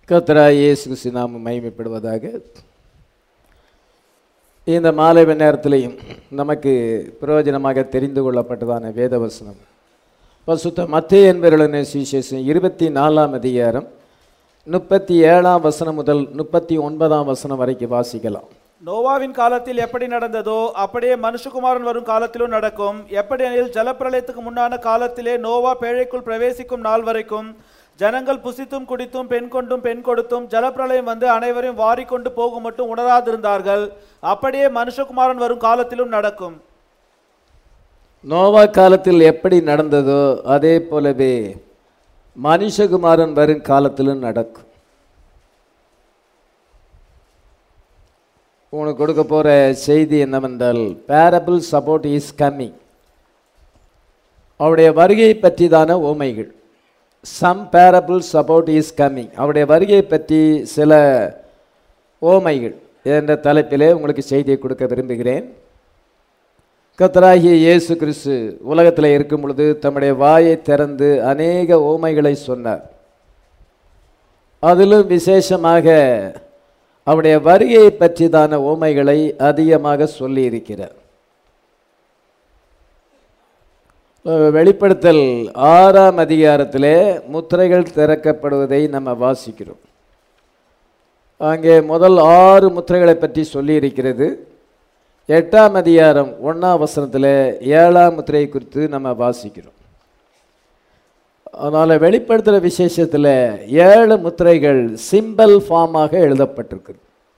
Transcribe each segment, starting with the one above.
கர்த்தராய் இயேசு கிறிஸ்து நாமம் மகிமைப்படுவதாக இந்த மாலை நேரத்திலையும் நமக்கு பிரயோஜனமாக தெரிந்து கொள்ளப்பட்டதான வேதவசனம் பசுத்த மத்திய என்பவர்களின் சுவிசேஷம் இருபத்தி நாலாம் அதிகாரம் முப்பத்தி ஏழாம் வசனம் முதல் முப்பத்தி ஒன்பதாம் வசனம் வரைக்கும் வாசிக்கலாம் நோவாவின் காலத்தில் எப்படி நடந்ததோ அப்படியே மனுஷகுமாரன் வரும் காலத்திலும் நடக்கும் எப்படி எனில் ஜலப்பிரளயத்துக்கு முன்னான காலத்திலே நோவா பேழைக்குள் பிரவேசிக்கும் நாள் வரைக்கும் ஜனங்கள் புசித்தும் குடித்தும் பெண் கொண்டும் பெண் கொடுத்தும் ஜலப்பிரளயம் வந்து அனைவரையும் வாரிக்கொண்டு போகும் மட்டும் உணராதிருந்தார்கள் அப்படியே மனுஷகுமாரன் வரும் காலத்திலும் நடக்கும் நோவா காலத்தில் எப்படி நடந்ததோ அதே போலவே மனுஷகுமாரன் வரும் காலத்திலும் நடக்கும் உனக்கு கொடுக்க போகிற செய்தி என்னவென்றால் பேரபிள் சப்போர்ட் இஸ் கம்மிங் அவருடைய வருகையை பற்றிதான ஓமைகள் some parable support is coming அவருடைய வருகையை பற்றி சில ஓமைகள் என்ற தலைப்பிலே உங்களுக்கு செய்தியை கொடுக்க விரும்புகிறேன் கத்தராகிய இயேசு கிறிஸ்து உலகத்தில் இருக்கும் பொழுது தம்முடைய வாயை திறந்து அநேக ஓமைகளை சொன்னார் அதிலும் விசேஷமாக அவருடைய வருகையை பற்றிதான ஓமைகளை அதிகமாக சொல்லியிருக்கிறார் வெளிப்படுத்தல் ஆறாம் அதிகாரத்திலே முத்திரைகள் திறக்கப்படுவதை நம்ம வாசிக்கிறோம் அங்கே முதல் ஆறு முத்திரைகளை பற்றி சொல்லியிருக்கிறது எட்டாம் அதிகாரம் ஒன்றாம் வசனத்தில் ஏழாம் முத்திரை குறித்து நம்ம வாசிக்கிறோம் அதனால் வெளிப்படுத்துகிற விசேஷத்தில் ஏழு முத்திரைகள் சிம்பல் ஃபார்மாக எழுதப்பட்டிருக்குது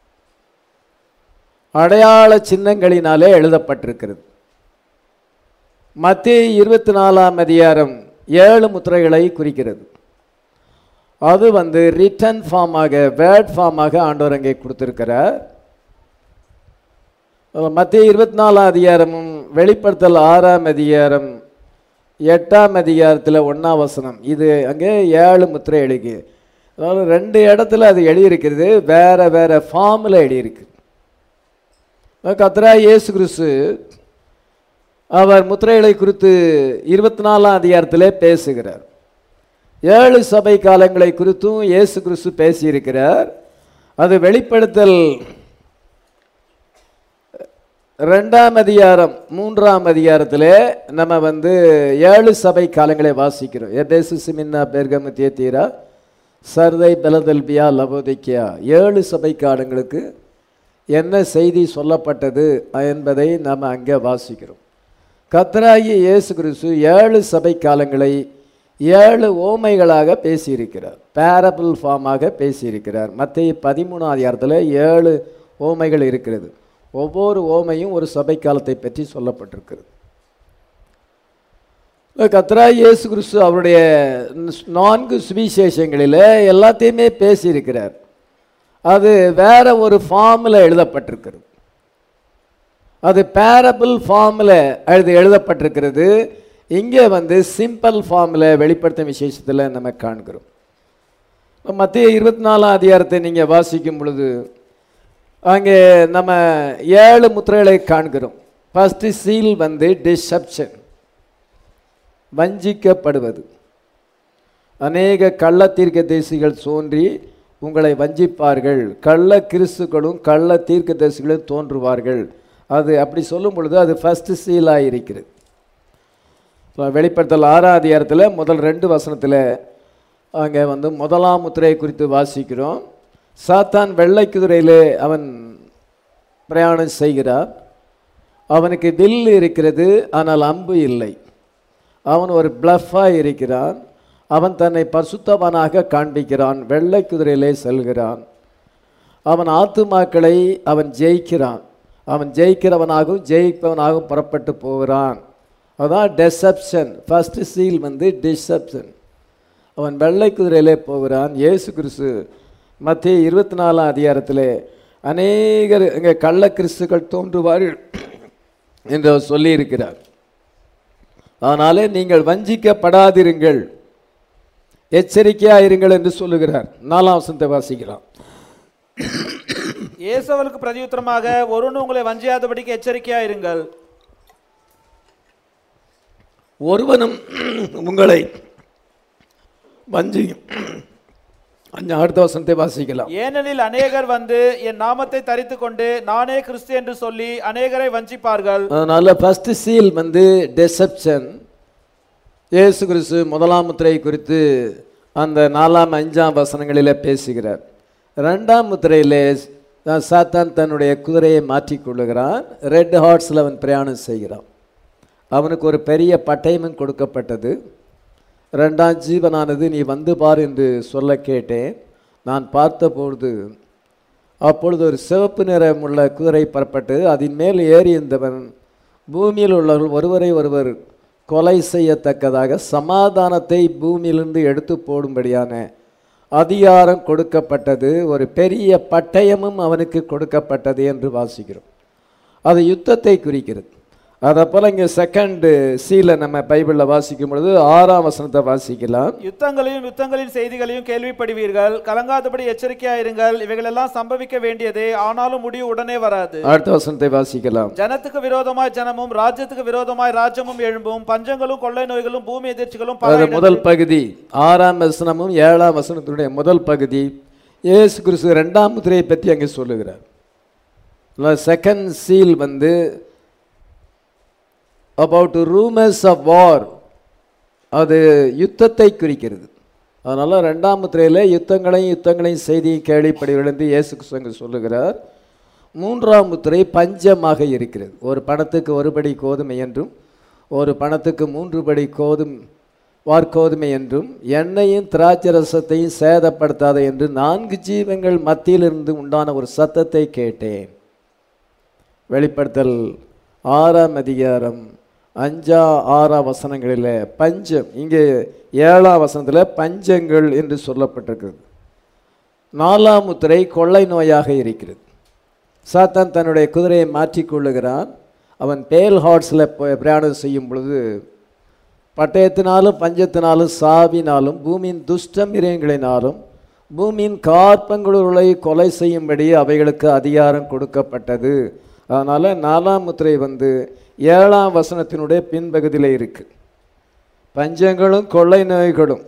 அடையாள சின்னங்களினாலே எழுதப்பட்டிருக்கிறது மத்திய இருபத்தி நாலாம் அதிகாரம் ஏழு முத்திரைகளை குறிக்கிறது அது வந்து ரிட்டன் ஃபார்மாக வேர்ட் ஃபார்மாக ஆண்டவர் அங்கே கொடுத்துருக்கிறார் மத்திய இருபத்தி நாலாம் அதிகாரமும் வெளிப்படுத்தல் ஆறாம் அதிகாரம் எட்டாம் அதிகாரத்தில் ஒன்றாம் வசனம் இது அங்கே ஏழு முத்திரை எழுதி அதாவது ரெண்டு இடத்துல அது எழுதியிருக்கிறது வேற வேற ஃபார்மில் எழுதியிருக்கு கத்ரா இயேசு கிறிஸ்து அவர் முத்திரைகளை குறித்து இருபத்தி நாலாம் அதிகாரத்திலே பேசுகிறார் ஏழு சபை காலங்களை குறித்தும் இயேசு கிறிஸ்து பேசியிருக்கிறார் அது வெளிப்படுத்தல் ரெண்டாம் அதிகாரம் மூன்றாம் அதிகாரத்தில் நம்ம வந்து ஏழு சபை காலங்களை வாசிக்கிறோம் எபேசு சிமின்னா பெர்கமு தேத்தீரா சர்தை பெலதல்பியா லவோதிக்கியா ஏழு சபை காலங்களுக்கு என்ன செய்தி சொல்லப்பட்டது என்பதை நாம் அங்கே வாசிக்கிறோம் கத்ராகி இயேசு கிறிஸ்து ஏழு சபை காலங்களை ஏழு ஓமைகளாக பேசியிருக்கிறார் பேரபிள் ஃபார்மாக பேசியிருக்கிறார் மத்திய பதிமூணாம் அதிகாரத்தில் ஏழு ஓமைகள் இருக்கிறது ஒவ்வொரு ஓமையும் ஒரு சபை காலத்தை பற்றி சொல்லப்பட்டிருக்கிறது கத்ரா இயேசு கிறிஸ்து அவருடைய நான்கு சுவிசேஷங்களில் எல்லாத்தையுமே பேசியிருக்கிறார் அது வேற ஒரு ஃபார்மில் எழுதப்பட்டிருக்கிறது அது பேரபிள் ஃபார்மில் எழுது எழுதப்பட்டிருக்கிறது இங்கே வந்து சிம்பிள் ஃபார்மில் வெளிப்படுத்தும் விசேஷத்தில் நம்ம காண்கிறோம் மத்திய இருபத்தி நாலாம் அதிகாரத்தை நீங்கள் வாசிக்கும் பொழுது அங்கே நம்ம ஏழு முத்திரைகளை காண்கிறோம் ஃபஸ்ட்டு சீல் வந்து டிசப்ஷன் வஞ்சிக்கப்படுவது அநேக கள்ள தீர்க்க தேசிகள் தோன்றி உங்களை வஞ்சிப்பார்கள் கள்ள கிறிஸ்துக்களும் கள்ள தீர்க்க தரிசிகளும் தோன்றுவார்கள் அது அப்படி சொல்லும் பொழுது அது ஃபஸ்ட்டு சீலாக இருக்கிறது வெளிப்படுத்தல் ஆறாம் அதிகாரத்தில் முதல் ரெண்டு வசனத்தில் அங்கே வந்து முதலாம் முத்திரை குறித்து வாசிக்கிறோம் சாத்தான் வெள்ளை குதிரையிலே அவன் பிரயாணம் செய்கிறார் அவனுக்கு வில் இருக்கிறது ஆனால் அம்பு இல்லை அவன் ஒரு பிளஃபாக இருக்கிறான் அவன் தன்னை பரிசுத்தவனாக காண்பிக்கிறான் வெள்ளை குதிரையிலே செல்கிறான் அவன் ஆத்துமாக்களை அவன் ஜெயிக்கிறான் அவன் ஜெயிக்கிறவனாகவும் ஜெயிப்பவனாகவும் புறப்பட்டு போகிறான் அதான் டெசப்ஷன் ஃபஸ்ட்டு சீல் வந்து டிசப்ஷன் அவன் வெள்ளை குதிரையிலே போகிறான் இயேசு கிறிஸ்து மத்திய இருபத்தி நாலாம் அதிகாரத்தில் அநேகர் இங்கே கள்ள கிறிஸ்துக்கள் தோன்றுவார்கள் என்று சொல்லியிருக்கிறார் அதனாலே நீங்கள் வஞ்சிக்கப்படாதிருங்கள் எச்சரிக்கையாக இருங்கள் என்று சொல்லுகிறார் நாலாம் வசனத்தை வாசிக்கலாம் இயேசுவனுக்கு பிரதியுத்தரமாக ஒருவனும் உங்களை வஞ்சியாதபடிக்கு எச்சரிக்கையா இருங்கள் ஒருவனும் உங்களை வஞ்சியும் கொஞ்சம் அடுத்த வசனத்தை வாசிக்கலாம் ஏனெனில் அநேகர் வந்து என் நாமத்தை தரித்து கொண்டு நானே கிறிஸ்து என்று சொல்லி அநேகரை வஞ்சிப்பார்கள் அதனால ஃபர்ஸ்ட் சீல் வந்து டெசப்ஷன் இயேசு கிறிஸ்து முதலாம் முத்திரை குறித்து அந்த நாலாம் அஞ்சாம் வசனங்களிலே பேசுகிறார் ரெண்டாம் முத்திரையிலே சா- சாத்தான் தன்னுடைய குதிரையை மாற்றிக்கொள்ளுகிறான் ரெட் ஹார்ட்ஸில் அவன் பிரயாணம் செய்கிறான் அவனுக்கு ஒரு பெரிய பட்டயமும் கொடுக்கப்பட்டது ரெண்டாம் ஜீவனானது நீ வந்து பார் என்று சொல்ல கேட்டேன் நான் பார்த்தபொழுது அப்பொழுது ஒரு சிவப்பு நிறமுள்ள குதிரை புறப்பட்டு அதன் மேல் ஏறி இருந்தவன் பூமியில் உள்ளவர்கள் ஒருவரை ஒருவர் கொலை செய்யத்தக்கதாக சமாதானத்தை பூமியிலிருந்து எடுத்து போடும்படியான அதிகாரம் கொடுக்கப்பட்டது ஒரு பெரிய பட்டயமும் அவனுக்கு கொடுக்கப்பட்டது என்று வாசிக்கிறோம் அது யுத்தத்தை குறிக்கிறது அதை போல் இங்கே செகண்டு சீல நம்ம பைபிளில் வாசிக்கும் பொழுது ஆறாம் வசனத்தை வாசிக்கலாம் யுத்தங்களையும் யுத்தங்களின் செய்திகளையும் கேள்விப்படுவீர்கள் கலங்காதபடி எச்சரிக்கையாயிருங்கள் இவைகளெல்லாம் சம்பவிக்க வேண்டியதே ஆனாலும் முடிவு உடனே வராது அடுத்த வசனத்தை வாசிக்கலாம் ஜனத்துக்கு விரோதமாய் ஜனமும் ராஜ்யத்துக்கு விரோதமாய் ராஜ்யமும் எழும்பும் பஞ்சங்களும் கொள்ளை நோய்களும் பூமி எதிர்ச்சிகளும் பல அது முதல் பகுதி ஆறாம் வசனமும் ஏழாம் வசனத்தினுடைய முதல் பகுதி இயேசு கிறிஸ்து ரெண்டாம் முத்திரையை பற்றி அங்கே சொல்லுகிறார் செகண்ட் சீல் வந்து அபவுட் ரூமர்ஸ் ஆஃப் வார் அது யுத்தத்தை குறிக்கிறது அதனால் ரெண்டாம் முத்திரையில் யுத்தங்களையும் யுத்தங்களையும் செய்தியும் கேள்விப்படி என்று இயேசு கிறிஸ்து அங்கே சொல்லுகிறார் மூன்றாம் முத்திரை பஞ்சமாக இருக்கிறது ஒரு பணத்துக்கு ஒரு படி கோதுமை என்றும் ஒரு பணத்துக்கு மூன்று படி கோதும் வார்கோதுமை என்றும் எண்ணெயும் திராட்சை ரசத்தையும் சேதப்படுத்தாத என்று நான்கு ஜீவங்கள் மத்தியிலிருந்து உண்டான ஒரு சத்தத்தை கேட்டேன் வெளிப்படுத்தல் ஆறாம் அதிகாரம் அஞ்சா ஆறாம் வசனங்களில் பஞ்சம் இங்கே ஏழாம் வசனத்தில் பஞ்சங்கள் என்று சொல்லப்பட்டிருக்கிறது நாலாம் முத்திரை கொள்ளை நோயாக இருக்கிறது சாத்தான் தன்னுடைய குதிரையை மாற்றிக்கொள்ளுகிறான் அவன் பேல் ஹார்ட்ஸில் பிரயாணம் செய்யும் பொழுது பட்டயத்தினாலும் பஞ்சத்தினாலும் சாவினாலும் பூமியின் துஷ்ட மிருகங்களினாலும் பூமியின் கார்பங்களுளை கொலை செய்யும்படி அவைகளுக்கு அதிகாரம் கொடுக்கப்பட்டது அதனால் நாலாம் முத்திரை வந்து ஏழாம் வசனத்தினுடைய பின்பகுதியில் இருக்கு பஞ்சங்களும் கொள்ளை நோய்களும்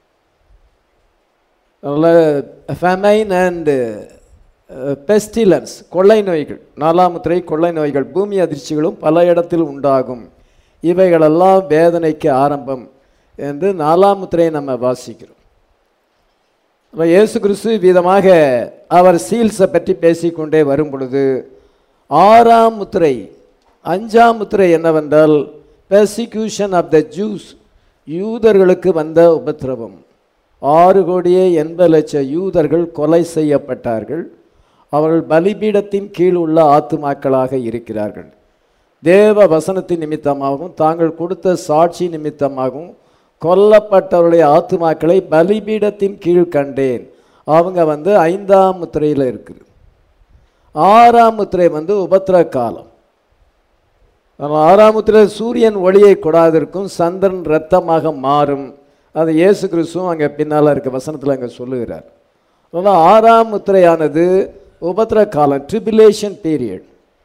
அதனால் ஃபெமைன் அண்டு பெஸ்டிலன்ஸ் கொள்ளை நோய்கள் நாலாம் முத்திரை கொள்ளை நோய்கள் பூமி அதிர்ச்சிகளும் பல இடத்தில் உண்டாகும் இவைகளெல்லாம் வேதனைக்கு ஆரம்பம் என்று நாலாம் முத்திரையை நம்ம வாசிக்கிறோம் அப்ப இயேசு கிறிஸ்து விதமாக அவர் சீல்ஸை பற்றி பேசிக்கொண்டே வரும் பொழுது ஆறாம் முத்திரை அஞ்சாம் முத்திரை என்னவென்றால் பெர்சிக்யூஷன் ஆஃப் த ஜூஸ் யூதர்களுக்கு வந்த உபத்திரவம் ஆறு கோடியே எண்பது லட்சம் யூதர்கள் கொலை செய்யப்பட்டார்கள் அவர்கள் பலிபீடத்தின் கீழ் உள்ள ஆத்துமாக்களாக இருக்கிறார்கள் தேவ வசனத்தின் நிமித்தமாகவும் தாங்கள் கொடுத்த சாட்சி நிமித்தமாகவும் கொல்லப்பட்டவருடைய ஆத்துமாக்களை பலிபீடத்தின் கீழ் கண்டேன் அவங்க வந்து ஐந்தாம் முத்திரையில் இருக்குது ஆறாம் முத்திரை வந்து உபத்திர காலம் அதனால் ஆறாம் முத்திரை சூரியன் ஒளியை கொடாதிருக்கும் சந்திரன் இரத்தமாக மாறும் அது இயேசு கிறிஸ்துவும் அங்கே பின்னால் இருக்க வசனத்தில் அங்கே சொல்லுகிறார் அதனால் ஆறாம் முத்திரையானது உபத்திர காலம் ட்ரிபிலேஷன் பீரியட்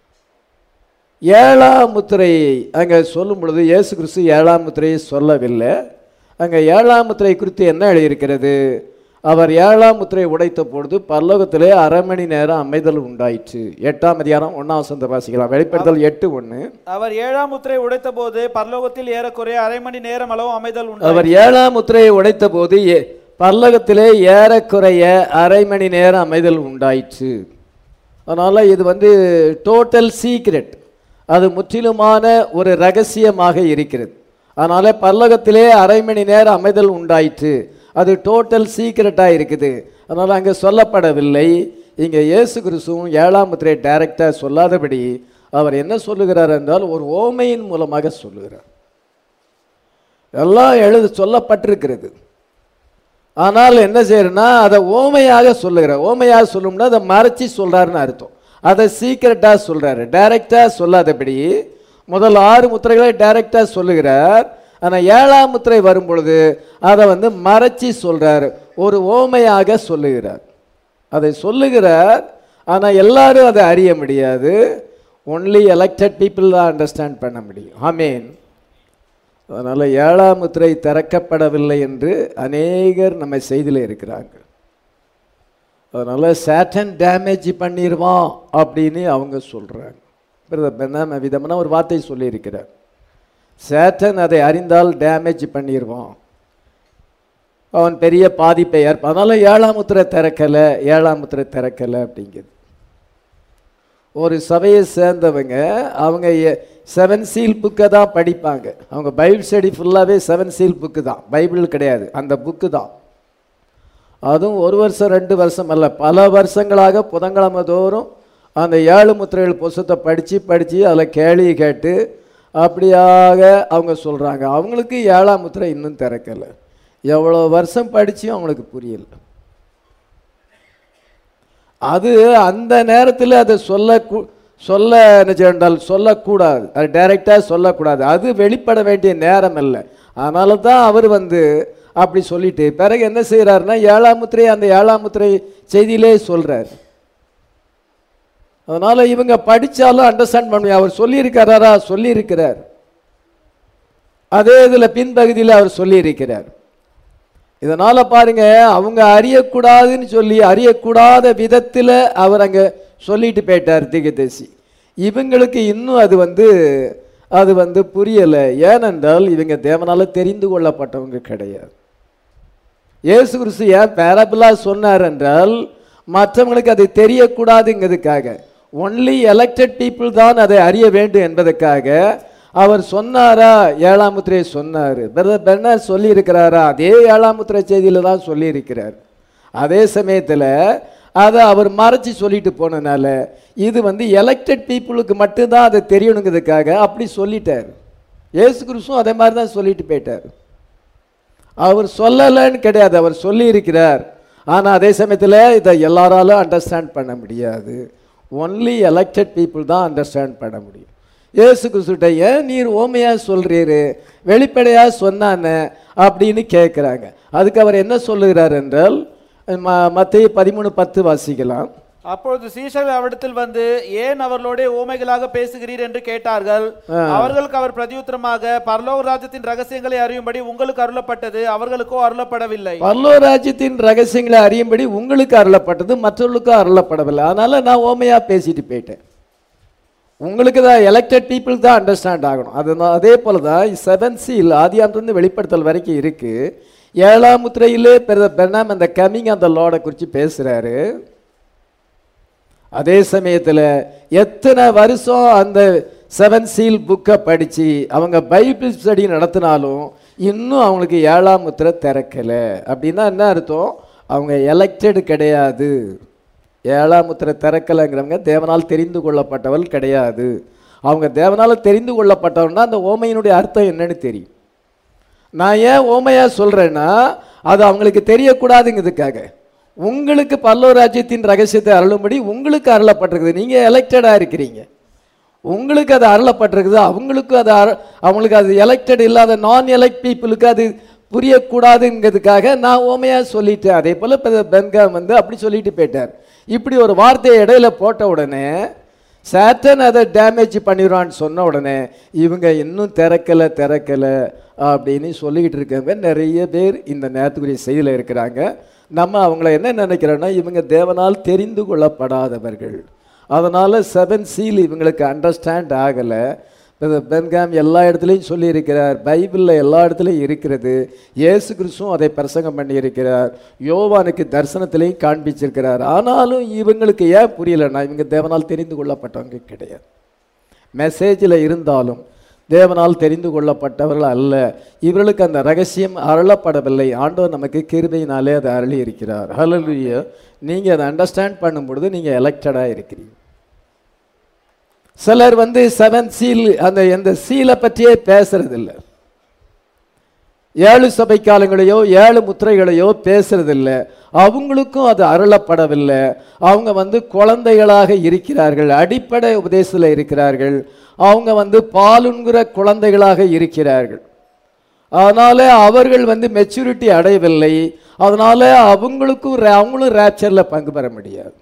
ஏழாம் முத்திரையை அங்கே சொல்லும் பொழுது இயேசு கிறிஸ்து ஏழாம் முத்திரையை சொல்லவில்லை அங்கே ஏழாம் முத்திரை குறித்து என்ன எழுதியிருக்கிறது அவர் ஏழாம் முத்திரை உடைத்த பொழுது பல்லோகத்திலே அரை மணி நேரம் அமைதல் உண்டாயிற்று எட்டாம் அதிகாரம் ஒன்றாம் வசந்த வாசிக்கலாம் வெளிப்படுத்தல் எட்டு ஒன்று அவர் ஏழாம் முத்திரை உடைத்த போது பரலோகத்தில் ஏறக்குறைய அரை மணி நேரம் அளவு அமைதல் உண்டு அவர் ஏழாம் முத்திரையை உடைத்த போது ஏ- பல்லகத்திலே ஏறக்குறைய அரை மணி நேரம் அமைதல் உண்டாயிற்று அதனால் இது வந்து டோட்டல் சீக்ரெட் அது முற்றிலுமான ஒரு ரகசியமாக இருக்கிறது அதனால் பல்லகத்திலே அரை மணி நேரம் அமைதல் உண்டாயிற்று அது டோட்டல் சீக்ரெட்டாக இருக்குது அதனால் அங்கே சொல்லப்படவில்லை இங்கே இயேசு கிறிஸ்துவும் ஏழாம் முத்திரை டைரக்டாக சொல்லாதபடி அவர் என்ன சொல்லுகிறார் என்றால் ஒரு ஓமையின் மூலமாக சொல்லுகிறார் எல்லாம் எழுது சொல்லப்பட்டிருக்கிறது ஆனால் என்ன செய்யறனா அதை ஓமையாக சொல்லுகிறார் ஓமையாக சொல்லும்னா அதை மறைச்சி சொல்றாருன்னு அர்த்தம் அதை சீக்கிரட்டாக சொல்றாரு டைரக்டாக சொல்லாதபடி முதல் ஆறு முத்திரைகளை டைரக்டாக சொல்லுகிறார் ஆனால் ஏழாம் முத்திரை வரும் பொழுது அதை வந்து மறைச்சி சொல்றார் ஒரு ஓமையாக சொல்லுகிறார் அதை சொல்லுகிறார் ஆனால் எல்லாரும் அதை அறிய முடியாது ஒன்லி எலெக்டட் பீப்புள் தான் அண்டர்ஸ்டாண்ட் பண்ண முடியும் ஆமீன் அதனால் ஏழாம் முத்திரை திறக்கப்படவில்லை என்று அநேகர் நம்ம செய்தியில் இருக்கிறாங்க அதனால சேட்டன் டேமேஜ் பண்ணிடுவான் அப்படின்னு அவங்க சொல்றாங்க பிரதர் பெண்ணாம விதமான ஒரு வார்த்தை சொல்லியிருக்கிறார் சேட்டன் அதை அறிந்தால் டேமேஜ் பண்ணிடுவான் அவன் பெரிய பாதிப்பை ஏற்ப அதனால ஏழாம் முத்திரை திறக்கலை ஏழாம் முத்திரை திறக்கலை அப்படிங்குது ஒரு சபையை சேர்ந்தவங்க அவங்க செவன் சீல் புக்கை தான் படிப்பாங்க அவங்க பைபிள் ஸ்டடி ஃபுல்லாகவே செவன் சீல் புக்கு தான் பைபிள் கிடையாது அந்த புக்கு தான் அதுவும் ஒரு வருஷம் ரெண்டு வருஷம் அல்ல பல வருஷங்களாக புதன்கிழமை தோறும் அந்த ஏழு முத்திரைகள் புஸ்தத்தை படித்து படித்து அதில் கேள்வி கேட்டு அப்படியாக அவங்க சொல்கிறாங்க அவங்களுக்கு ஏழாம் முத்திரை இன்னும் திறக்கலை எவ்வளோ வருஷம் படிச்சும் அவங்களுக்கு புரியல அது அந்த நேரத்தில் அதை சொல்ல கு- சொல்ல என்ன செய்யண்டால் சொல்லக்கூடாது அது டைரெக்டாக சொல்லக்கூடாது அது வெளிப்பட வேண்டிய நேரம் இல்லை அதனால தான் அவர் வந்து அப்படி சொல்லிட்டு பிறகு என்ன செய்கிறாருன்னா ஏழாம் முத்திரை அந்த ஏழாம் முத்திரை செய்தியிலே சொல்கிறார் அதனால இவங்க படிச்சாலும் அண்டர்ஸ்டாண்ட் பண்ண அவர் சொல்லியிருக்கிறாரா சொல்லியிருக்கிறார் அதே இதில் பின்பகுதியில் அவர் சொல்லியிருக்கிறார் இதனால பாருங்க அவங்க அறியக்கூடாதுன்னு சொல்லி அறியக்கூடாத விதத்தில் அவர் அங்கே சொல்லிட்டு போயிட்டார் திகதேசி இவங்களுக்கு இன்னும் அது வந்து அது வந்து புரியலை ஏனென்றால் இவங்க தேவனால தெரிந்து கொள்ளப்பட்டவங்க கிடையாது இயேசு கிறிஸ்து ஏன் பேரபிளா சொன்னார் என்றால் மற்றவங்களுக்கு அது தெரியக்கூடாதுங்கிறதுக்காக ஒன்லி எலெக்டட் பீப்புள் தான் அதை அறிய வேண்டும் என்பதற்காக அவர் சொன்னாரா ஏழாம் முத்திரையை சொன்னார் பிரதர் பெர்னார் சொல்லியிருக்கிறாரா அதே ஏழாம் முத்திரை செய்தியில் தான் சொல்லியிருக்கிறார் அதே சமயத்தில் அதை அவர் மறைச்சி சொல்லிட்டு போனனால இது வந்து எலெக்டட் பீப்புளுக்கு மட்டும்தான் அதை தெரியணுங்கிறதுக்காக அப்படி சொல்லிட்டார் இயேசு கிறிஸ்துவும் அதே மாதிரி தான் சொல்லிட்டு போயிட்டார் அவர் சொல்லலைன்னு கிடையாது அவர் சொல்லியிருக்கிறார் ஆனால் அதே சமயத்தில் இதை எல்லாராலும் அண்டர்ஸ்டாண்ட் பண்ண முடியாது ஒன்லி எலெக்டட் பீப்புள் தான் அண்டர்ஸ்டாண்ட் பண்ண முடியும் இயேசு கிறிஸ்துட்ட ஏன் நீர் ஓமையாக சொல்கிறீரு வெளிப்படையாக சொன்னானே அப்படின்னு கேட்குறாங்க அதுக்கு அவர் என்ன சொல்லுகிறார் என்றால் ம மத்திய பதிமூணு பத்து வாசிக்கலாம் அப்பொழுது சீஷர்கள் அவரிடத்தில் வந்து ஏன் அவர்களோட ஊமைகளாக பேசுகிறீர் என்று கேட்டார்கள் அவர்களுக்கு அவர் பிரதியுத்தரமாக பரலோக ராஜ்யத்தின் ரகசியங்களை அறியும்படி உங்களுக்கு அருளப்பட்டது அவர்களுக்கோ அருளப்படவில்லை பல்லோ ராஜ்யத்தின் ரகசியங்களை அறியும்படி உங்களுக்கு அருளப்பட்டது மற்றவர்களுக்கும் அருளப்படவில்லை அதனால நான் ஓமையா பேசிட்டு போயிட்டேன் உங்களுக்கு தான் எலெக்டட் பீப்புள் தான் அண்டர்ஸ்டாண்ட் ஆகணும் அது நான் அதே போல தான் செவன் சீல் ஆதியாந்திலிருந்து வெளிப்படுத்தல் வரைக்கும் இருக்கு ஏழாம் முத்திரையிலே பெர்னாம் அந்த கமிங் அந்த லார்டை குறித்து பேசுறாரு அதே சமயத்தில் எத்தனை வருஷம் அந்த செவன் சீல் புக்கை படித்து அவங்க பைபிள் ஸ்டடி நடத்தினாலும் இன்னும் அவங்களுக்கு ஏழாம் முத்திரை திறக்கலை அப்படின்னா என்ன அர்த்தம் அவங்க எலெக்டட் கிடையாது ஏழாம் முத்திரை திறக்கலைங்கிறவங்க தேவனால் தெரிந்து கொள்ளப்பட்டவள் கிடையாது அவங்க தேவனால் தெரிந்து கொள்ளப்பட்டவன்னா அந்த ஓமையினுடைய அர்த்தம் என்னன்னு தெரியும் நான் ஏன் ஓமையா சொல்றேன்னா அது அவங்களுக்கு தெரியக்கூடாதுங்கிறதுக்காக உங்களுக்கு பல்லவ ராஜ்யத்தின் ரகசியத்தை அருளும்படி உங்களுக்கு அருளப்பட்டிருக்குது நீங்க எலெக்டடா இருக்கிறீங்க உங்களுக்கு அது அருளப்பட்டிருக்குது அவங்களுக்கு அது அரு- அவங்களுக்கு அது எலெக்டட் இல்லாத நான் எலெக்ட் பீப்புளுக்கு அது புரியக்கூடாதுங்கிறதுக்காக நான் ஓமையா சொல்லிட்டேன் அதே போல இப்ப பென்காம் வந்து அப்படி சொல்லிட்டு போயிட்டார் இப்படி ஒரு வார்த்தையை இடையில போட்ட உடனே சேட்டன் அதை டேமேஜ் பண்ணிடுவான்னு சொன்ன உடனே இவங்க இன்னும் திறக்கலை திறக்கலை அப்படின்னு சொல்லிக்கிட்டு இருக்கவங்க நிறைய பேர் இந்த நேரத்துக்குரிய செய்தியில் இருக்கிறாங்க நம்ம அவங்கள என்ன நினைக்கிறோன்னா இவங்க தேவனால் தெரிந்து கொள்ளப்படாதவர்கள் அதனால் செவன் சீல் இவங்களுக்கு அண்டர்ஸ்டாண்ட் ஆகலை பென்காம் எல்லா இடத்துலையும் சொல்லியிருக்கிறார் பைபிளில் எல்லா இடத்துலையும் இருக்கிறது இயேசு கிறிஸ்துவும் அதை பிரசங்கம் பண்ணியிருக்கிறார் யோவானுக்கு தரிசனத்திலையும் காண்பிச்சிருக்கிறார் ஆனாலும் இவங்களுக்கு ஏன் புரியலைன்னா இவங்க தேவனால் தெரிந்து கொள்ளப்பட்டவங்க கிடையாது மெசேஜில் இருந்தாலும் தேவனால் தெரிந்து கொள்ளப்பட்டவர்கள் அல்ல இவர்களுக்கு அந்த ரகசியம் அருளப்படவில்லை ஆண்டவர் நமக்கு கிருபையினாலே அதை அருளி இருக்கிறார் ஹalleluya நீங்க அதை அண்டர்ஸ்டாண்ட் பண்ணும் பொழுது நீங்க எலெக்டடா இருக்கிறீங்க சிலர் வந்து செவன் சீல் அந்த எந்த சீலை பற்றியே பேசுறதில்ல ஏழு சபை காலங்களையோ ஏழு முத்திரைகளையோ பேசுறதில்ல அவங்களுக்கும் அது அருளப்படவில்லை அவங்க வந்து குழந்தைகளாக இருக்கிறார்கள் அடிப்படை உபதேசத்தில் இருக்கிறார்கள் அவங்க வந்து பாலுண்கிற குழந்தைகளாக இருக்கிறார்கள் அதனால அவர்கள் வந்து மெச்சூரிட்டி அடையவில்லை அதனால அவங்களுக்கும் ரே- அவங்களும் ரேப்சரில் பங்கு பெற முடியாது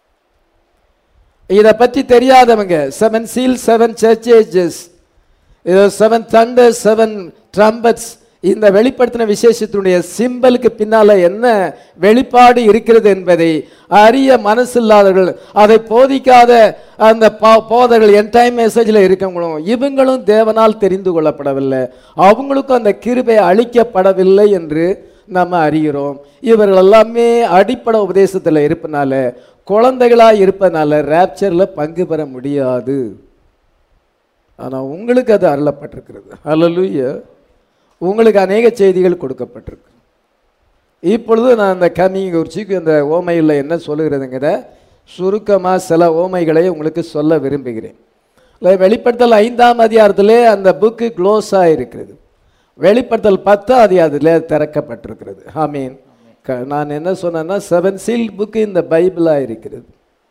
இதை பற்றி தெரியாதவங்க seven seal seven churches seven thunder seven trumpets இந்த வெளிப்படுத்தின விசேஷத்தினுடைய சிம்பலுக்கு பின்னால என்ன வெளிப்பாடு இருக்கிறது என்பதை அறிய மனசில்லாதவர்கள் அதை போதிக்காத அந்த பா- போதர்கள் என் டைம் மெசேஜில் இருக்கவங்களும் இவங்களும் தேவனால் தெரிந்து கொள்ளப்படவில்லை அவங்களுக்கும் அந்த கிருபை அளிக்கப்படவில்லை என்று நம்ம அறிகிறோம் இவர்கள் எல்லாமே அடிப்படை உபதேசத்தில் இருப்பனால குழந்தைகளாக இருப்பதனால ரேப்சரில் பங்கு பெற முடியாது ஆனால் உங்களுக்கு அது அருளப்பட்டிருக்கிறது அல்லலுயா உங்களுக்கு அநேக செய்திகள் கொடுக்கப்பட்டிருக்கு இப்பொழுது நான் அந்த கம்மிங் குறிச்சிக்கு இந்த ஓமையில் என்ன சொல்லுகிறதுங்கிற சுருக்கமாக சில ஓமைகளை உங்களுக்கு சொல்ல விரும்புகிறேன் இல்லை, வெளிப்படுத்தல் ஐந்தாம் அதிகாரத்திலே அந்த புக்கு க்ளோஸாக இருக்கிறது வெளிப்படுத்தல் பத்தாம் அதிகாரத்திலே திறக்கப்பட்டிருக்கிறது ஆமீன் க- நான் என்ன சொன்னேன்னா செவன் சீல் புக்கு இந்த பைபிளாக இருக்கிறது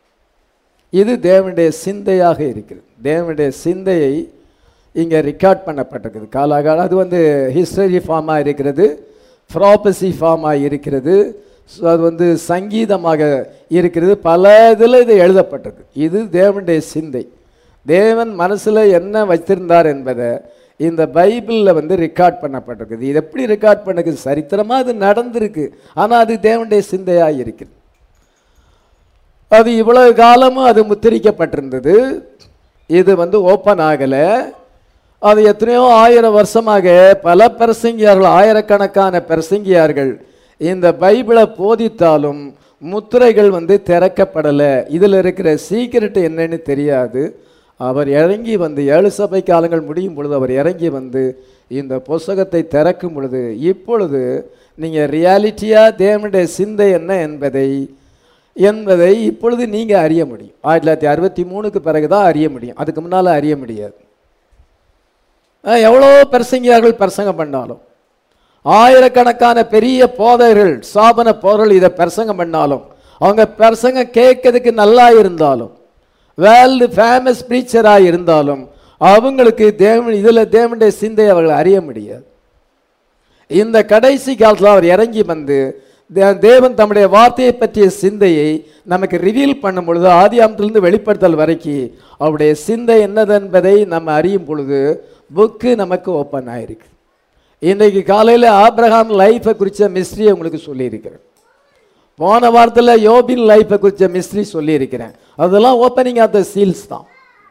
இது தேவனுடைய சிந்தையாக இருக்கிறது தேவனுடைய சிந்தையை இங்கே ரெக்கார்ட் பண்ணப்பட்டிருக்குது காலாகாலம் அது வந்து ஹிஸ்டரி ஃபார்மாக இருக்கிறது ப்ராபசி ஃபார்மாக இருக்கிறது ஸோ அது வந்து சங்கீதமாக இருக்கிறது பல இதில் இது எழுதப்பட்டிருக்கு இது தேவனுடைய சிந்தை தேவன் மனசில் என்ன வைத்திருந்தார் என்பதை இந்த பைபிளில் வந்து ரெக்கார்ட் பண்ணப்பட்டிருக்குது இது எப்படி ரெக்கார்ட் பண்ணிருக்கு சரித்திரமாக அது நடந்திருக்கு ஆனால் அது தேவனுடைய சிந்தையாக இருக்குது அது இவ்வளவு காலமும் அது முத்திரிக்கப்பட்டிருந்தது இது வந்து ஓப்பன் ஆகலை அது எத்தனையோ ஆயிரம் வருஷமாக பல பிரசங்கியார்கள் ஆயிரக்கணக்கான பிரசங்கியார்கள் இந்த பைபிளை போதித்தாலும் முத்திரைகள் வந்து திறக்கப்படலை இதில் இருக்கிற சீக்கிரட் என்னன்னு தெரியாது அவர் இறங்கி வந்து ஏழு சபை காலங்கள் முடியும் பொழுது அவர் இறங்கி வந்து இந்த புஸ்தகத்தை திறக்கும் பொழுது இப்பொழுது நீங்கள் ரியாலிட்டியாக தேவனுடைய சிந்தை என்ன என்பதை என்பதை இப்பொழுது நீங்கள் அறிய முடியும் ஆயிரத்தி தொள்ளாயிரத்தி அறுபத்தி மூணுக்கு பிறகு தான் அறிய முடியும் அதுக்கு முன்னால் அறிய முடியாது அஹ் எவ்வளோ பிரசங்கியார்கள் பிரசங்கம் பண்ணாலும் ஆயிரக்கணக்கான பெரிய போதகர்கள் சாபன போதர்கள் இதை பிரசங்கம் பண்ணாலும் அவங்க பிரசங்கம் கேட்கறதுக்கு நல்லா இருந்தாலும் வேர்ல்டு ஃபேமஸ் ப்ரீச்சராக இருந்தாலும் அவங்களுக்கு தேவன் இதில் தேவனுடைய சிந்தையை அவர்கள் அறிய முடியாது இந்த கடைசி காலத்தில் அவர் இறங்கி வந்து தே- தேவன் தம்முடைய வார்த்தையை பற்றிய சிந்தையை நமக்கு ரிவீல் பண்ணும் பொழுது ஆதியாமத்திலிருந்து வெளிப்படுத்தல் வரைக்கும் அவருடைய சிந்தை என்னது என்பதை நம்ம அறியும் பொழுது புக்கு நமக்கு ஓப்பன் ஆயிருக்கு இன்றைக்கு காலையில் ஆப்ரஹாம் லைஃப்பை குறித்த மிஸ்ட்ரியை உங்களுக்கு சொல்லியிருக்கிறேன் போன வாரத்தில் யோபின் லைஃப்பை குறித்த மிஸ்ட்ரி சொல்லியிருக்கிறேன் அதெல்லாம் ஓப்பனிங் ஆஃப் த சீல்ஸ் தான்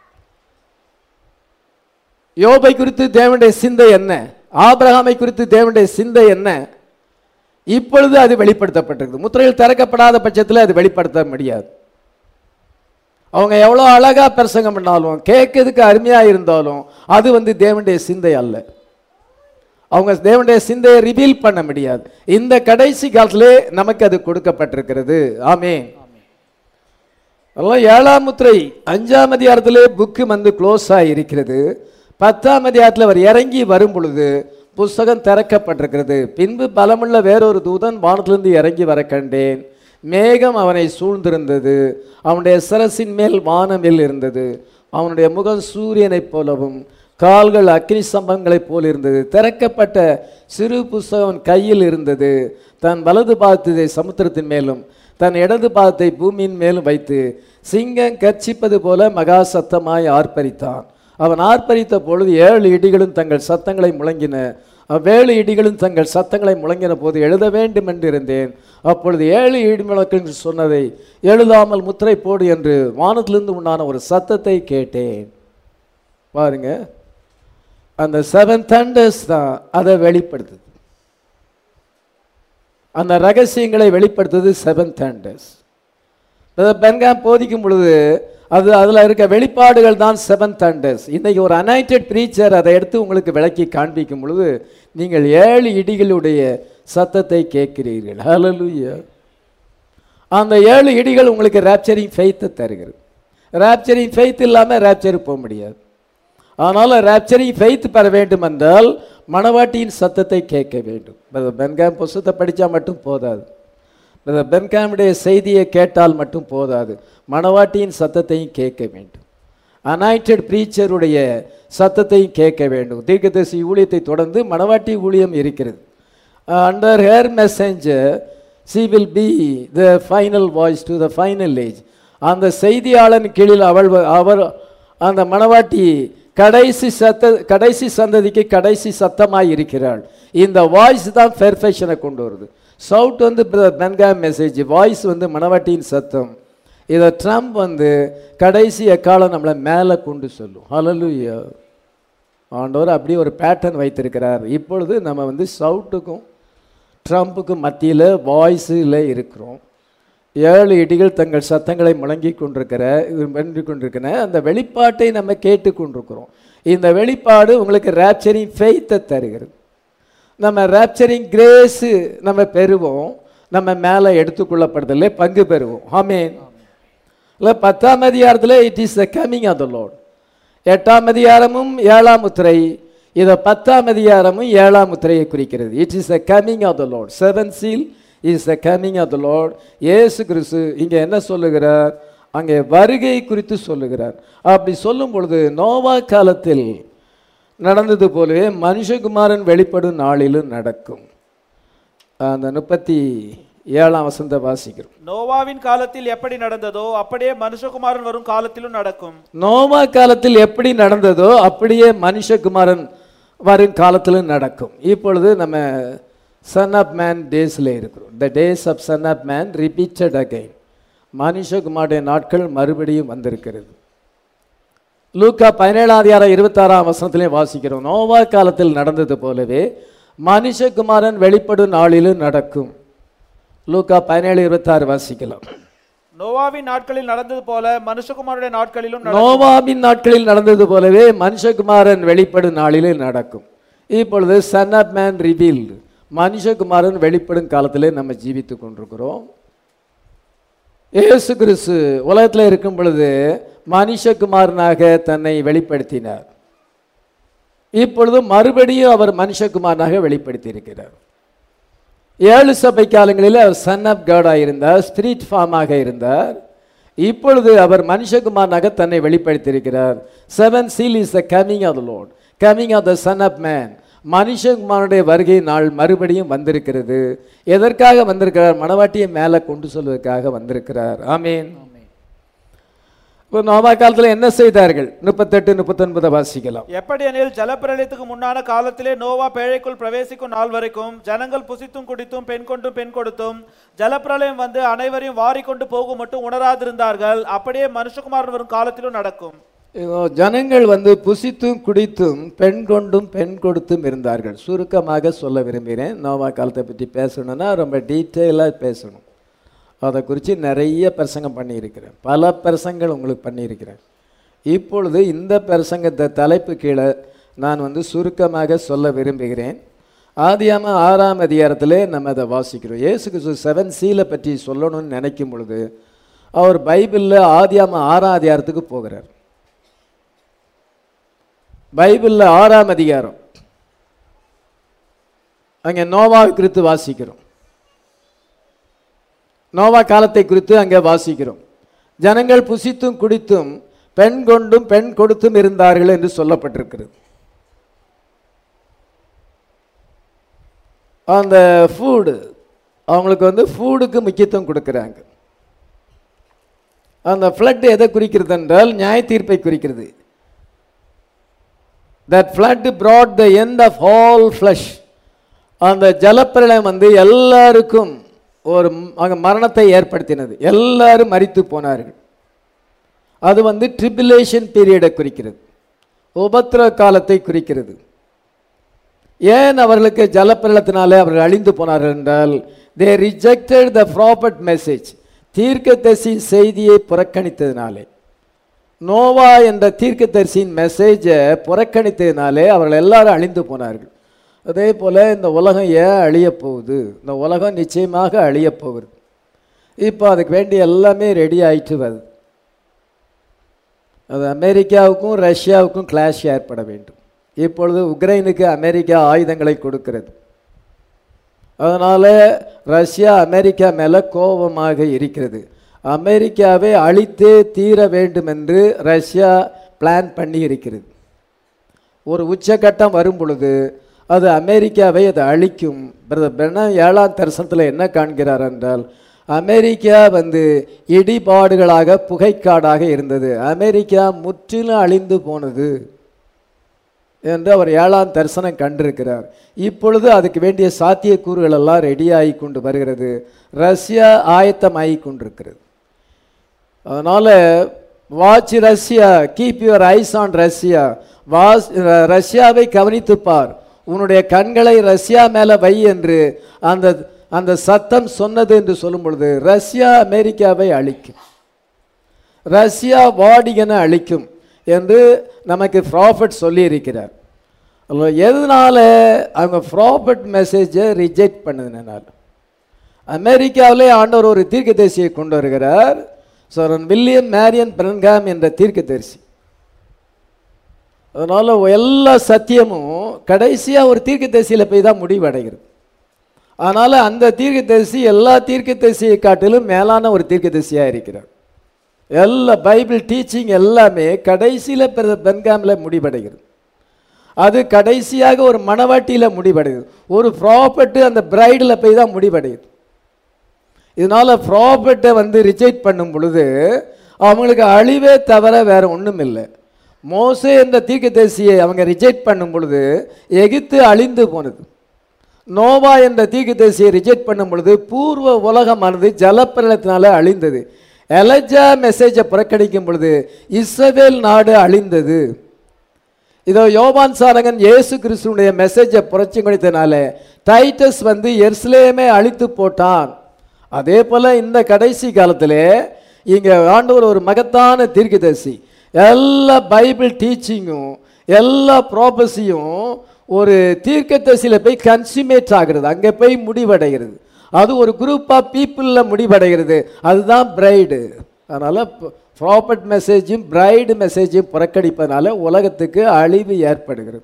யோபை குறித்து தேவனுடைய சிந்தை என்ன ஆபிரகாமை குறித்து தேவனுடைய சிந்தை என்ன இப்பொழுது அது வெளிப்படுத்தப்பட்டிருக்கு முத்திரையில் திறக்கப்படாத பட்சத்தில் அது வெளிப்படுத்த முடியாது அவங்க எவ்வளோ அழகா பிரசங்கம் பண்ணாலும் கேட்கறதுக்கு அருமையா இருந்தாலும் அது வந்து தேவனுடைய சிந்தை அல்ல அவங்க தேவனுடைய சிந்தையை ரிவீல் பண்ண முடியாது இந்த கடைசி காலத்திலே நமக்கு அது கொடுக்கப்பட்டிருக்கிறது ஆமென் அதெல்லாம் ஏழாம் முத்திரை அஞ்சாம் அதிகாரத்திலே புக்கு வந்து க்ளோஸ் இருக்கிறது பத்தாம் அதிகாரத்தில் அவர் இறங்கி வரும் பொழுது புஸ்தகம் திறக்கப்பட்டிருக்கிறது பின்பு பலமுள்ள வேறொரு தூதன் வானத்திலிருந்து இறங்கி வர கண்டேன் மேகம் அவனை சூழ்ந்திருந்தது அவனுடைய சிரசின் மேல் வானவில் இருந்தது அவனுடைய முகம் சூரியனைப் போலவும் கால்கள் அக்னி சம்பங்களைப் போல் இருந்தது திறக்கப்பட்ட சிறு புஸ்தகம் கையில் இருந்தது தன் வலது பாதத்தை சமுத்திரத்தின் மேலும் தன் இடது பாதத்தை பூமியின் மேலும் வைத்து சிங்கம் கர்ச்சிப்பது போல மகா சத்தமாய் ஆர்ப்பரித்தான் அவன் ஆர்ப்பரித்த பொழுது ஏழு இடிகளும் தங்கள் சத்தங்களை முழங்கின அவ்வேழு இடிகளும் தங்கள் சத்தங்களை முழங்கின போது எழுத வேண்டும் என்று இருந்தேன் அப்பொழுது ஏழு இடி முழக்கு சொன்னதை எழுதாமல் முத்திரை போடு என்று வானத்திலிருந்து உண்டான ஒரு சத்தத்தை கேட்டேன் பாருங்க அந்த செவன் தண்டர்ஸ் தான் அதை வெளிப்படுத்துது அந்த ரகசியங்களை வெளிப்படுத்துது செவன் தண்டர்ஸ் பென்காம் போதிக்கும் பொழுது அது அதில் இருக்க வெளிப்பாடுகள் தான் செவன் தண்டர்ஸ் இன்னைக்கு ஒரு அனைட்டட் ப்ரீச்சர் அதை எடுத்து உங்களுக்கு விளக்கி காண்பிக்கும் பொழுது நீங்கள் ஏழு இடிகளுடைய சத்தத்தை கேட்கிறீர்கள் ஹalleluya அந்த ஏழு இடிகள் உங்களுக்கு ரேப்சரிங் ஃபெய்த்தை தருகிறது ரேப்சரிங் ஃபெய்த் இல்லாமல் ரேப்சருக்கு போக முடியாது அதனால் ரேப்சரிங் ஃபெய்த் பெற வேண்டும் என்றால் மணவாட்டியின் சத்தத்தை கேட்க வேண்டும் பிரதர் பென்காம் புஸ்தத்தை படித்தா மட்டும் போதாது பிரதர் பென்காமுடைய செய்தியை கேட்டால் மட்டும் போதாது மணவாட்டியின் சத்தத்தையும் கேட்க வேண்டும் அனாய்டட் ப்ரீச்சருடைய சத்தத்தையும் கேட்க வேண்டும் தீர்க்கதரிசி ஊழியத்தை தொடர்ந்து மணவாட்டி ஊழியம் இருக்கிறது under her messenger she will be the final voice to the final age அந்த செய்தியாளன் கீழில் அவள் வ- அவர் அந்த மணவாட்டி கடைசி சத்த கடைசி சந்ததிக்கு கடைசி சத்தமாய் இருக்கிறாள் இந்த வாய்ஸ் தான் பெர்ஃபெக்ஷனை கொண்டு வருது சவுட் வந்து பென்கா மெசேஜ் வாய்ஸ் வந்து மணவாட்டியின் சத்தம் இதை ட்ரம்ப் வந்து கடைசி எக்காலம் நம்மளை மேலே கொண்டு சொல்லும் ஹalleluya ஆண்டவர் அப்படி ஒரு பேட்டர்ன் வைத்திருக்கிறார் இப்பொழுது நம்ம வந்து சவுட்டுக்கும் ட்ரம்ப்புக்கும் மத்தியில் வாய்ஸில் இருக்கிறோம் ஏழு இடிகள் தங்கள் சத்தங்களை முழங்கி கொண்டிருக்கிற வென்று கொண்டிருக்கிற அந்த வெளிப்பாட்டை நம்ம கேட்டு கொண்டிருக்கிறோம் இந்த வெளிப்பாடு உங்களுக்கு ரேப்சரிங் ஃபெய்த்தை தருகிறது நம்ம ரேப்சரிங் கிரேஸு நம்ம பெறுவோம் நம்ம மேலே எடுத்துக்கொள்ளப்படுதலே பங்கு பெறுவோம் ஆமேன் இல்லை பத்தாம் அதிகாரத்தில் it is the coming of the Lord எட்டாம் அதிகாரமும் ஏழாம் முத்திரை இதை பத்தாம் அதிகாரமும் ஏழாம் முத்திரையை குறிக்கிறது it is the coming of the Lord seven seal is the coming of the Lord இயேசு கிறிஸ்து இங்கே என்ன சொல்லுகிறார் அங்கே வருகை குறித்து சொல்லுகிறார் அப்படி சொல்லும் பொழுது நோவா காலத்தில் நடந்தது போலவே மனுஷகுமாரன் வெளிப்படும் நாளிலும் நடக்கும் அந்த முப்பத்தி ஏழாம் வசந்த வாசிக்கிறோம் நோவாவின் காலத்தில் எப்படி நடந்ததோ அப்படியே மனுஷகுமாரன் வரும் காலத்திலும் நடக்கும் நோவா காலத்தில் எப்படி நடந்ததோ அப்படியே மனுஷகுமாரன் வரும் காலத்திலும் நடக்கும் இப்பொழுது நம்ம சன் ஆஃப் மேன் டேஸில் இருக்கிறோம் the days of son of man repeated again மனுஷகுமாருடைய நாட்கள் மறுபடியும் வந்திருக்கிறது லூக்கா பதினேழாம் அதிகாரம் இருபத்தாறாம் வசனத்திலே வாசிக்கிறோம் நோவா காலத்தில் நடந்தது போலவே மனுஷகுமாரன் வெளிப்படும் நாளிலும் நடக்கும் லூக்கா பதினேழு இருபத்தாறு வாசிக்கலாம் நோவாவின் நாட்களில் நடந்தது போல மனுஷகுமாரனுடைய நாட்களிலும் நடக்கும். நோவாவின் நாட்களில் நடந்தது போலவே மனுஷகுமாரன் வெளிப்படும் நாளிலே நடக்கும் இப்பொழுது சன் ஆஃப் மேன் ரிவீல்டு மனுஷகுமாரன் வெளிப்படும் காலத்திலே நம்ம ஜீவித்து கொண்டிருக்கிறோம் இயேசு கிறிஸ்து உலகத்தில் இருக்கும் பொழுது மனுஷகுமாரனாக தன்னை வெளிப்படுத்தினார் இப்பொழுது மறுபடியும் அவர் மனுஷகுமாரனாக வெளிப்படுத்தி இருக்கிறார் ஏழு சபை காலங்களில் அவர் சன் ஆஃப் காடாக இருந்தார் ஸ்பிரிட் ஃபார்மாக இருந்தார் இப்பொழுது அவர் மனுஷகுமாரனாக தன்னை வெளிப்படுத்தியிருக்கிறார் seven seal is the coming of the Lord coming of the son of man மனுஷகுமாரனுடைய வருகை நாள் மறுபடியும் வந்திருக்கிறது எதற்காக வந்திருக்கிறார் மணவாட்டியை மேலே கொண்டு சொல்வதற்காக வந்திருக்கிறார் ஆமீன் இப்போ நோபா காலத்தில் என்ன செய்தார்கள் முப்பத்தெட்டு முப்பத்தொன்பதை வாசிக்கலாம் எப்படி எனில் ஜலப்பிரளயத்துக்கு முன்னான காலத்திலே நோவா பேழைக்குள் பிரவேசிக்கும் நாள் வரைக்கும் ஜனங்கள் புசித்தும் குடித்தும் பெண் கொண்டும் பெண் கொடுத்தும் ஜலப்பிரளயம் வந்து அனைவரையும் வாரிக்கொண்டு போகும் மட்டும் உணராதிருந்தார்கள் அப்படியே மனுஷகுமாரன் வரும் காலத்திலும் நடக்கும் இதோ ஜனங்கள் வந்து புசித்தும் குடித்தும் பெண் கொண்டும் பெண் கொடுத்தும் இருந்தார்கள் சுருக்கமாக சொல்ல விரும்புகிறேன் நோவா காலத்தை பற்றி பேசணும்னா ரொம்ப டீட்டெயிலாக பேசணும் அதை குறித்து நிறைய பிரசங்கம் பண்ணியிருக்கிறேன் பல பிரசங்கள் உங்களுக்கு பண்ணியிருக்கிறேன் இப்பொழுது இந்த பிரசங்கத்தை தலைப்பு கீழே நான் வந்து சுருக்கமாக சொல்ல விரும்புகிறேன் ஆதியாம ஆறாம் அதிகாரத்திலே நம்ம அதை வாசிக்கிறோம் இயேசு கிறிஸ்து செவன் சீலை பற்றி சொல்லணும்னு நினைக்கும் பொழுது அவர் பைபிளில் ஆதியாம ஆறாம் அதிகாரத்துக்கு போகிறார் பைபிளில் ஆறாம் அதிகாரம் அங்கே நோவா குறித்து வாசிக்கிறோம் நோவா காலத்தை குறித்து அங்கே வாசிக்கிறோம் ஜனங்கள் புசித்தும் குடித்தும் பெண் கொண்டும் பெண் கொடுத்தும் இருந்தார்கள் என்று சொல்லப்பட்டிருக்கிறது அந்த ஃபுட் அவங்களுக்கு வந்து ஃபுட்டுக்கு முக்கியத்துவம் கொடுக்குறாங்க அந்த ஃப்ளட் எதை குறிக்கிறது என்றால் நியாய தீர்ப்பை குறிக்கிறது that flood brought the end of all flesh அந்த ஜலப்பிரளயம் வந்து எல்லாருக்கும் ஒரு ம- அங்க மரணத்தை ஏற்படுத்தினது எல்லாரும் மரித்து போனார்கள் அது வந்து ட்ரிபிலேஷன் பீரியடை குறிக்கிறது உபத்திர காலத்தை குறிக்கிறது ஏன் அவர்களுக்கு ஜலப்பிரளத்தினாலே அவர்கள் அழிந்து போனார்கள் என்றால் they rejected the prophet message தீர்க்கதரிசி செய்தியை புறக்கணித்ததினாலே நோவா என்ற தீர்க்கதரிசியின் மெசேஜை புறக்கணித்ததினாலே அவர்கள் எல்லாரும் அழிந்து போனார்கள் அதே போல் இந்த உலகம் ஏன் அழியப் போகுது இந்த உலகம் நிச்சயமாக அழியப் போகுது இப்போ அதுக்கு வேண்டிய எல்லாமே ரெடி ஆயிட்டு வருது அது அமெரிக்காவுக்கும் ரஷ்யாவுக்கும் கிளாஷ் ஏற்பட வேண்டும் இப்பொழுது உக்ரைனுக்கு அமெரிக்கா ஆயுதங்களை கொடுக்கிறது அதனால் ரஷ்யா அமெரிக்கா மேலே கோபமாக இருக்கிறது அமெரிக்காவை அழித்தே தீர வேண்டும் என்று ரஷ்யா பிளான் பண்ணி இருக்கிறது ஒரு உச்சகட்டம் வரும் பொழுது அது அமெரிக்காவை அது அழிக்கும் பிரதர் பிரணாம் ஏழாம் தரிசனத்தில் என்ன காண்கிறார் என்றால் அமெரிக்கா வந்து இடிபாடுகளாக புகைக்காடாக இருந்தது அமெரிக்கா முற்றிலும் அழிந்து போனது என்று அவர் ஏழாம் தரிசனம் கண்டிருக்கிறார் இப்பொழுது அதுக்கு வேண்டிய சாத்தியக்கூறுகள் எல்லாம் ரெடியாகி கொண்டு வருகிறது ரஷ்யா ஆயத்தமாகி கொண்டிருக்கிறது அதனால் watch Russia keep your eyes on Russia was ரஷ்யாவை கவனித்து பார் உன்னுடைய கண்களை ரஷ்யா மேலே வை என்று அந்த அந்த சத்தம் சொன்னது என்று சொல்லும் பொழுது ரஷ்யா அமெரிக்காவை அழிக்கும் ரஷ்யா வாடிகனை அழிக்கும் என்று நமக்கு ப்ராஃபட் சொல்லியிருக்கிறார் அல்ல, எதனால அவங்க ப்ராஃபட் மெசேஜை ரிஜெக்ட் பண்ணதுனால அமெரிக்காவிலே ஆண்டவர் ஒரு தீர்க்கதரிசியை கொண்டு வருகிறார் சோரன் வில்லியம் மேரியன் பிரன்காம் என்ற தீர்க்கதரிசி அதனால எல்லா சத்தியமும் கடைசியா ஒரு தீர்க்கதரிசியில போய் தான் முடிவடைகிறது அதனால அந்த தீர்க்கதரிசி எல்லா தீர்க்கதரிசியை காட்டிலும் மேலான ஒரு தீர்க்கதரிசியா இருக்கிறார் எல்லா பைபிள் டீச்சிங் எல்லாமே கடைசியில பிற பென்காம்ல முடிவடைகிறது அது கடைசியாக ஒரு மணவாட்டியில முடிவடையுது ஒரு ப்ராப்பர்ட்டு அந்த பிரைடில் போய் தான் முடிவடையுது இதனால ப்ராப்பர்ட்டை வந்து ரிஜெக்ட் பண்ணும் பொழுது அவங்களுக்கு அழிவே தவிர வேற ஒன்றும் இல்லை மோசே என்ற தீர்க்கதரிசியை அவங்க ரிஜெக்ட் பண்ணும் பொழுது எகிப்து அழிந்து போனது நோவா என்ற தீர்க்கதரிசியை ரிஜெக்ட் பண்ணும் பொழுது பூர்வ உலகமானது ஜலப்பிரளத்தினால அழிந்தது எலஜா மெசேஜை புறக்கணிக்கும் பொழுது இஸ்ரவேல் நாடு அழிந்தது இதோ யோவான் சாரங்கன் இயேசு கிறிஸ்துனுடைய மெசேஜை புரட்சி கொடுத்தனால டைட்டஸ் வந்து எருசலேமே அழித்து போட்டான் அதே போல இந்த கடைசி காலத்திலே இங்க ஆண்டவர் ஒரு மகத்தான தீர்க்கதரிசி எல்லா பைபிள் டீச்சிங்கும் எல்லா ப்ராபஸியும் ஒரு தீர்க்கதரிசியில் போய் கன்சியூமேட் ஆகிறது அங்கே போய் முடிவடைகிறது அது ஒரு குரூப் ஆஃப் பீப்புளில் முடிவடைகிறது அதுதான் பிரைடு அதனால் ப்ராப்பர்ட் மெசேஜும் பிரைடு மெசேஜையும் புறக்கணிப்பதனால உலகத்துக்கு அழிவு ஏற்படுகிறது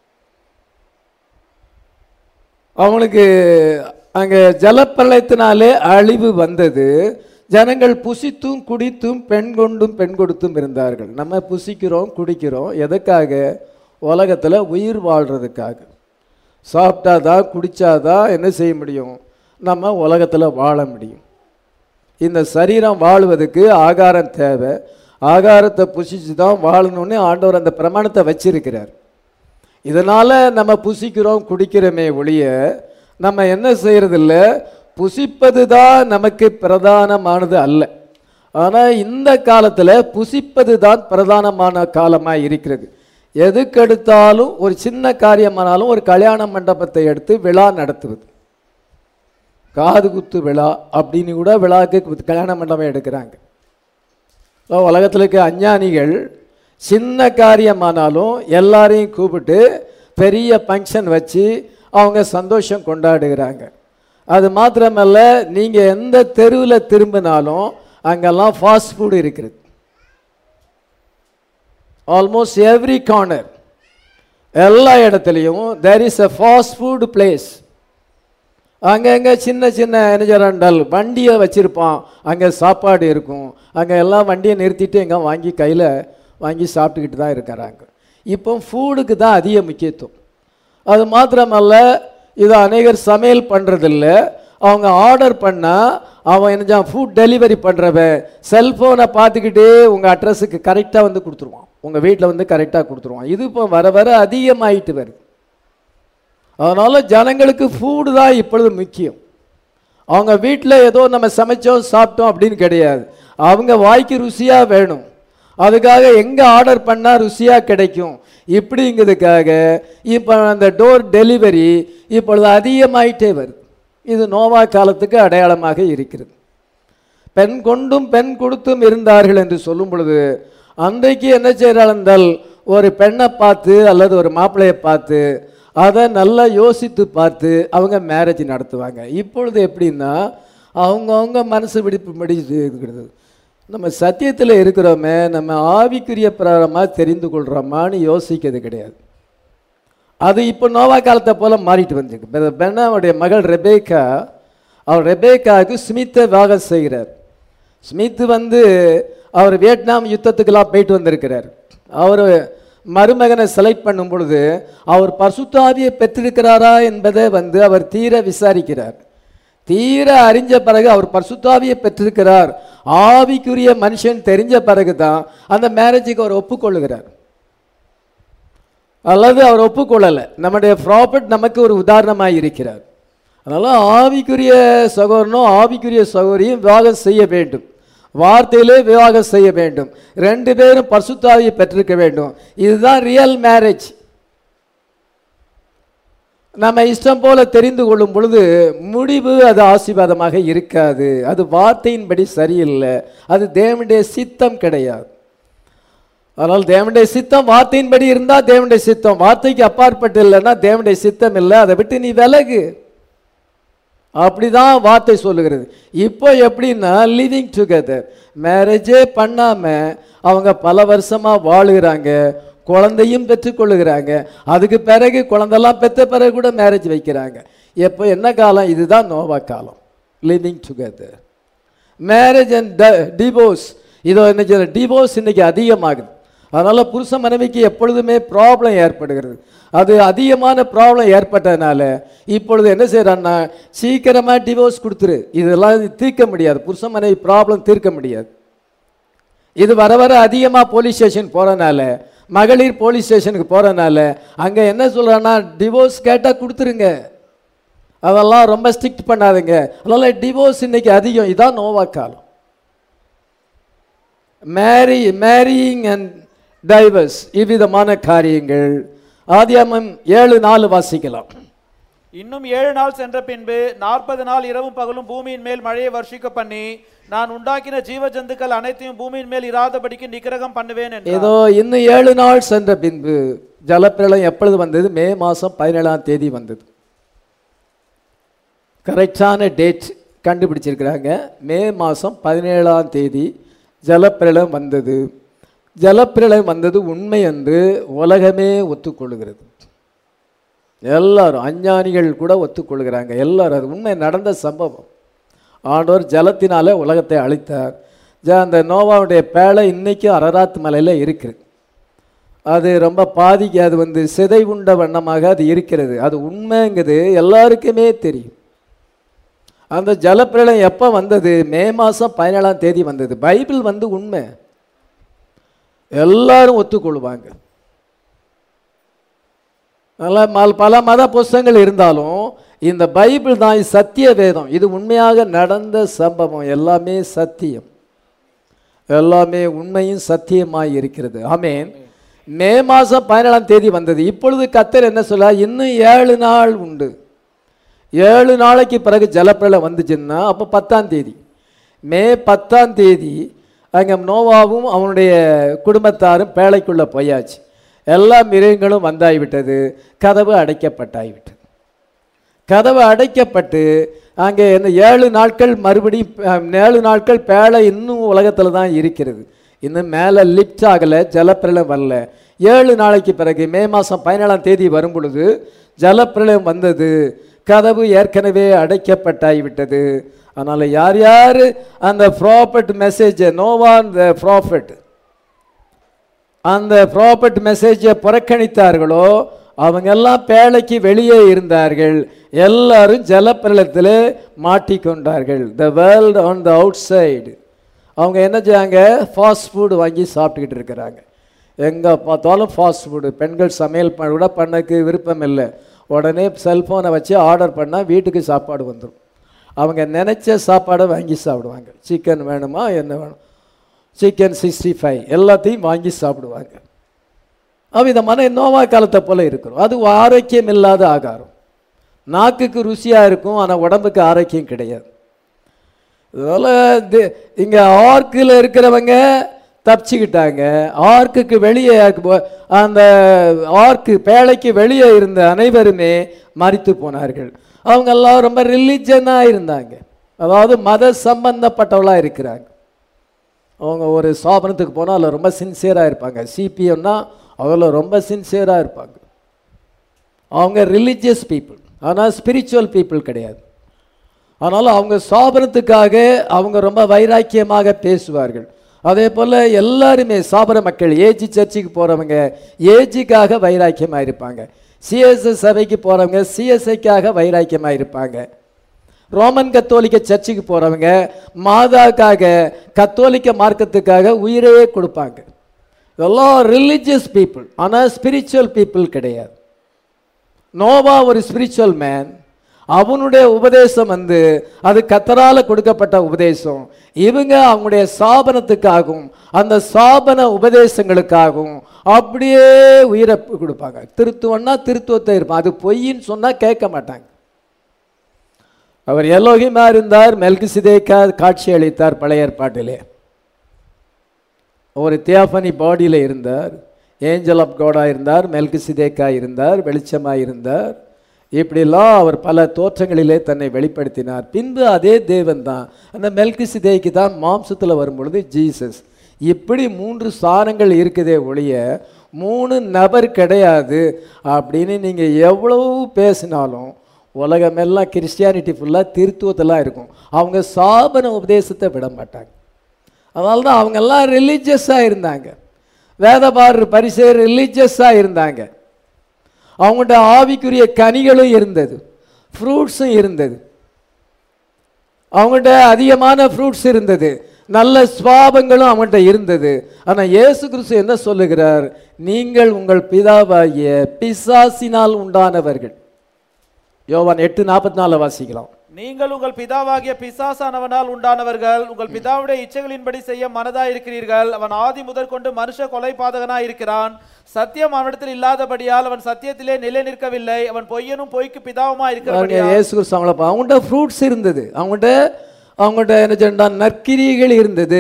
அவங்களுக்கு அங்கே ஜலப்பிரளயத்தினாலே அழிவு வந்தது ஜனங்கள் புசித்தும் குடித்தும் பெண் கொண்டும் பெண் கொடுத்தும் இருந்தார்கள் நம்ம புசிக்கிறோம் குடிக்கிறோம் எதுக்காக உலகத்தில் உயிர் வாழ்கிறதுக்காக சாப்பிட்டாதான் குடித்தாதான் என்ன செய்ய முடியும் நம்ம உலகத்தில் வாழ முடியும் இந்த சரீரம் வாழுவதற்கு ஆகாரம் தேவை ஆகாரத்தை புசிச்சு தான் வாழணும்னு ஆண்டவர் அந்த பிரமாணத்தை வச்சிருக்கிறார் இதனால் நம்ம புசிக்கிறோம் குடிக்கிறோமே ஒழிய நம்ம என்ன செய்யறதில்ல புசிப்பது தான் நமக்கு பிரதானமானது அல்ல ஆனால் இந்த காலத்தில் புசிப்பது தான் பிரதானமான காலமாக இருக்கிறது எதுக்கெடுத்தாலும் ஒரு சின்ன காரியமானாலும் ஒரு கல்யாண மண்டபத்தை எடுத்து விழா நடத்துவது காது குத்து விழா அப்படின்னு கூட விழாக்கு கல்யாண மண்டபம் எடுக்கிறாங்க உலகத்தில் இருக்க அஞ்ஞானிகள் சின்ன காரியமானாலும் எல்லாரையும் கூப்பிட்டு பெரிய ஃபங்க்ஷன் வச்சு அவங்க சந்தோஷம் கொண்டாடுகிறாங்க அது மாத்திரமல்ல நீங்கள் எந்த தெருவில் திரும்பினாலும் அங்கெல்லாம் ஃபாஸ்ட் ஃபுட் இருக்கிறது ஆல்மோஸ்ட் எவ்ரி கார்னர் எல்லா இடத்துலையும் there is a fast food place அங்கங்கே சின்ன சின்ன எனஜரண்டல் வண்டியை வச்சுருப்பான் அங்கே சாப்பாடு இருக்கும் அங்கே எல்லாம் வண்டியை நிறுத்திட்டு எங்கே வாங்கி கையில் வாங்கி சாப்பிட்டுக்கிட்டு தான் இருக்கிறாங்க இப்போ ஃபுட்டுக்கு தான் அதிக முக்கியத்துவம் அது மாத்திரமல்ல இதை அநேகர் சமையல் பண்ணுறதில்ல அவங்க ஆர்டர் பண்ணால் அவன் என்ன ஃபுட் டெலிவரி பண்ணுறவன் செல்ஃபோனை பார்த்துக்கிட்டே உங்கள் அட்ரஸுக்கு கரெக்டாக வந்து கொடுத்துருவான் உங்கள் வீட்டில் வந்து கரெக்டாக கொடுத்துருவான் இது இப்போ வர வர அதிகமாயிட்டு வருது அதனால் ஜனங்களுக்கு ஃபுட்டு தான் இப்பொழுது முக்கியம் அவங்க வீட்டில் ஏதோ நம்ம சமைச்சோம் சாப்பிட்டோம் அப்படின்னு கிடையாது அவங்க வாய்க்கு ருசியாக வேணும் அதுக்காக எங்கே ஆர்டர் பண்ணால் ருசியாக கிடைக்கும் இப்படிங்கிறதுக்காக இப்போ அந்த டோர் டெலிவரி இப்பொழுது அதிகமாயிட்டே வருது இது நோவா காலத்துக்கு அடையாளமாக இருக்கிறது பெண் கொண்டும் பெண் கொடுத்தும் இருந்தார்கள் என்று சொல்லும் பொழுது அன்றைக்கு என்ன செய்கிறாள் என்றால் ஒரு பெண்ணை பார்த்து அல்லது ஒரு மாப்பிள்ளையை பார்த்து அதை நல்லா யோசித்து பார்த்து அவங்க மேரேஜ் நடத்துவாங்க இப்பொழுது எப்படின்னா அவங்கவுங்க மனசு பிடிப்பு இருக்கிறது நம்ம சத்தியத்தில் இருக்கிறோமே நம்ம ஆவிக்குரிய பிரகாரமாக தெரிந்து கொள்கிறோமான்னு யோசிக்கிறது கிடையாது அது இப்போ நோவா காலத்தை போல மாறிட்டு வந்துருக்கு பெண்ணாவுடைய மகள் ரெபேக்கா அவர் ரெபேக்காவுக்கு ஸ்மித்தை வாகம் செய்கிறார் ஸ்மித் வந்து அவர் வியட்நாம் யுத்தத்துக்கெல்லாம் போயிட்டு வந்திருக்கிறார் அவர் மருமகனை செலக்ட் பண்ணும் பொழுது அவர் பசுத்தாவியை பெற்றிருக்கிறாரா என்பதை வந்து அவர் தீர விசாரிக்கிறார் தீர அறிஞ்ச பிறகு அவர் பரிசுத்தாவியை பெற்றிருக்கிறார் ஆவிக்குரிய மனுஷன் தெரிஞ்ச பிறகு தான் அந்த மேரேஜுக்கு அவர் ஒப்புக்கொள்ளுகிறார் அல்லது அவர் ஒப்புக்கொள்ளலை நம்முடைய ப்ராப்பர்ட் நமக்கு ஒரு உதாரணமாக இருக்கிறார் அதனால் ஆவிக்குரிய சகோதரனும் ஆவிக்குரிய சகோதரியும் விவாகம் செய்ய வேண்டும் வார்த்தையிலே விவாகம் செய்ய வேண்டும் ரெண்டு பேரும் பரிசுத்தாவியை பெற்றிருக்க வேண்டும் இதுதான் ரியல் மேரேஜ் நம்ம இஷ்டம் போல தெரிந்து கொள்ளும் பொழுது முடிவு அது ஆசீர்வாதமாக இருக்காது அது வார்த்தையின்படி சரியில்லை அது தேவனுடைய சித்தம் கிடையாது அதனால் தேவனுடைய சித்தம் வார்த்தையின்படி இருந்தால் தேவனுடைய சித்தம் வார்த்தைக்கு அப்பாற்பட்டு இல்லைன்னா தேவனுடைய சித்தம் இல்லை அதை விட்டு நீ விலகு அப்படிதான் வார்த்தை சொல்லுகிறது இப்போ எப்படின்னா லிவிங் டுகெதர் மேரேஜே பண்ணாம அவங்க பல வருஷமா வாழுகிறாங்க குழந்தையும் பெற்றுக்கொள்ளுகிறாங்க அதுக்கு பிறகு குழந்தெல்லாம் பெற்ற பிறகு கூட மேரேஜ் வைக்கிறாங்க எப்போ என்ன காலம் இதுதான் நோவா காலம் living together marriage and divorce இதோ இன்னைக்கு டிவோர்ஸ் இன்னைக்கு அதிகமாகுது அதனால புருஷ மனைவிக்கு எப்பொழுதுமே ப்ராப்ளம் ஏற்படுகிறது அது அதிகமான ப்ராப்ளம் ஏற்பட்டதுனால இப்பொழுது என்ன செய்யறான்னா சீக்கிரமா டிவோர்ஸ் கொடுத்துரு இதெல்லாம் தீர்க்க முடியாது புருஷ மனைவி ப்ராப்ளம் தீர்க்க முடியாது இது வர வர அதிகமாக போலீஸ் ஸ்டேஷன் போகிறனால மகளிர் போலீஸ் ஸ்டேஷனுக்கு போகிறனால அங்கே என்ன சொல்கிறான்னா டிவோர்ஸ் கேட்டால் கொடுத்துருங்க அதெல்லாம் ரொம்ப ஸ்ட்ரிக்ட் பண்ணாதுங்க அதனால டிவோர்ஸ் இன்னைக்கு அதிகம் இதான் நோவா காலம் மேரி மேரியிங் அண்ட் டைவர்ஸ் இவ்விதமான காரியங்கள் ஆதியாமம் ஏழு நாலு வாசிக்கலாம் இன்னும் ஏழு நாள் சென்ற பின்பு நாற்பது நாள் இரவும் பகலும் பூமியின் மேல் மழையை வர்ஷிக்க பண்ணி நான் உண்டாக்கின ஜீவ ஜந்துக்கள் அனைத்தையும் பூமியின் மேல் இராதபடிக்கு நிக்கிரகம் பண்ணுவேன் என்றார் ஏதோ இன்னும் ஏழு நாள் சென்ற பின்பு ஜலப்பிரளயம் எப்பொழுது வந்தது மே மாதம் பதினேழாம் தேதி வந்தது கரெக்டான டேட் கண்டுபிடிச்சிருக்கிறாங்க மே மாதம் பதினேழாம் தேதி ஜலப்பிரளயம் வந்தது ஜலப்பிரளயம் வந்தது உண்மை என்று உலகமே ஒத்துக்கொள்கிறது எல்லாரும் அஞ்ஞானிகள் கூட ஒத்துக்கொள்கிறாங்க எல்லாரும் அது உண்மை நடந்த சம்பவம் ஆண்டவர் ஜலத்தினாலே உலகத்தை அழித்தார் ஜ- அந்த நோவாவுடைய பேழை இன்னைக்கும் அரராத் மலையில் இருக்குது அது ரொம்ப பாதிக்கு அது வந்து சிதை உண்ட வண்ணமாக அது இருக்கிறது அது உண்மைங்கிறது எல்லாருக்குமே தெரியும் அந்த ஜலப்பிரளயம் எப்போ வந்தது மே மாதம் பதினேழாம் தேதி வந்தது பைபிள் வந்து உண்மை எல்லாரும் ஒத்துக்கொள்வாங்க நல்ல மல் பல மத புஸ்தகங்கள் இருந்தாலும் இந்த பைபிள் தான் இது சத்திய வேதம் இது உண்மையாக நடந்த சம்பவம் எல்லாமே சத்தியம் எல்லாமே உண்மையும் சத்தியமாய் இருக்கிறது ஆமென் மே மாதம் பதினேழாம் தேதி வந்தது இப்பொழுது கத்தர் என்ன சொல்ல இன்னும் ஏழு நாள் உண்டு ஏழு நாளைக்கு பிறகு ஜலப்பிரளயம் வந்துச்சுன்னா அப்போ பத்தாம் தேதி மே பத்தாம் தேதி அங்கே நோவாவும் அவனுடைய குடும்பத்தாரும் பேழைக்குள்ளே போயாச்சு எல்லா மிருகங்களும் வந்தாய்விட்டது கதவு அடைக்கப்பட்டாய்விட்டது கதவு அடைக்கப்பட்டு அங்கே என்ன ஏழு நாட்கள் மறுபடியும் அஹ், ஏழு நாட்கள் பேழை இன்னும் உலகத்தில் தான் இருக்கிறது இன்னும் மேலே லிப்ட் ஆகலை ஜலப்பிரளயம் வரல ஏழு நாளைக்கு பிறகு மே மாதம் பதினேழாம் தேதி வரும் பொழுது ஜலப்பிரளயம் வந்தது கதவு ஏற்கனவே அடைக்கப்பட்டாய்விட்டது அதனால் யார் யார் அந்த ப்ராஃபட் மெசேஜை நோவா அந்த ப்ராஃபட் அந்த ப்ராப்பர்ட் மெசேஜை புறக்கணித்தார்களோ அவங்க எல்லாம் பேழைக்கு வெளியே இருந்தார்கள் எல்லாரும் ஜலப்பிரளயத்தில் மாட்டிக்கொண்டார்கள் the world on the outside அவங்க என்ன செய்யாங்க ஃபாஸ்ட் ஃபுட் வாங்கி சாப்பிட்டுக்கிட்டு இருக்கிறாங்க எங்கே பார்த்தாலும் ஃபாஸ்ட் ஃபுட்டு பெண்கள் சமையல் பண்ண கூட பண்ணக்கு விருப்பம் இல்லை உடனே செல்ஃபோனை வச்சு ஆர்டர் பண்ணால் வீட்டுக்கு சாப்பாடு வந்துடும் அவங்க நினச்ச சாப்பாடை வாங்கி சாப்பிடுவாங்க சிக்கன் வேணுமா என்ன வேணும் சிக்கன் சிக்ஸ்டி ஃபைவ் எல்லாத்தையும் வாங்கி சாப்பிடுவாங்க அவ்விதமான நோவா காலத்தை போல இருக்கிறோம் அது ஆரோக்கியம் இல்லாத ஆகாரம் நாக்குக்கு ருசியாக இருக்கும் ஆனால் உடம்புக்கு ஆரோக்கியம் கிடையாது அதனால் இங்கே ஆர்க்கில் இருக்கிறவங்க தப்பிச்சுக்கிட்டாங்க ஆர்க்குக்கு வெளியே போ- அந்த ஆர்க்கு பேழைக்கு வெளியே இருந்த அனைவருமே மரித்து போனார்கள் அவங்க எல்லாம் ரொம்ப ரிலிஜனாக இருந்தாங்க அதாவது மத சம்பந்தப்பட்டவளாக இருக்கிறாங்க அவங்க ஒரு ஸ்தாபனத்துக்கு போனால் அதில் ரொம்ப சின்சியராக இருப்பாங்க சிபிஎம்னா அதில் ரொம்ப சின்சியராக இருப்பாங்க அவங்க ரிலீஜியஸ் பீப்புள் ஆனால் ஸ்பிரிச்சுவல் பீப்புள் கிடையாது அதனால் அவங்க ஸ்தாபனத்துக்காக அவங்க ரொம்ப வைராக்கியமாக பேசுவார்கள் அதே போல் எல்லாருமே சாபர மக்கள் ஏஜி சர்ச்சுக்கு போகிறவங்க ஏஜிக்காக வைராக்கியமாக இருப்பாங்க சிஎஸ்எஸ் சபைக்கு போகிறவங்க சிஎஸ்ஐக்காக வைராக்கியமாக இருப்பாங்க ரோமன் கத்தோலிக்க சர்ச்சுக்கு போகிறவங்க மாதாக்காக கத்தோலிக்க மார்க்கத்துக்காக உயிரையே கொடுப்பாங்க இதெல்லாம் ரிலிஜியஸ் பீப்புள் ஆனால் ஸ்பிரிச்சுவல் பீப்புள் கிடையாது நோவா ஒரு ஸ்பிரிச்சுவல் மேன் அவனுடைய உபதேசம் வந்து அது கத்தரால கொடுக்கப்பட்ட உபதேசம் இவங்க அவங்களுடைய சாபனத்துக்காகவும் அந்த சாபன உபதேசங்களுக்காகவும் அப்படியே உயிரை கொடுப்பாங்க திருத்துவன்னா திருத்துவத்தை இருப்பான் அது பொய்ன்னு சொன்னா கேட்க மாட்டாங்க அவர் எலோகிமா இருந்தார் மெல்கு சிதேக்கா காட்சி அளித்தார் பழைய ஏற்பாட்டிலே ஒரு தியாஃபனி பாடியில் இருந்தார் ஏஞ்சல் ஆஃப் காடா இருந்தார் மெல்கு சிதேக்கா இருந்தார் வெளிச்சமாக இருந்தார் இப்படிலாம் அவர் பல தோற்றங்களிலே தன்னை வெளிப்படுத்தினார் பின்பு அதே தேவன் தான் அந்த மெல்கு சிதேக்கு தான் மாம்சத்தில் வரும்பொழுது ஜீசஸ் இப்படி மூன்று சாரங்கள் இருக்குதே ஒழிய மூணு நபர் கிடையாது அப்படின்னு நீங்கள் எவ்வளவு பேசினாலும் உலகமெல்லாம் கிறிஸ்டியானிட்டி ஃபுல்லாக திருத்துவத்தெல்லாம் இருக்கும் அவங்க சாபன உபதேசத்தை விட மாட்டாங்க அதனால தான் அவங்கெல்லாம் ரிலீஜியஸாக இருந்தாங்க வேதபாரர் பரிசே ரிலீஜியஸாக இருந்தாங்க அவங்கள்ட்ட ஆவிக்குரிய கனிகளும் இருந்தது ஃப்ரூட்ஸும் இருந்தது அவங்கள்ட்ட அதிகமான ஃப்ரூட்ஸ் இருந்தது நல்ல சுவாபங்களும் அவங்கள்ட்ட இருந்தது ஆனால் இயேசு கிறிஸ்து என்ன சொல்லுகிறார் நீங்கள் உங்கள் பிதாவாகிய பிசாசினால் உண்டானவர்கள் யோவான் எட்டு நாற்பத்தி நாலு வாசிக்கலாம் நீங்கள் உங்கள் பிதாவாகிய பிசாசானவனால் உண்டானவர்கள் உங்கள் பிதாவுடைய இச்சைகளின்படி செய்ய மனதாய் இருக்கிறீர்கள் அவன் ஆதி முதற் கொண்டு மனுஷ கொலைபாதகனாய் இருக்கிறான் சத்தியம் அவனிடத்தில் இல்லாதபடியால் அவன் சத்தியத்திலே நிலை நிற்கவில்லை அவன் பொய்யனும் பொய்க்கு பிதாவுமா பாருங்க, இருக்கிறபடியால் இயேசு கிறிஸ்து அவங்கள பா- அவங்கள்ட்ட ஃப்ரூட்ஸ் இருந்தது அவங்கள்ட்ட அவங்கள்ட்ட என்ன சொன்னா நற்கிரிகள் இருந்தது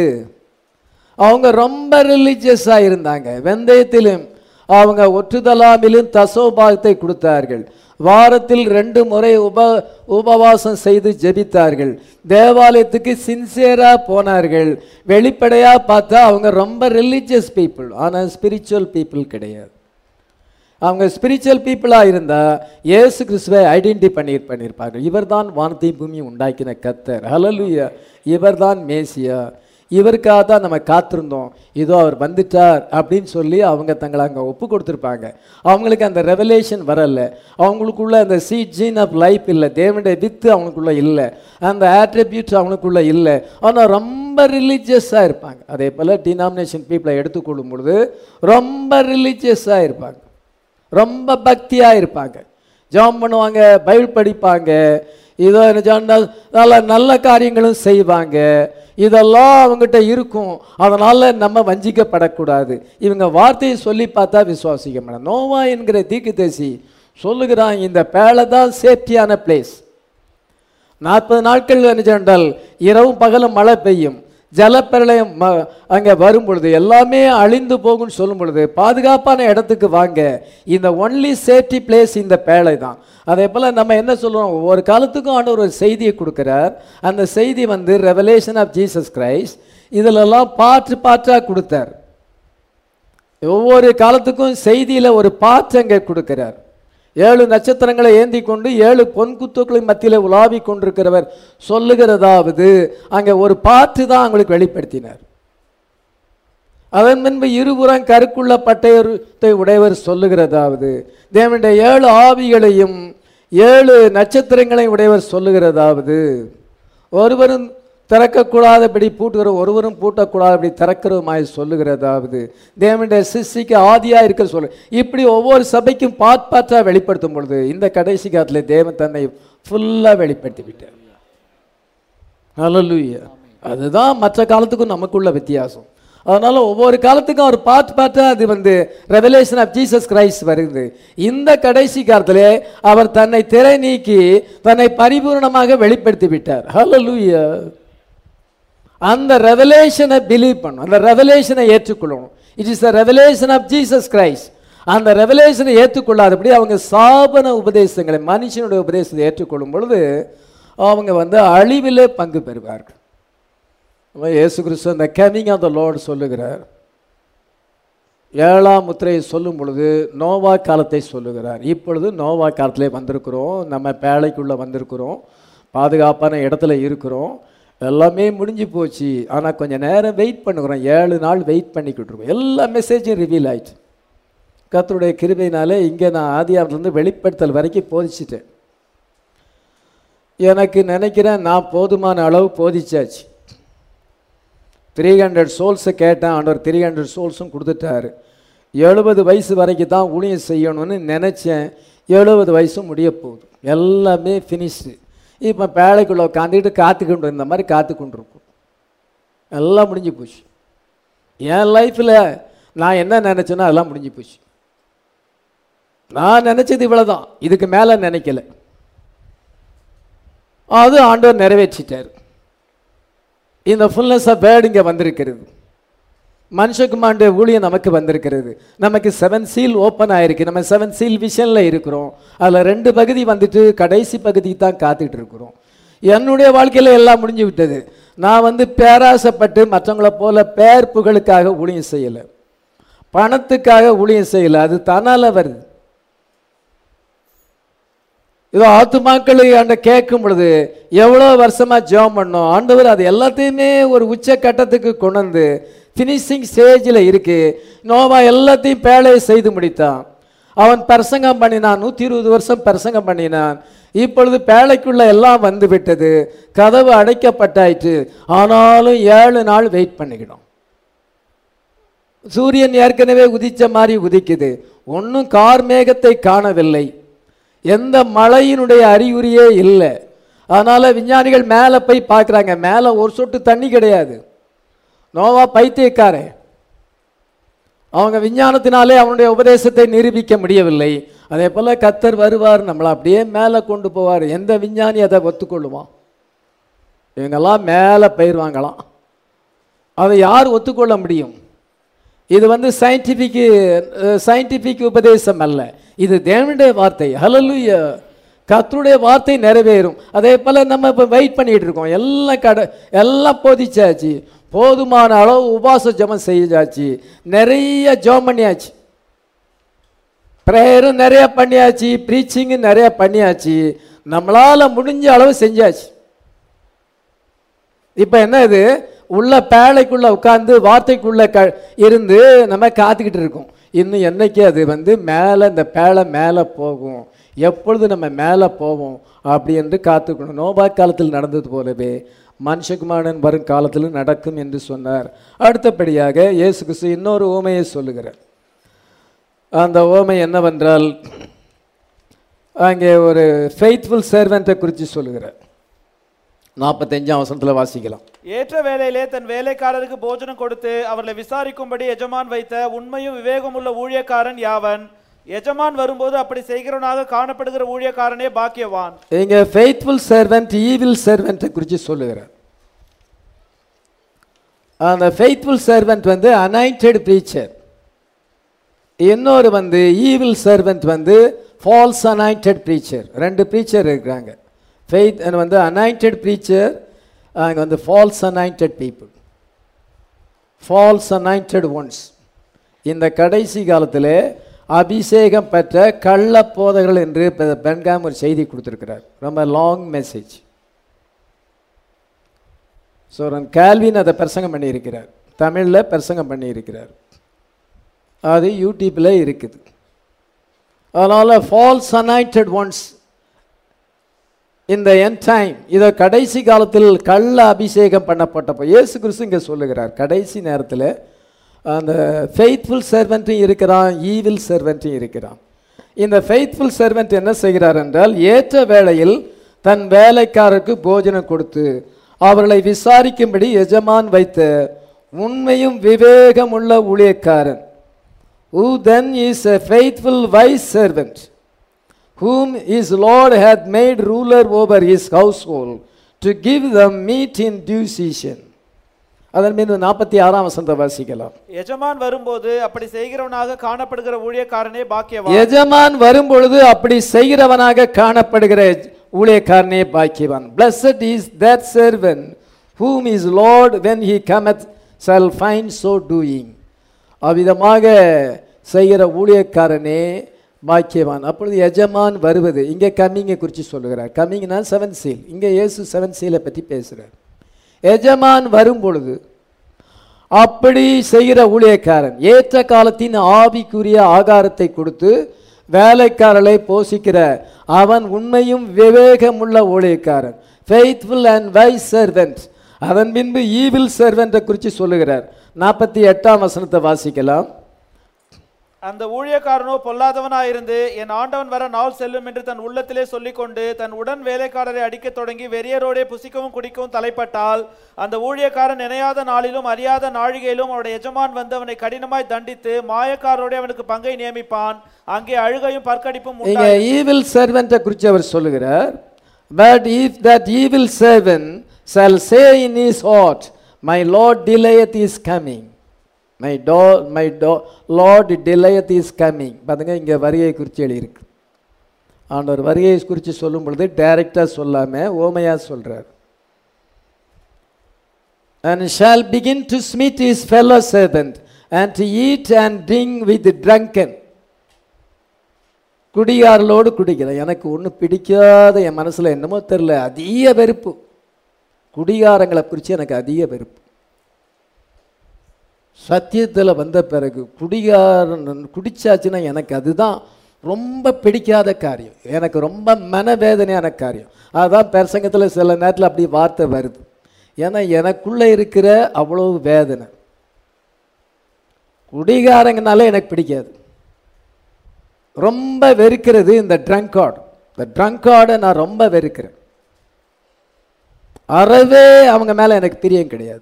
அவங்க ரொம்ப ரிலீஜியஸாக இருந்தாங்க வெந்தயத்திலும் அவங்க ஒற்றுதலாமிலும் தசோபாகத்தை கொடுத்தார்கள் வாரத்தில் ரெண்டு முறை உப உபவாசம் செய்து ஜெபித்தார்கள் தேவாலயத்துக்கு சின்சியராக போனார்கள் வெளிப்படையாக பார்த்தா அவங்க ரொம்ப ரிலீஜியஸ் பீப்புள் ஆனால் ஸ்பிரிச்சுவல் பீப்புள் கிடையாது அவங்க ஸ்பிரிச்சுவல் பீப்புளாக இருந்தால் இயேசு கிறிஸ்துவை ஐடென்டி பண்ணி பண்ணியிருப்பாங்க இவர் தான் வானத்தையும் பூமியும் உண்டாக்கின கத்தர் ஹலலுயா இவர் தான் மேசியா இவருக்காக தான் நம்ம காத்திருந்தோம் இதோ அவர் வந்துட்டார் அப்படின்னு சொல்லி அவங்க தங்களை அங்கே ஒப்பு கொடுத்துருப்பாங்க அவங்களுக்கு அந்த ரெவலேஷன் வரல அவங்களுக்குள்ள அந்த சீ ஜீன் ஆஃப் லைஃப் இல்லை தேவனுடைய வித்து அவங்களுக்குள்ள இல்லை அந்த ஆட்ரிபியூட்ஸ் அவங்களுக்குள்ள இல்லை ஆனால் ரொம்ப ரிலீஜியஸாக இருப்பாங்க அதே போல் டினாமினேஷன் பீப்புளை எடுத்துக்கொள்ளும் பொழுது ரொம்ப ரிலீஜியஸாக இருப்பாங்க ரொம்ப பக்தியாக இருப்பாங்க ஜெபம் பண்ணுவாங்க பைபிள் படிப்பாங்க இதோ என்ன சொன்னால் நல்ல நல்ல காரியங்களும் செய்வாங்க இதெல்லாம் அவங்ககிட்ட இருக்கும் அதனால் நம்ம வஞ்சிக்கப்படக்கூடாது இவங்க வார்த்தையை சொல்லி பார்த்தா விசுவாசிக்க மாட்டோம் நோவா என்கிற தீர்க்கதரிசி சொல்லுகிறான் இந்த பேழை தான் சேஃப்டியான பிளேஸ் நாற்பது நாட்கள் என்ன சொன்னால் இரவும் பகலும் மழை பெய்யும் ஜலப்பிரளயம் ம அங்கே வரும் பொழுது எல்லாமே அழிந்து போகும்னு சொல்லும் பொழுது பாதுகாப்பான இடத்துக்கு வாங்க இந்த ஒன்லி சேஃப்டி பிளேஸ் இந்த பேழை தான் அதே போல் நம்ம என்ன சொல்லுவோம் ஒவ்வொரு காலத்துக்கும் ஆண்டவர் ஒரு செய்தியை கொடுக்குறார் அந்த செய்தி வந்து ரெவலேஷன் ஆஃப் ஜீசஸ் கிரைஸ்ட் இதிலெல்லாம் பாற்று பாற்றாக கொடுத்தார் ஒவ்வொரு காலத்துக்கும் செய்தியில் ஒரு பாற்று அங்கே கொடுக்கிறார் ஏழு நட்சத்திரங்களை ஏந்தி கொண்டு ஏழு பொன் குத்துக்களின் மத்தியில் உலாவி கொண்டிருக்கிறவர் சொல்லுகிறதாவது அங்கே ஒரு பாற்று தான் அவங்களுக்கு வெளிப்படுத்தினார் அதன் முன்பு இருபுறம் கருக்குள்ள பட்டயத்தை உடையவர் சொல்லுகிறதாவது தேவனுடைய ஏழு ஆவிகளையும் ஏழு நட்சத்திரங்களையும் உடையவர் சொல்லுகிறதாவது ஒருவரும் திறக்கக்கூடாதபடி பூட்டுகிற ஒருவரும் பூட்டக்கூடாதபடி திறக்கிறதுமாய் சொல்லுகிறதாவது தேவனுடைய சிருஷ்டிக்கு ஆதியா இருக்க சொல்லு இப்படி ஒவ்வொரு சபைக்கும் பாட் பாற்றா வெளிப்படுத்தும் பொழுது இந்த கடைசி காலத்தில் தேவன் தன்னை ஃபுல்லாக வெளிப்படுத்தி விட்டார் ஹalleluya அதுதான் மற்ற காலத்துக்கும் நமக்குள்ள வித்தியாசம் அதனால ஒவ்வொரு காலத்துக்கும் அவர் பார்த்து பார்த்தா அது வந்து ரெவலேஷன் ஆஃப் ஜீசஸ் கிரைஸ்ட் வருது இந்த கடைசி காலத்திலே அவர் தன்னை திரை நீக்கி தன்னை பரிபூர்ணமாக வெளிப்படுத்தி விட்டார் ஹalleluya அந்த ரெவலேஷனை பிலீவ் பண்ணும் அந்த ரெவலேஷனை ஏற்றுக்கொள்ளணும் it is the revelation of Jesus Christ அந்த ரெவலேஷனை ஏற்றுக்கொள்ளாதபடி அவங்க சாபன உபதேசங்களை மனுஷனுடைய உபதேசத்தை ஏற்றுக்கொள்ளும் பொழுது அவங்க வந்து அழிவிலே பங்கு பெறுவார்கள் அப்ப இயேசு கிறிஸ்து அந்த கமிங் ஆஃப் த லார்ட் சொல்லுகிறார் ஏழாம் முத்திரையை சொல்லும் பொழுது நோவா காலத்தை சொல்லுகிறார் இப்பொழுது நோவா காலத்திலே வந்திருக்கிறோம் நம்ம பேழைக்குள்ளே வந்திருக்கிறோம் பாதுகாப்பான இடத்துல இருக்கிறோம் எல்லாமே முடிஞ்சு போச்சு ஆனால் கொஞ்சம் நேரம் வெயிட் பண்ணுகிறோம் ஏழு நாள் வெயிட் பண்ணிக்கிட்டு இருக்கோம் எல்லா மெசேஜும் ரிவீல் ஆயிடுச்சு கர்த்தருடைய கிருபையினாலே இங்கே நான் ஆதியாவிலிருந்து வெளிப்படுத்தல் வரைக்கும் போதிச்சிட்டேன் எனக்கு நினைக்கிறேன் நான் போதுமான அளவு போதிச்சாச்சு த்ரீ ஹண்ட்ரட் சோல்ஸை கேட்டேன் ஆண்டவர் த்ரீ ஹண்ட்ரட் சோல்ஸும் கொடுத்துட்டாரு எழுபது வயசு வரைக்கும் தான் ஊழியம் செய்யணும்னு நினச்சேன் எழுபது வயசும் முடிய போகுது எல்லாமே ஃபினிஷ்டு இப்போ பேழைக்குள்ளே உட்காந்துக்கிட்டு காத்துக்கொண்டு இருந்த மாதிரி காத்துக்கொண்டு இருக்கும் எல்லாம் முடிஞ்சு போச்சு என் லைஃப்பில் நான் என்ன நினச்சேனோ அதெல்லாம் முடிஞ்சு போச்சு நான் நினச்சது இவ்வளோதான் இதுக்கு மேலே நினைக்கல அது ஆண்டவர் நிறைவேற்றிட்டார் இந்த ஃபுல்னஸ் ஆஃப் வேர்டு இங்கே வந்திருக்கிறது மனுஷகுமாண்ட ஊழியம் நமக்கு வந்திருக்கிறது நமக்கு செவன் சீல் ஓப்பன் ஆயிருக்கு நம்ம செவன் சீல் விஷனில் இருக்கிறோம் அதில் ரெண்டு பகுதி வந்துட்டு கடைசி பகுதி தான் காத்துட்டு இருக்கிறோம் என்னுடைய வாழ்க்கையில் எல்லாம் முடிஞ்சு விட்டது நான் வந்து பேராசைப்பட்டு மற்றவங்கள போல பேர் புகழுக்காக ஊழியம் செய்யலை பணத்துக்காக ஊழியம் செய்யலை அது தன்னால் வருது இதோ ஆத்துமாக்களை ஆண்ட கேட்கும் பொழுது எவ்வளோ வருஷமா ஜெபம் பண்ணோம் ஆண்டவர் அது எல்லாத்தையுமே ஒரு உச்ச கட்டத்துக்கு கொண்டு வந்து ஃபினிஷிங் ஸ்டேஜில் இருக்கு நோவா எல்லாத்தையும் பேழையை செய்து முடித்தான் அவன் பிரசங்கம் பண்ணினான் நூற்றி இருபது வருஷம் பிரசங்கம் பண்ணினான் இப்பொழுது பேழைக்குள்ள எல்லாம் வந்து விட்டது கதவு அடைக்கப்பட்டாயிற்று ஆனாலும் ஏழு நாள் வெயிட் பண்ணிக்கிடும் சூரியன் ஏற்கனவே உதிச்ச மாதிரி உதிக்குது ஒன்றும் கார் மேகத்தை காணவில்லை எந்த மழையினுடைய அறிகுறியே இல்லை அதனால் விஞ்ஞானிகள் மேலே போய் பார்க்குறாங்க மேலே ஒரு சொட்டு தண்ணி கிடையாது நோவா பைத்தியக்காரன் அவங்க விஞ்ஞானத்தினாலே அவனுடைய உபதேசத்தை நிரூபிக்க முடியவில்லை அதே போல் கத்தர் வருவார் நம்மளை அப்படியே மேலே கொண்டு போவார் எந்த விஞ்ஞானி அதை ஒத்துக்கொள்ளுவான் இவங்கெல்லாம் மேலே போயிடுவாங்களாம் அதை யார் ஒத்துக்கொள்ள முடியும் இது வந்து சயின்டிஃபிக் சயின்டிஃபிக் உபதேசம் அல்ல இது தேவனுடைய வார்த்தை ஹலலுய கர்த்தருடைய வார்த்தை நிறைவேறும் அதே போல் நம்ம இப்போ வெயிட் பண்ணிட்டு இருக்கோம் எல்லாம் கடை எல்லாம் போதிச்சாச்சு போதுமான அளவு உபாச ஜெபம் செஞ்சாச்சு நிறைய ஜெபம் பண்ணியாச்சு ப்ரேயரும் நிறைய பண்ணியாச்சு ப்ரீச்சிங்கும் நிறைய பண்ணியாச்சு நம்மளால் முடிஞ்ச அளவு செஞ்சாச்சு இப்போ என்ன இது உள்ள பேழைக்குள்ள உட்கார்ந்து வார்த்தைக்குள்ள க இருந்து நம்ம காத்துக்கிட்டு இருக்கோம் இன்னும் என்னைக்கு அது வந்து மேலே இந்த பேழை மேலே போகும் எப்பொழுது நம்ம மேலே போவோம் அப்படி என்று காத்துக்கணும் நோபா காலத்தில் நடந்தது போலவே மனுஷகுமாரன் வரும் காலத்தில் நடக்கும் என்று சொன்னார் அடுத்தபடியாக இயேசு கிறிஸ்து இன்னொரு ஓமையை சொல்லுகிறார் அந்த ஓமை என்னவென்றால் அங்கே ஒரு ஃபெய்த்ஃபுல் சர்வெண்ட்டை குறித்து சொல்லுகிறார் நாற்பத்தஞ்சாம் வசனத்தில் வாசிக்கலாம் ஏற்ற வேளையிலே தன் வேலைக்காரருக்கு போஜனம் கொடுத்து அவர்களை விசாரிக்கும்படி எஜமான் வைத்த உண்மையும் விவேகமுள்ள ஊழியக்காரன் யாவன் எஜமான் வரும்போது அப்படி செய்கிறவனாக காணப்படுகிற ஊழியக்காரனே பாக்கியவான் இங்க ஃபெய்த்ஃபுல் சர்வெண்ட் ஈவில் சர்வெண்ட்டை குறித்து சொல்லுகிறார் அந்த ஃபெய்த்ஃபுல் சர்வெண்ட் வந்து அனாயிண்டட் ப்ரீச்சர் இன்னொரு வந்து ஈவில் சர்வெண்ட் வந்து ஃபால்ஸ் அனாயிண்டட் ப்ரீச்சர் ரெண்டு ப்ரீச்சர் இருக்கிறாங்க ஃபெய்த் வந்து அனாயிண்டட் ப்ரீச்சர் அங்கே வந்து false anointed people false anointed ones இந்த கடைசி காலத்தில் அபிஷேகம் பெற்ற கள்ள போதகர்கள் என்று பெ- பென்காம் ஒரு செய்தி கொடுத்துருக்கிறார் ரொம்ப லாங் மெசேஜ் ஸோ கேல்வின் அதை பிரசங்கம் பண்ணியிருக்கிறார் தமிழில் பிரசங்கம் பண்ணியிருக்கிறார் அது யூடியூப்பில் இருக்குது அதனால் ஃபால்ஸ் அனாயிண்டட் ஒன்ஸ் இந்த என் டைம் இதை கடைசி காலத்தில் கள்ள அபிஷேகம் பண்ணப்பட்டப்போ இயேசு கிறிஸ்து இங்கே சொல்லுகிறார் கடைசி நேரத்தில் அந்த ஃபெய்த்ஃபுல் சர்வெண்ட்டும் இருக்கிறான் ஈவில் சர்வெண்ட்டும் இருக்கிறான் இந்த ஃபெய்த்ஃபுல் சர்வெண்ட் என்ன செய்கிறார் என்றால் ஏற்ற வேளையில் தன் வேலைக்காரருக்கு போஜனம் கொடுத்து அவர்களை விசாரிக்கும்படி எஜமான் வைத்த உண்மையும் விவேகமுள்ள ஊழியக்காரன் who then is a faithful wise servant whom his Lord hath made ruler over his household, to give them meat in due season. அதன் மீது நாற்பத்தி ஆறாம் வசந்த வாசிக்கலாம் எஜமான் வரும்போது அப்படி செய்கிறவனாக காணப்படுகிற ஊழியக்காரனே பாக்கியவான் எஜமான் வரும்பொழுது அப்படி செய்கிறவனாக காணப்படுகிற ஊழியக்காரனே பாக்கியவான் blessed is that servant whom his lord when he cometh shall find so doing அவ்விதமாக செய்கிற ஊழியக்காரனே பாக்கியவான் அப்பொழுது எஜமான் வருவது இங்கே கம்மிங்கை குறித்து சொல்லுகிறார் கம்மிங்னா செவன் சீல் இங்கே இயேசு செவன் சீலை பற்றி பேசுகிறார் எஜமான் வரும் பொழுது அப்படி செய்கிற ஊழியக்காரன் ஏற்ற காலத்தின் ஆவிக்குரிய ஆகாரத்தை கொடுத்து வேலைக்காரரை போஷிக்கிற அவன் உண்மையும் விவேகமுள்ள ஊழியக்காரன் ஃபெய்த்ஃபுல் அண்ட் வைஸ் சர்வெண்ட் அதன் பின்பு ஈவில் சர்வெண்ட்டை குறித்து சொல்லுகிறார் நாற்பத்தி எட்டாம் வசனத்தை வாசிக்கலாம் அந்த ஊழியக்காரனோ பொல்லாதவனாயிருந்து என் ஆண்டவன் வர நாள் செல்லும் என்று தன் உள்ளத்திலே சொல்லிக்கொண்டு தன் உடன் வேலைக்காரரை அடிக்கத் தொடங்கி வெறியரோடே புசிக்கவும் குடிக்கவும் தலைப்பட்டால் அந்த ஊழியக்காரன் நினையாத நாளிலும் அறியாத நாழிகையிலும் அவனுடைய எஜமான் வந்து அவனை கடினமாய் தண்டித்து மாயக்காரரோடே அவனுக்கு பங்கை நியமிப்பான் அங்கே அழுகையும் பற்கடிப்பும் இங்க உண்டாய் ஈவில் சர்வெண்ட்டை குறித்து அவர் சொல்லுகிறார் but if that evil servant shall say in his heart my Lord delayeth his coming my டோ மை டோ லார்ட் டிலேயத் இஸ் கம்மிங் பாருங்க இங்கே வருகை குறித்து எழுதியிருக்கு ஆண்டவர் வருகையை குறித்து சொல்லும் பொழுது டைரெக்டாக சொல்லாமல் ஓமையாக சொல்கிறார் and shall begin to smite his fellow servant and to eat and drink with the drunken குடிகாரலோடு குடிக்கிறேன் எனக்கு ஒன்றும் பிடிக்காத என் மனசில் என்னமோ தெரில அதிக வெறுப்பு குடிகாரங்களை குறித்து எனக்கு அதிக வெறுப்பு சத்தியத்தில் வந்த பிறகு குடிகாரன் குடிச்சாச்சுன்னா எனக்கு அதுதான் ரொம்ப பிடிக்காத காரியம் எனக்கு ரொம்ப மனவேதனையான காரியம் அதுதான் பிரசங்கத்தில் சில நேரத்தில் அப்படி வார்த்தை வருது ஏன்னா எனக்குள்ளே இருக்கிற அவ்வளோ வேதனை குடிகாரங்கனாலே எனக்கு பிடிக்காது ரொம்ப வெறுக்கிறது இந்த ட்ரங்கார்டு இந்த ட்ரங்கார்டை நான் ரொம்ப வெறுக்கிறேன் அறவே அவங்க மேலே எனக்கு பிரியம் கிடையாது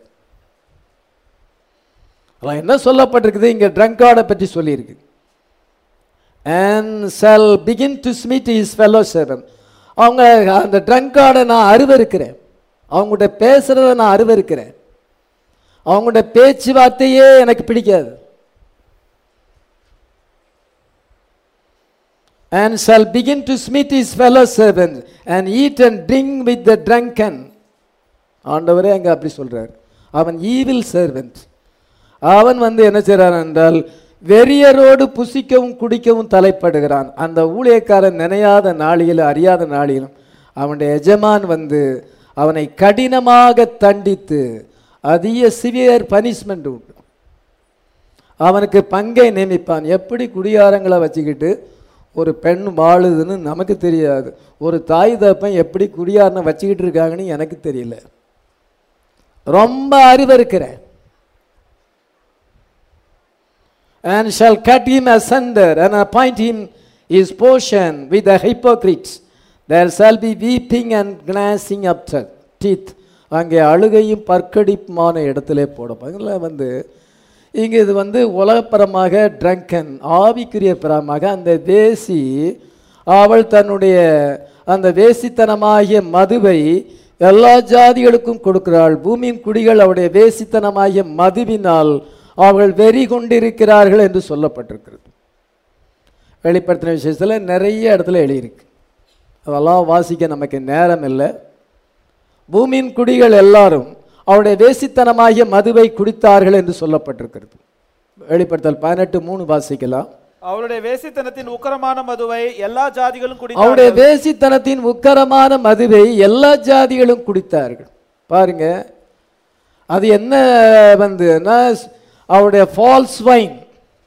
அதான் என்ன சொல்லப்பட்டிருக்குது இங்கே ட்ரங்கார்டை பற்றி சொல்லியிருக்கு and shall begin to smite his fellow servant அவங்க அந்த ட்ரங்கார்டை நான் அருவருக்கிறேன் அவங்கள்ட்ட பேசுகிறத நான் அருவருக்கிறேன் அவங்களோட பேச்சுவார்த்தையே எனக்கு பிடிக்காது and shall begin to smite his fellow servants and eat and drink with the drunken ஆண்டவரே அங்கே அப்படி சொல்றார் அவன் ஈவில் சர்வெண்ட் அவன் வந்து என்ன செய்கிறான் என்றால் வெறியரோடு புசிக்கவும் குடிக்கவும் தலைப்படுகிறான் அந்த ஊழியக்காரன் நினையாத நாளிலும் அறியாத நாளிலும் அவனுடைய எஜமான் வந்து அவனை கடினமாக தண்டித்து அதிக சிவியர் பனிஷ்மெண்ட் உண்டு அவனுக்கு பங்கை நியமிப்பான் எப்படி குடியாரங்களை வச்சுக்கிட்டு ஒரு பெண் வாழுதுன்னு நமக்கு தெரியாது ஒரு தாய் தப்பன் எப்படி குடியாரனை வச்சுக்கிட்டு இருக்காங்கன்னு எனக்கு தெரியல ரொம்ப அறிவருக்கிறேன் and shall cut him asunder and appoint him his portion with the hypocrites. There shall be weeping and gnashing of te- teeth. அங்கே அழுகையும் பற்கடிப்புமான இடத்திலே போடப்பாங்கள வந்து இங்கே இது வந்து உலகப்பரமாக ட்ரங்கன் ஆவிக்குரிய பரமாக அந்த வேசி அவள் தன்னுடைய அந்த வேசித்தனமாகிய மதுவை எல்லா ஜாதிகளுக்கும் கொடுக்கிறாள் பூமியின் குடிகள் அவருடைய வேசித்தனமாகிய மதுவினால் அவர்கள் வெறி கொண்டிருக்கிறார்கள் என்று சொல்லப்பட்டிருக்கிறது வெளிப்படுத்தின விஷயத்தில் நிறைய இடத்துல எழுதியிருக்கு அதெல்லாம் வாசிக்க நமக்கு நேரம் இல்லை பூமியின் குடிகள் எல்லாரும் அவருடைய வேசித்தனமாகிய மதுவை குடித்தார்கள் என்று சொல்லப்பட்டிருக்கிறது வெளிப்படுத்தல் பதினெட்டு மூணு வாசிக்கலாம் அவருடைய வேசித்தனத்தின் உக்கரமான மதுவை எல்லா ஜாதிகளும் அவருடைய குடித்தார்கள் வேசித்தனத்தின் உக்கரமான மதுவை எல்லா ஜாதிகளும் குடித்தார்கள் பாருங்க அது என்ன வந்து அவருடைய ஃபால்ஸ் வைன்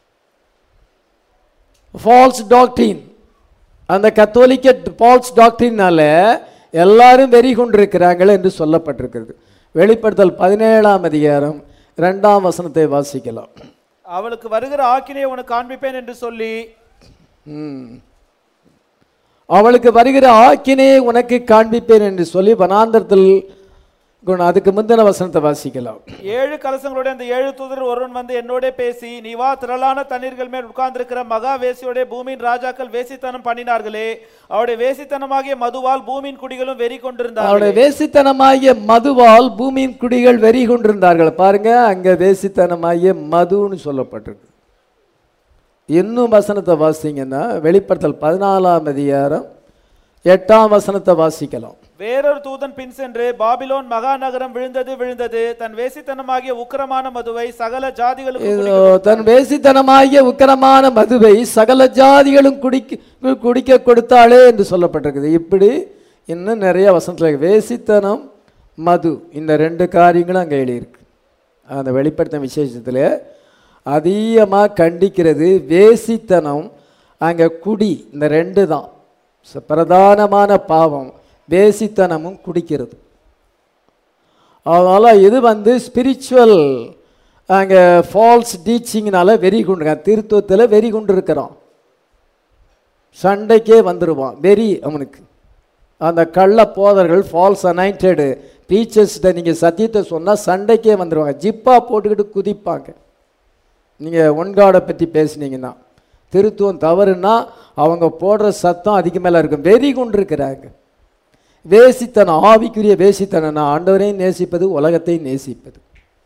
ஃபால்ஸ் டாக்டரின் அந்த கத்தோலிக்க ஃபால்ஸ் டாக்டரினால எல்லாரும் வெறி கொண்டிருக்கிறார்கள் என்று சொல்லப்பட்டிருக்கிறது வெளிப்படுத்தல் பதினேழாம் அதிகாரம் இரண்டாம் வசனத்தை வாசிக்கலாம் அவளுக்கு வருகிற ஆக்கினையை உனக்கு காண்பிப்பேன் என்று சொல்லி ம். அவளுக்கு வருகிற ஆக்கினையை உனக்கு காண்பிப்பேன் என்று சொல்லி வனாந்தரத்தில் குண- அதுக்கு முந்தின வசனத்தை வாசிக்கலாம் ஏழு கலசங்களுடைய அந்த ஏழு தூதர் ஒருவன் வந்து என்னோட பேசி நீ வா திரளான தண்ணீர்கள் மேல் உட்கார்ந்திருக்கிற மகா வேசியோட பூமியின் ராஜாக்கள் வேசித்தனம் பண்ணினார்களே அவருடைய வேசித்தனமாகிய மதுவால் பூமியின் குடிகளும் வெறி அவருடைய கொண்டிருந்தார்கள் வேசித்தனமாகிய மதுவால் பூமியின் குடிகள் வெறி கொண்டிருந்தார்கள் பாருங்க அங்க வேசித்தனமாகிய மதுன்னு சொல்லப்பட்டிருக்கு இன்னும் வசனத்தை வாசிங்கன்னா வெளிப்படுத்தல் பதினாலாம் அதிகாரம் எட்டாம் வசனத்தை வாசிக்கலாம் வேறொரு தூதன் பின் சென்று பாபிலோன் மகா நகரம் விழுந்தது விழுந்தது தன் வேசித்தனமாகிய உக்கிரமான மதுவை சகல ஜாதிகளுக்கும் இதோ தன் வேசித்தனமாகிய உக்கிரமான மதுவை சகல ஜாதிகளும் குடிக்க குடிக்க கொடுத்தாளே என்று சொல்லப்பட்டிருக்குது இப்படி இன்னும் நிறைய வசனத்தில் இருக்கு. வேசித்தனம் மது இந்த ரெண்டு காரியங்களும் அங்கே எழுதியிருக்கு அந்த வெளிப்படுத்தின விசேஷத்தில் அதிகமாக கண்டிக்கிறது வேசித்தனம் அங்கே குடி இந்த ரெண்டு தான் ச- பிரதானமான பாவம் வேசித்தனமும் குடிக்கிறது அதனால் இது வந்து ஸ்பிரிச்சுவல் அங்கே ஃபால்ஸ் டீச்சிங்னால வெறி கொண்டு திருத்துவத்தில் வெறி கொண்டு இருக்கிறான் சண்டைக்கே வந்துடுவான் வெறி அவனுக்கு அந்த கள்ள போதர்கள் ஃபால்ஸ் அனைண்டடு டீச்சர்ஸ்கிட்ட நீங்கள் சத்தியத்தை சொன்னால் சண்டைக்கே வந்துடுவாங்க ஜிப்பா போட்டுக்கிட்டு குதிப்பாங்க நீங்கள் ஒன்காடை பற்றி பேசுனீங்கன்னா திருத்துவம் தவறுனா அவங்க போடுற சத்தம் அதிக மேலே இருக்கும் வெறி கொண்டு இருக்கிறாங்க வேசித்தனம் ஆவிக்குரிய வேசித்தனம் ஆண்டவரையும் நேசிப்பது உலகத்தையும் நேசிப்பது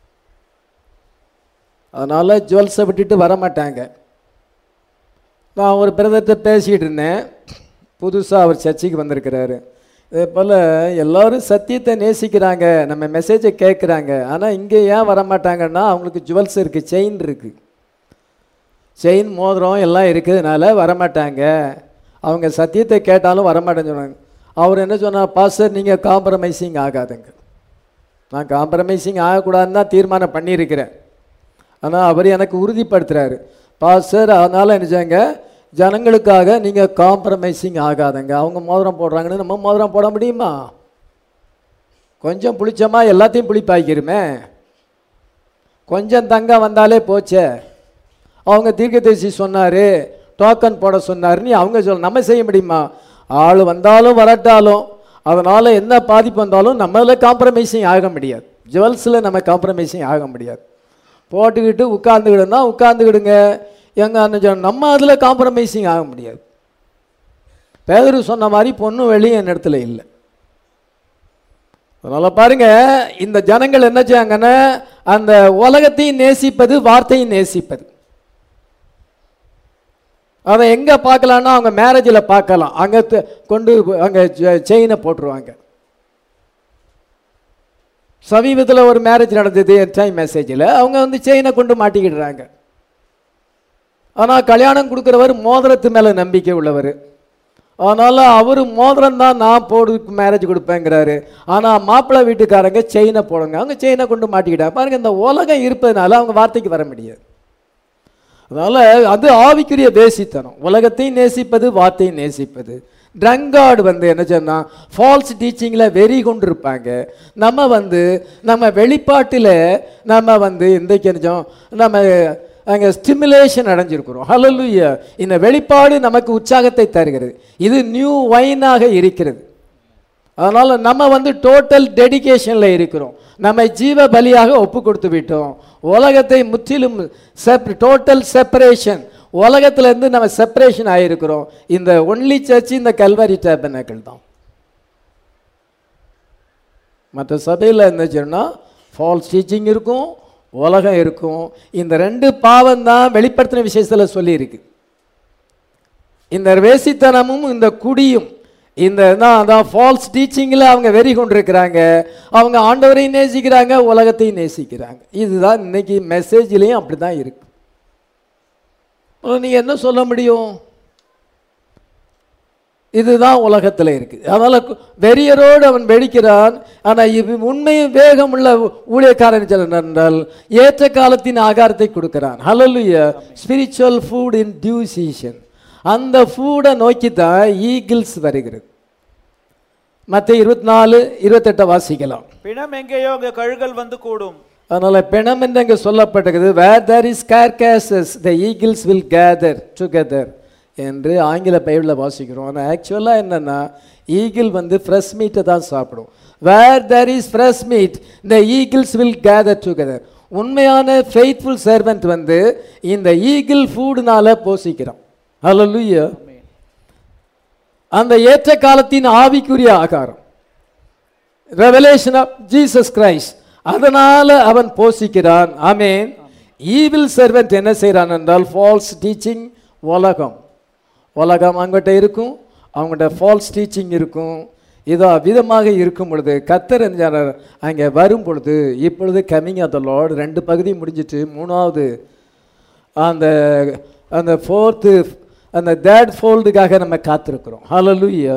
அதனால் ஜுவல்ஸை விட்டுட்டு வர மாட்டாங்க நான் ஒரு பிரதர்கிட்ட பேசிக்கிட்டு இருந்தேன் புதுசாக அவர் சர்ச்சைக்கு வந்திருக்கிறாரு இதே போல் எல்லாரும் சத்தியத்தை நேசிக்கிறாங்க நம்ம மெசேஜை கேட்குறாங்க ஆனால் இங்கே ஏன் வர மாட்டாங்கன்னா அவங்களுக்கு ஜுவல்ஸ் இருக்குது செயின் இருக்குது செயின் மோதிரம் எல்லாம் இருக்கிறதுனால வரமாட்டாங்க அவங்க சத்தியத்தை கேட்டாலும் வரமாட்டேன்னு சொன்னாங்க அவர் என்ன சொன்னார் பாஸ்டர் நீங்கள் காம்ப்ரமைசிங் ஆகாதுங்க நான் காம்ப்ரமைசிங் ஆகக்கூடாதுன்னு தான் தீர்மானம் பண்ணியிருக்கிறேன் ஆனால் அவர் எனக்கு உறுதிப்படுத்துகிறாரு பாஸ்டர் அதனால் என்ன செய்யுங்க ஜனங்களுக்காக நீங்கள் காம்ப்ரமைசிங் ஆகாதங்க அவங்க மோதிரம் போடுறாங்கன்னு நம்ம மோதிரம் போட முடியுமா கொஞ்சம் புளிச்சமா எல்லாத்தையும் புளிப்பாக்கிருமே கொஞ்சம் தங்கம் வந்தாலே போச்சே அவங்க தீர்க்கதரிசி சொன்னார் டோக்கன் போட சொன்னாருன்னு அவங்க சொல்ல நம்ம செய்ய முடியுமா ஆள் வந்தாலும் வரட்டாலும் அதனால் என்ன பாதிப்பு வந்தாலும் நம்மளால் காம்ப்ரமைசிங் ஆக முடியாது ஜுவல்ஸில் நம்ம காம்ப்ரமைசிங் ஆக முடியாது போட்டுக்கிட்டு உட்காந்துக்கிடுனா உட்காந்துக்கிடுங்க எங்க அண்ணன் நம்ம அதில் காம்ப்ரமைசிங் ஆக முடியாது பேதரு சொன்ன மாதிரி பொண்ணு வெளியே என் இடத்துல இல்லை அதனால் பாருங்க இந்த ஜனங்கள் என்ன செய்யாங்கன்னா அந்த உலகத்தையும் நேசிப்பது வார்த்தையும் நேசிப்பது அதை எங்கே பார்க்கலான்னா அவங்க மேரேஜில் பார்க்கலாம் அங்கே த- கொண்டு அங்கே செயினை போட்டுருவாங்க சமீபத்தில் ஒரு மேரேஜ் நடந்தது என் டைம் மெசேஜில் அவங்க வந்து செயினை கொண்டு மாட்டிக்கிடுறாங்க ஆனால் கல்யாணம் கொடுக்குறவர் மோதிரத்து மேலே நம்பிக்கை உள்ளவர் அதனால் அவர் மோதிரம் தான் நான் போடு மேரேஜ் கொடுப்பேங்கிறாரு ஆனால் மாப்பிள்ளை வீட்டுக்காரங்க செயினை போடுங்க அவங்க செயினை கொண்டு மாட்டிக்கிட்டாங்க பாருங்க இந்த உலகம் இருப்பதனால அவங்க வார்த்தைக்கு வர முடியாது அதனால் அது ஆவிக்குரிய பேசித்தனம் உலகத்தையும் நேசிப்பது வார்த்தையும் நேசிப்பது ட்ரங்கார்டு வந்து என்ன சொன்னா ஃபால்ஸ் டீச்சிங்கில் வெறி கொண்டு இருப்பாங்க நம்ம வந்து நம்ம வெளிப்பாட்டில் நம்ம வந்து இன்றைக்கு நிஜம் நம்ம அங்கே ஸ்டிமுலேஷன் அடைஞ்சிருக்கிறோம் ஹalleluya இந்த வெளிப்பாடு நமக்கு உற்சாகத்தை தருகிறது இது நியூ வைனாக இருக்கிறது அதனால் நம்ம வந்து டோட்டல் டெடிகேஷனில் இருக்கிறோம் நம்ம ஜீவ பலியாக ஒப்பு கொடுத்து விட்டோம் உலகத்தை முற்றிலும் செப் டோட்டல் செப்பரேஷன் உலகத்திலேருந்து நம்ம செப்பரேஷன் ஆகிருக்கிறோம் இந்த ஒன்லி சர்ச் இந்த கல்வாரி டேபனக்கள் தான் மற்ற சபையில் இருந்துச்சுன்னா ஃபால்ஸ் டீச்சிங் இருக்கும் உலகம் இருக்கும் இந்த ரெண்டு பாவம் தான் வெளிப்படுத்தின விஷயத்தில் சொல்லியிருக்கு இந்த வேசித்தனமும் இந்த குடியும் இந்த தான் அதான் ஃபால்ஸ் டீச்சிங்கில் அவங்க வெறி கொண்டிருக்கிறாங்க அவங்க ஆண்டவரையும் நேசிக்கிறாங்க உலகத்தையும் நேசிக்கிறாங்க இதுதான் இன்னைக்கு மெசேஜ்லேயும் அப்படி தான் இருக்கு நீங்கள் என்ன சொல்ல முடியும் இதுதான் உலகத்தில் இருக்குது அதனால் வெறியரோடு அவன் வெடிக்கிறான் ஆனால் இது உண்மையும் வேகமுள்ள ஊழியக்காரன் சொல்ல என்றால் ஏற்ற காலத்தின் ஆகாரத்தை கொடுக்கிறான் ஹalleluya spiritual food in due season அந்த ஃபுட்டை நோக்கி தான் ஈகிள்ஸ் வருகிறது மற்ற இருபத்தி நாலு இருபத்தெட்டை வாசிக்கலாம் பிணம் எங்கேயோ அங்கே கழுகல் வந்து கூடும் அதனால் பிணம் என்று அங்கே சொல்லப்பட்டிருக்குது where there is carcasses the eagles will gather together என்று ஆங்கில பைபிளில் வாசிக்கிறோம் ஆனால் ஆக்சுவலாக என்னென்னா ஈகிள் வந்து ஃப்ரெஷ் மீட்டை தான் சாப்பிடும் where there is fresh meat the eagles will gather together உண்மையான ஃபெய்த்ஃபுல் சர்வெண்ட் வந்து இந்த ஈகிள் ஃபுட்னால போஷிக்கிறான் ஹalleluya அந்த ஏற்ற காலத்தின் ஆவிக்குரிய ஆகாரம் ரெவலேஷன் ஆஃப் ஜீசஸ் கிரைஸ்ட் அதனால அவன் போஷிக்கிறான் ஆமென் ஈவில் சர்வெண்ட் என்ன செய்கிறான் என்றால் ஃபால்ஸ் டீச்சிங் உலகம் உலகம் அவங்ககிட்ட இருக்கும் அவங்கள்ட்ட ஃபால்ஸ் டீச்சிங் இருக்கும் இதோ விதமாக இருக்கும் பொழுது கத்தர் என்கிறார் அங்கே வரும் பொழுது இப்பொழுது கமிங் ஆஃப் த லார்ட் ரெண்டு பகுதி முடிஞ்சிட்டு மூணாவது அந்த அந்த ஃபோர்த்து அந்த தேர்ட் ஃபோல்டுக்காக நம்ம காத்திருக்கிறோம் ஹalleluya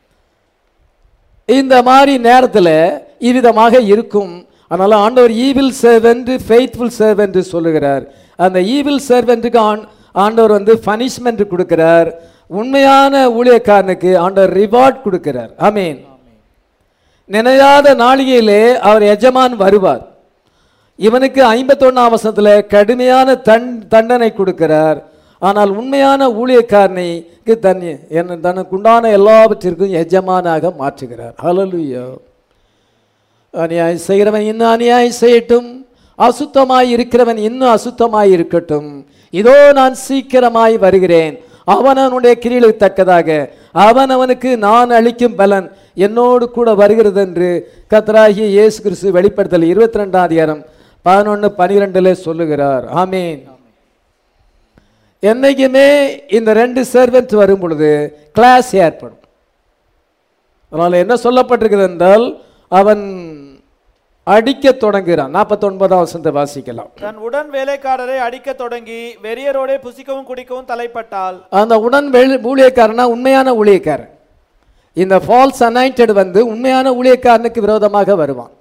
இந்த மாதிரி நேரத்தில் இவ்விதமாக இருக்கும் அதனால் ஆண்டவர் ஈவில் சர்வெண்ட் ஃபெய்த்ஃபுல் சர்வெண்ட் சொல்லுகிறார் அந்த ஈவில் சர்வெண்ட்டுக்கு ஆண் ஆண்டவர் வந்து பனிஷ்மெண்ட் கொடுக்கிறார் உண்மையான ஊழியக்காரனுக்கு ஆண்டவர் ரிவார்ட் கொடுக்கிறார் ஆமீன் நினையாத நாளிகையிலே அவர் எஜமான் வருவார் இவனுக்கு ஐம்பத்தொன்னாம் வசனத்தில் கடுமையான தன் தண்டனை கொடுக்கிறார் ஆனால் உண்மையான ஊழியக்காரனைக்கு தன் என்ன தனக்குண்டான எல்லாவற்றிற்கும் எஜமானாக மாற்றுகிறார் ஹalleluya அநியாயம் செய்கிறவன் இன்னும் அநியாயம் செய்யட்டும் அசுத்தமாய் இருக்கிறவன் இன்னும் அசுத்தமாய் இருக்கட்டும் இதோ நான் சீக்கிரமாய் வருகிறேன் அவனவனுடைய கிரிகளுக்கு தக்கதாக அவன் அவனுக்கு நான் அளிக்கும் பலன் என்னோடு கூட வருகிறது என்று கத்தராகிய இயேசு கிறிஸ்து வெளிப்படுத்தல் இருபத்தி ரெண்டாம் அதிகாரம் பதினொன்று பனிரெண்டுல சொல்லுகிறார் ஆமீன் என்னைக்குமே இந்த ரெண்டு சர்வெண்ட் வரும் பொழுது கிளாஸ் ஏற்படும் அதனால் என்ன சொல்லப்பட்டிருக்கிறது என்றால் அவன் அடிக்க தொடங்குகிறான் நாற்பத்தொன்பதாம் வசனத்தை வாசிக்கலாம் தன் உடன் வேலைக்காரரை அடிக்கத் தொடங்கி வெறியரோடே புசிக்கவும் குடிக்கவும் தலைப்பட்டால் அந்த உடன் வெளி ஊழியக்காரனா உண்மையான ஊழியக்காரன் இந்த ஃபால்ஸ் அனாயிண்டட் வந்து உண்மையான ஊழியக்காரனுக்கு விரோதமாக வருவான்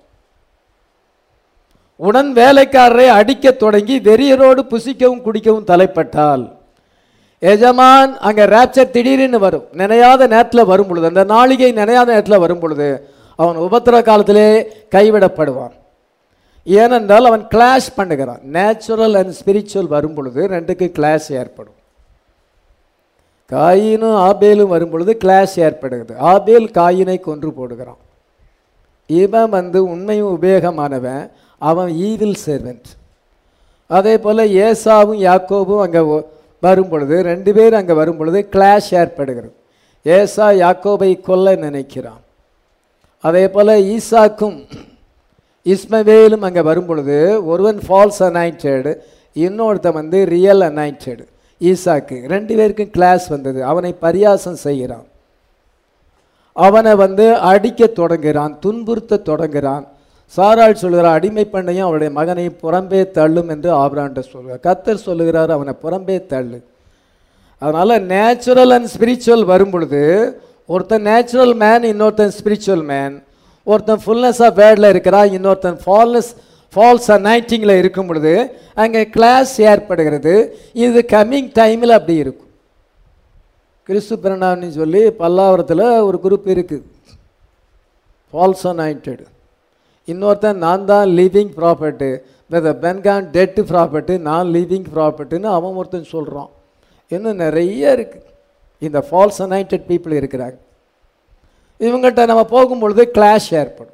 உடன் வேலைக்காரரை அடிக்கத் தொடங்கி வெறியரோடு புசிக்கவும் குடிக்கவும் தலைப்பட்டால் எஜமான் அங்கே ரேப்சர் திடீர்னு வரும் நினையாத நேரத்தில் வரும் பொழுது அந்த நாளிகை நினையாத நேரத்தில் வரும் பொழுது அவன் உபத்திர காலத்திலே கைவிடப்படுவான் ஏனென்றால் அவன் கிளாஷ் பண்ணுகிறான் நேச்சுரல் அண்ட் ஸ்பிரிச்சுவல் வரும் பொழுது ரெண்டுக்கு கிளாஷ் ஏற்படும் காயினும் ஆபேலும் வரும் பொழுது கிளாஷ் ஏற்படுகிறது ஆபேல் காயினை கொன்று போடுகிறான் இவன் வந்து உண்மையும் உபயோகமானவன் அவன் ஈவில் சர்வெண்ட் அதே போல் ஏசாவும் யாக்கோபும் அங்கே வரும் பொழுது ரெண்டு பேர் அங்கே வரும் பொழுது கிளாஷ் ஏற்படுகிறது ஏசா யாக்கோபை கொல்ல நினைக்கிறான் அதே போல் ஈசாக்கும் இஸ்மவேலும் அங்கே வரும் பொழுது ஒருவன் ஃபால்ஸ் அனாயிண்டட் இன்னொருத்தன் வந்து ரியல் அனாயிண்டட் ஈசாக்கு ரெண்டு பேருக்கும் கிளாஸ் வந்தது அவனை பரியாசம் செய்கிறான் அவனை வந்து அடிக்க தொடங்குகிறான் துன்புறுத்த தொடங்குகிறான் சாராள் சொல்கிறார் அடிமை பண்ணையும் அவருடைய மகனை புறம்பே தள்ளும் என்று ஆபராண்ட சொல்கிறார் கத்தர் சொல்லுகிறார் அவனை புறம்பே தள்ளு அதனால் நேச்சுரல் அண்ட் ஸ்பிரிச்சுவல் வரும் பொழுது ஒருத்தன் நேச்சுரல் மேன் இன்னொருத்தன் ஸ்பிரிச்சுவல் மேன் ஒருத்தன் ஃபுல்னஸ் ஆஃப் வேர்டில் இருக்கிறான் இன்னொருத்தன் ஃபால்னஸ் ஃபால்ஸ் அனைட்டிங்கில் இருக்கும் பொழுது அங்கே கிளாஸ் ஏற்படுகிறது இது கம்மிங் டைமில் அப்படி இருக்கும் கிறிஸ்து பிரணான்னு சொல்லி பல்லாவரத்தில் ஒரு குரூப் இருக்குது ஃபால்ஸ் அனாயிண்டட் இன்னொருத்தன் நான் தான் லிவிங் ப்ராப்பர்ட்டு வித பென்கான் டெட்டு ப்ராப்பர்ட்டு நான் லிவிங் ப்ராப்பர்ட்டுன்னு அவன் ஒருத்தன் சொல்கிறான் இன்னும் நிறைய இருக்குது இந்த ஃபால்ஸ் அனாயிண்டட் பீப்புள் இருக்கிறாங்க இவங்கள்ட்ட நம்ம போகும்பொழுது கிளாஷ் ஏற்படும்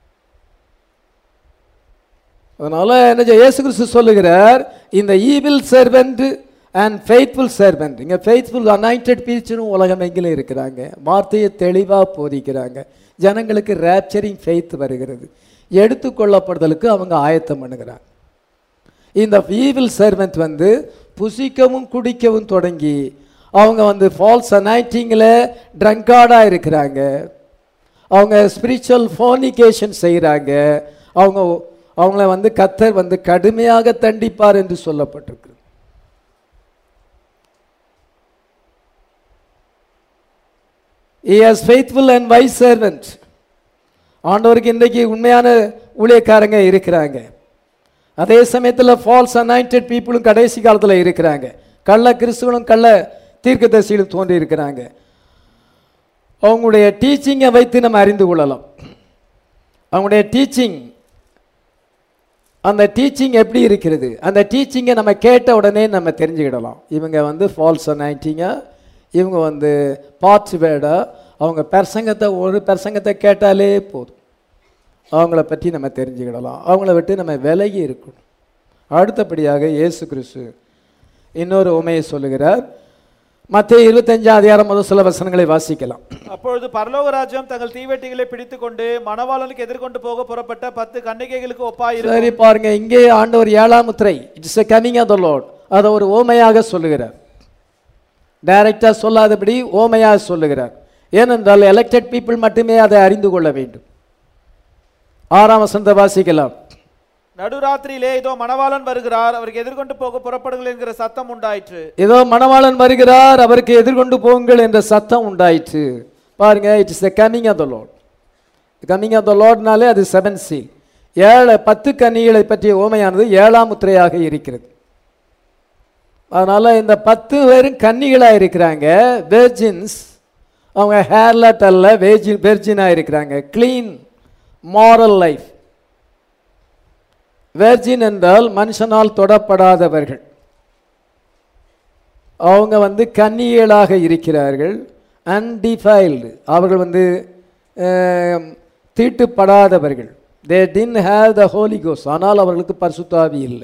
அதனால் என்ன செய்ய- இயேசு கிறிஸ்து சொல்லுகிறார் இந்த evil servant and faithful servant இங்கே ஃபெய்த்ஃபுல் அனாயிண்டட் பீச்சுன்னு உலகம் எங்கிலும் இருக்கிறாங்க வார்த்தையை தெளிவாக போதிக்கிறாங்க ஜனங்களுக்கு ரேப்சரிங் ஃபெய்த் வருகிறது எடுத்துக்கொள்ளப்படுதலுக்கு அவங்க ஆயத்தம் பண்ணுகிறாங்க இந்த ஈவில் சர்வெண்ட் வந்து புசிக்கவும் குடிக்கவும் தொடங்கி அவங்க வந்து ஃபால்ஸ் அனைட்டிங்கில் ட்ரங்கார்டாக இருக்கிறாங்க அவங்க ஸ்பிரிச்சுவல் ஃபோனிகேஷன் செய்கிறாங்க அவங்க அவங்கள வந்து கத்தர் வந்து கடுமையாக தண்டிப்பார் என்று சொல்லப்பட்டிருக்கு is faithful and wise servant ஆண்டவருக்கு இன்றைக்கு உண்மையான ஊழியக்காரங்க இருக்கிறாங்க அதே சமயத்தில் ஃபால்ஸ் அனாயிண்டட் பீப்புளும் கடைசி காலத்தில் இருக்கிறாங்க கள்ள கிறிஸ்துவனும் கள்ள தீர்க்கதரிசிகளும் தோன்றி இருக்கிறாங்க அவங்களுடைய டீச்சிங்கை வைத்து நம்ம அறிந்து கொள்ளலாம் அவங்களுடைய டீச்சிங் அந்த டீச்சிங் எப்படி இருக்கிறது அந்த டீச்சிங்கை நம்ம கேட்ட உடனே நம்ம தெரிஞ்சுக்கிடலாம் இவங்க வந்து ஃபால்ஸ் அனாயிட்டிங்கா இவங்க வந்து பார்ட்ஸ் வேர்டா அவங்க பிரசங்கத்தை ஒரு பிரசங்கத்தை கேட்டாலே போதும் அவங்கள பற்றி நம்ம தெரிஞ்சுக்கிடலாம் அவங்கள விட்டு நம்ம விலகி இருக்கணும் அடுத்தபடியாக இயேசு கிறிஸ்து இன்னொரு உமையை சொல்லுகிறார் மத்திய இருபத்தஞ்சாம் அதிகாரம் முதல் சில வசனங்களை வாசிக்கலாம் அப்பொழுது பரலோக ராஜ்யம் தங்கள் தீவெட்டிகளை பிடித்துக்கொண்டு மணவாளனுக்கு எதிர்கொண்டு போக புறப்பட்ட பத்து கன்னிகைகளுக்கு ஒப்பாயிருக்கும் சரி பாருங்க இங்கே ஆண்டவர் ஏழாம் முத்திரை it's a coming of the Lord அதை ஒரு ஓமையாக சொல்லுகிறார் டைரக்டாக சொல்லாதபடி ஓமையாக சொல்லுகிறார் ஏனென்றால் எலெக்டட் பீப்புள் மட்டுமே அதை அறிந்து கொள்ள வேண்டும் ஆறாம் வசனத்தை வாசிக்கலாம் நடுராத்திரியிலே இதோ மணவாளன் வருகிறார் அவருக்கு எதிர்கொண்டு போக புறப்படுங்கள் என்கிற சத்தம் உண்டாயிற்று இதோ மணவாளன் வருகிறார் அவருக்கு எதிர்கொண்டு போங்கள் என்ற சத்தம் உண்டாயிற்று பாருங்க it is the coming of the Lord coming of the லார்ட்னாலே அது செவன் சி ஏழு பத்து கன்னிகளை பற்றிய ஓமையானது ஏழாம் முத்திரையாக இருக்கிறது அதனால இந்த பத்து பேரும் கன்னிகளாக இருக்கிறாங்க வெர்ஜின்ஸ் அவங்க ஹேர்லட் அல்ல வெர்ஜின் வெர்ஜினாக இருக்கிறாங்க க்ளீன் மாரல் லைஃப் வெர்ஜின் என்றால் மனுஷனால் தொடப்படாதவர்கள் அவங்க வந்து கன்னியலாக இருக்கிறார்கள் அன்டிஃபைல்டு அவர்கள் வந்து அஹ், தீட்டுப்படாதவர்கள் தே டின் ஹேவ் த ஹோலி கோஸ் ஆனால் அவர்களுக்கு பரிசுத்தாவி இல்லை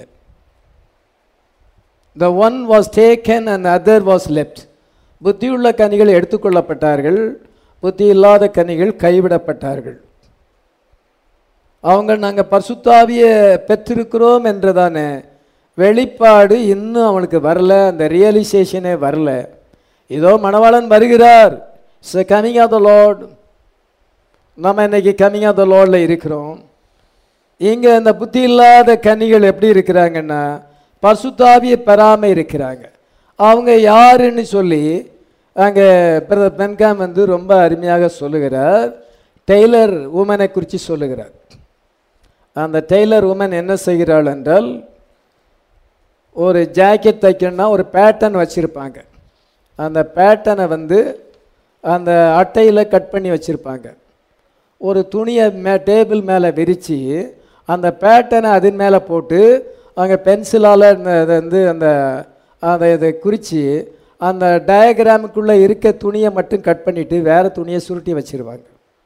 the one was taken and other was left புத்தியுள்ள கனிகள் எடுத்துக்கொள்ளப்பட்டார்கள் புத்தி இல்லாத கனிகள் கைவிடப்பட்டார்கள் அவங்க நாங்கள் பரிசுத்தாவியை பெற்றிருக்கிறோம் என்றதான வெளிப்பாடு இன்னும் அவனுக்கு வரல அந்த ரியலைசேஷனே வரல இதோ மணவாளன் வருகிறார் it's coming of the Lord நம்ம இன்னைக்கு கமிங் ஆஃப் த லார்டில் இருக்கிறோம் இங்கே அந்த புத்தி இல்லாத கன்னிகள் எப்படி இருக்கிறாங்கன்னா பரிசுத்தாவியை பெறாமல் இருக்கிறாங்க அவங்க யாருன்னு சொல்லி அங்கே பிரதர் பென்காம் வந்து ரொம்ப அருமையாக சொல்லுகிறார் டெய்லர் உமனை குறித்து சொல்லுகிறார் அந்த டெய்லர் உமன் என்ன செய்கிறாள் என்றால் ஒரு ஜாக்கெட் தைக்கணும்னா ஒரு பேட்டர்ன் வச்சுருப்பாங்க அந்த பேட்டர்னை வந்து அந்த அட்டையில் கட் பண்ணி வச்சுருப்பாங்க ஒரு துணியை மே டேபிள் மேலே விரித்து அந்த பேட்டர்னை அதன் மேலே போட்டு அங்கே பென்சிலால் இதை வந்து அந்த அதை இதை குறித்து அந்த டயக்ராமுக்குள்ளே இருக்க துணியை மட்டும் கட் பண்ணிவிட்டு வேறு துணியை சுருட்டி வச்சிருவாங்க